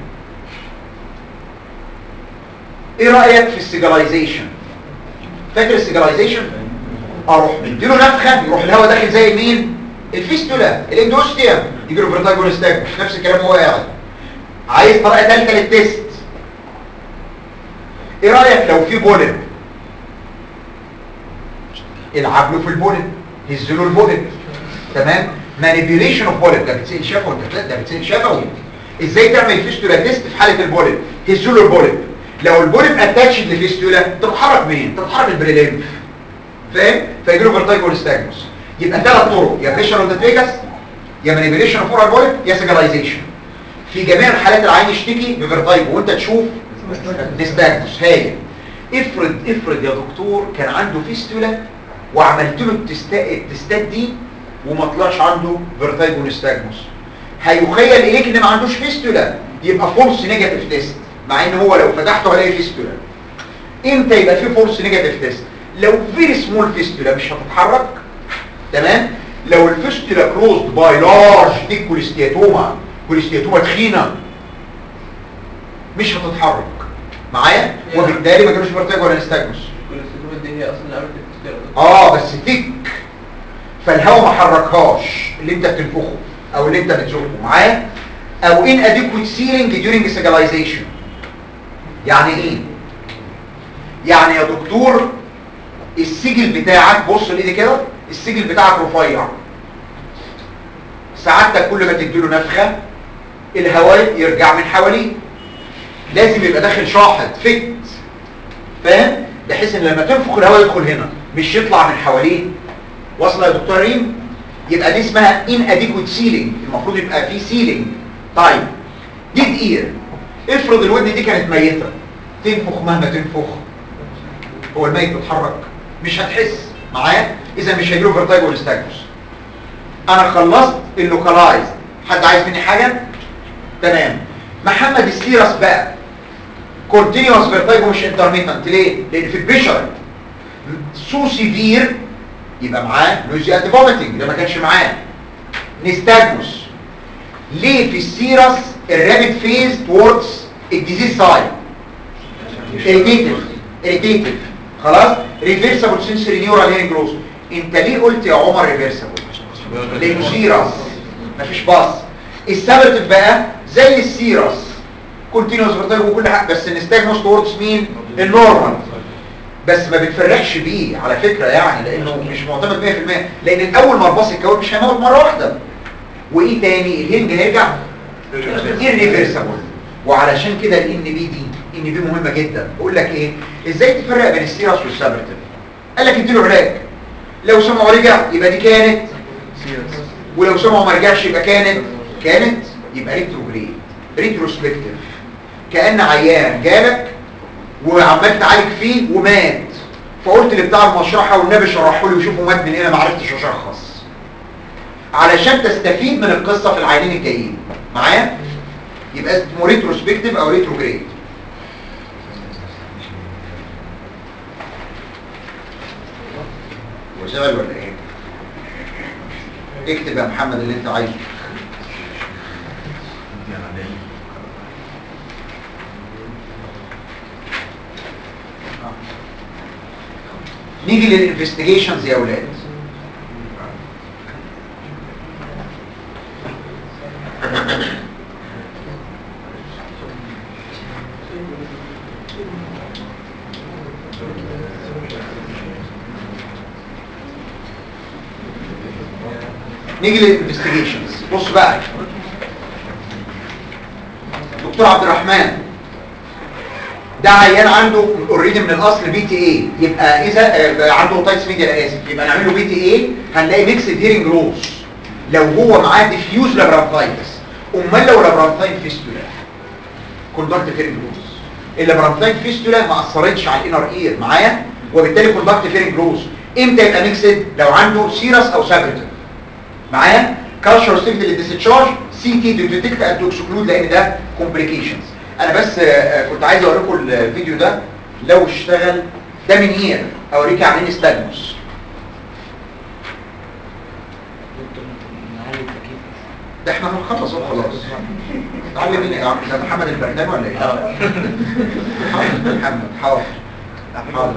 ايه رايك في السيجلايزيشن فاكر السيجلايزيشن اروح مديله نفخه يروح الهواء داخل زي مين الفيستولا الاندوستيوم يجي له فيرتاجون ستاجموس نفس الكلام هو قاعد عايز طريقه ثالثه للتست ايه رايك لو في بولب العب له في البولب هز له البولب تمام مانيبيوليشن اوف بولب ده بتسال شفوي انت ده بتسال شفوي ازاي تعمل فيستولا تيست في حاله البولب هز له البولب لو البولب اتاتشد لفيستولا تتحرك مين تتحرك البريليمف فاهم فيجي له فيرتايجو ستاجموس يبقى ثلاث طرق يا بريشر اون ذا تريجس يا مانيبيوليشن اوف اورال بولب يا سيجلايزيشن في جميع الحالات العين يشتكي بفيرتايجو وانت تشوف نستاجموس هايل افرض افرض يا دكتور كان عنده فيستولا وعملت له التستا- التستات دي وما طلعش عنده فيرتايجو نستاجموس هيخيل اليك ان ما عندوش فيستولا يبقى فولس نيجاتيف تيست مع ان هو لو فتحته هلاقي فيستولا امتى يبقى في فولس نيجاتيف تيست لو فيري سمول فيستولا مش هتتحرك تمام لو الفيستولا كلوزد باي لارج دي كوليستياتوما كوليستياتوما تخينه مش هتتحرك معايا وبالتالي ما جالوش فيرتايجو ولا نستاجموس كل السيتومات دي هي اصلا اللي عملت التفكير اه بس تك فالهواء ما حركهاش اللي انت بتنفخه او اللي انت بتزقه معايا او ان اديكويت سيلينج during سيجلايزيشن يعني ايه يعني يا دكتور السجل بتاعك بص لايدي كده السجل بتاعك رفيع سعادتك كل ما تديله نفخه الهواء يرجع من حواليه لازم يبقى داخل شاحط فت فاهم بحيث ان لما تنفخ الهواء يدخل هنا مش يطلع من حواليه واصله يا دكتور ريم يبقى دي اسمها ان اديكويت سيلينج المفروض يبقى في سيلينج طيب ديد اير افرض الودن دي كانت ميته تنفخ مهما تنفخ هو الميت بيتحرك مش هتحس معايا اذا مش هيجيله فيرتايجو ولا ستاجوس انا خلصت اللوكالايز حد عايز مني حاجه تمام محمد السيرس بقى كونتينيوس فيرتايجو مش انترميتنت ليه لان في البشر سو سيفير يبقى معاه نوزيات فوميتنج ده ما كانش معاه نستاجموس ليه في السيرس الرابid فيز towards الديزيز سايد irritative irritative خلاص reversible sensory neural hearing loss انت ليه قلت يا عمر reversible لانه سيرس مفيش باص السابرتيف بقى زي السيرس كونتينوس فيرتايجو وكل حاجه بس نستجمس توردز مين النورمال بس ما بتفرقش بيه على فكره يعني لانه مش معتمد 100% لان الاول ما الباص يتكون مش هيموت مره واحده وايه تاني الهنج هيرجع irreversible وعلشان كده الان بي دي ان بي مهمه جدا بقول لك ايه ازاي تفرق بين السيرس والسابرتيف قال لك اديله علاج لو سمعه رجع يبقى دي كانت ولو سمعه ما رجعش يبقى كانت كانت يبقى ريتروجريد ريتروسبكتيف كأن عيان جالك وعمال تعالج فيه ومات فقلت لبتاع المشرحة والنبي شرحه لي وشوفوا مات من هنا ما عرفتش اشخص علشان تستفيد من القصة في العينين الجايين معايا يبقى اسمه ريتروسبكتيف او ريتروجريد وشغل ولا ايه اكتب يا محمد اللي انت عايزه نيجي للانفستيجيشنز يا اولاد نيجي للانفستيجيشنز بص بقى دكتور عبد الرحمن ده عيان عنده اوريدي من الاصل بي تي اي يبقى اذا آه، عنده اوتايتس ميديا انا اسف يبقى نعمل له بي تي اي هنلاقي ميكسد هيرنج لوس لو هو معاه ديفيوز لابرانثايتس امال لو لابرانثاين فيستولا كوندكت هيرنج لوس اللابرانثاين فيستولا ما اثرتش على الانر اير معايا وبالتالي كوندكت هيرنج لوس امتى يبقى ميكسد لو عنده سيرس او سابرتيف معايا كالتشر ستيفت للديسشارج سي تي ديتكت اند اكسكلود لان ده كومبليكيشنز انا بس آه، كنت عايز اوريكم الفيديو ده لو اشتغل ده من اير اوريك يعني ايه ستاجموس دكتور نعلي التكييف ده احنا هنخلص اهو خلاص اتعلم مين يا عم ده محمد البردان ولا ايه حاضر محمد حاضر حاضر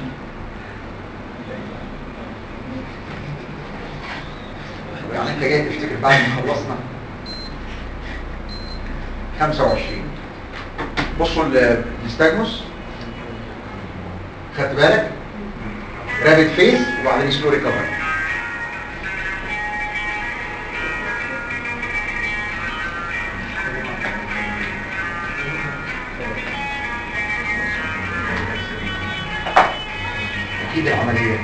يعني انت جاي تفتكر بعد ما خلصنا 25 بصوا الاستاجموس خدت بالك رابط فيس وبعدين سلو ريكفري اكيد العمليات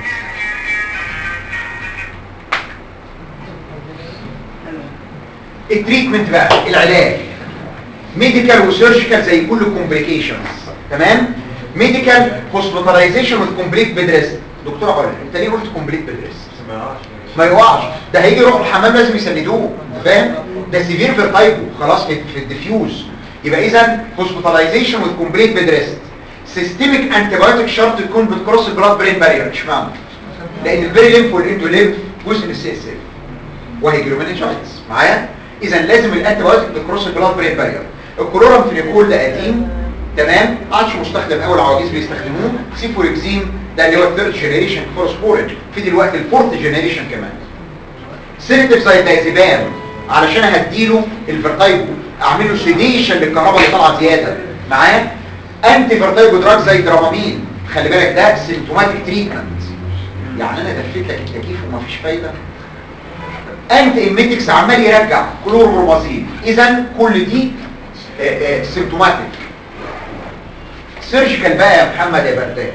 التريتمنت بقى العلاج ميديكال وسيرجيكال زي كل كومبليكيشنز تمام ميديكال هوسبيتاليزيشن وذ كومبليت بيد ريست دكتور عمر انت ليه قلت كومبليت بيد ريست ما يقعش ده هيجي يروح الحمام لازم يسندوه انت فاهم ده سيفير فيرتايجو خلاص في, في الديفيوز يبقى اذا هوسبيتاليزيشن وذ كومبليت بيد ريست سيستميك انتيبيوتيك شرط تكون بتكروس البلاد برين بارير اشمعنى لان البري ليمف والاندو ليمف جزء من السي اس اف وهي جلومينيجايتس معايا اذا لازم الانتيبيوتيك تكروس البلاد برين بارير الكلورام فينيكول ده قديم تمام ما عادش مستخدم قوي العواجيز بيستخدموه سيفوركزيم ده اللي هو الثيرد جنريشن فورسبورين في دلوقتي الفورث جنريشن كمان سيرتيف زي دايزيبام علشان هديله الفيرتايجو اعمل له سيديشن للكهرباء اللي طالعه زياده معايا انتي فيرتايجو دراج زي درامامين خلي بالك ده سيمتوماتيك تريتمنت يعني انا دفيت لك التكييف ومفيش فايده انتي ايميتكس عمال يرجع كلوربرومازين اذا كل دي سيمتوماتيك سيرجيكال بقى يا محمد يا بردان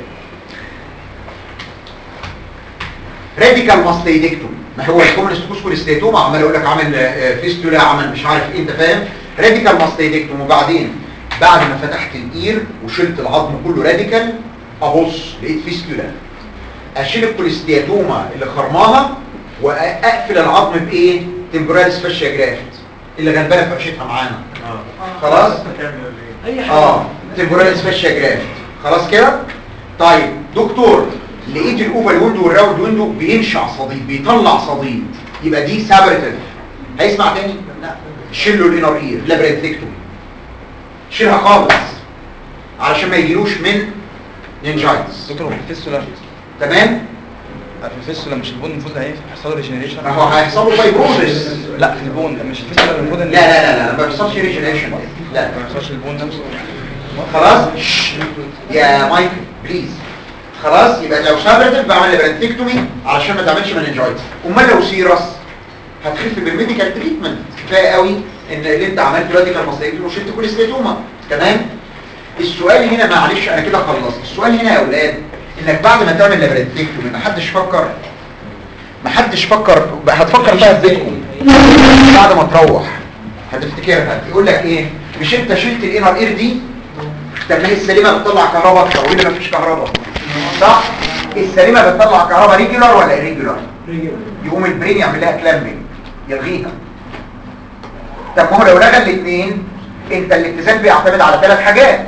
راديكال ماستيدكتوم ما هو الكومنستوس كوليستيتوم عمال اقول لك عامل آه، فيستولا عمل مش عارف ايه انت فاهم راديكال ماستيدكتوم وبعدين بعد ما فتحت الاير وشلت العظم كله راديكال ابص لقيت فيستولا اشيل الكوليستياتوما اللي خرماها واقفل العظم بايه تمبراليس فاشيا جرافت اللي غلبانه فرشتها معانا خلاص اي حاجه اه تمبورال سبيشال جرافت خلاص كده طيب دكتور لقيت الاوفال ويندو والراوند ويندو بينشع صديد بيطلع صديد يبقى دي سابرتيف هيسمع تاني لا شيلوا الانر اير لابرنثكتومي شيلها خالص علشان ما يجيلوش من نينجايتس دكتور هو في الفيستولا تمام في الفيستولا مش البون المفروض هيحصل له ريجنريشن ما هو هيحصل له فايبروزس لا في البون مش الفيستولا المفروض لا ان لا لا لا ما بيحصلش ريجنريشن لا ما يحصلش البون نفسه خلاص يا مايكل بليز خلاص يبقى لو سابرتيف بعمل لابرنتكتومي علشان ما تعملش مننجايتس امال لو سيرس هتخف بالميديكال تريتمنت كفايه قوي ان اللي انت عملته راديكال ماستيكتومي وشلت كل ستيتوما تمام السؤال هنا معلش انا كده خلصت السؤال هنا يا اولاد انك بعد ما تعمل لابرنتكتومي ما حدش فكر ما حدش فكر هتفكر فيها في بيتكم بعد ما تروح هتفتكرها يقول لك ايه مش انت شلت الانر اير دي طب ما هي السليمه بتطلع كهرباء اكتر وايه ما فيش كهرباء صح السليمه بتطلع كهرباء ريجولار ولا ريجولار يقوم البرين يعمل لها كلامبنج يلغيها طب ما هو لو لغى الاثنين انت الاتزان بيعتمد على ثلاث حاجات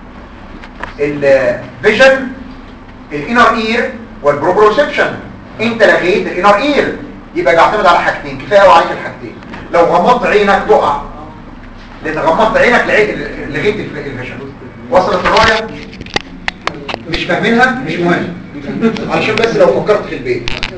الفيجن الانر اير والبروبروسبشن انت لغيت الانر اير يبقى بيعتمد على حاجتين كفايه قوي عليك الحاجتين لو غمضت عينك تقع لان غمضت عينك لغيت ال- لغيت الف- الفيجن وصلت الرؤيه مش فاهمينها مش مهم علشان بس لو فكرت في البيت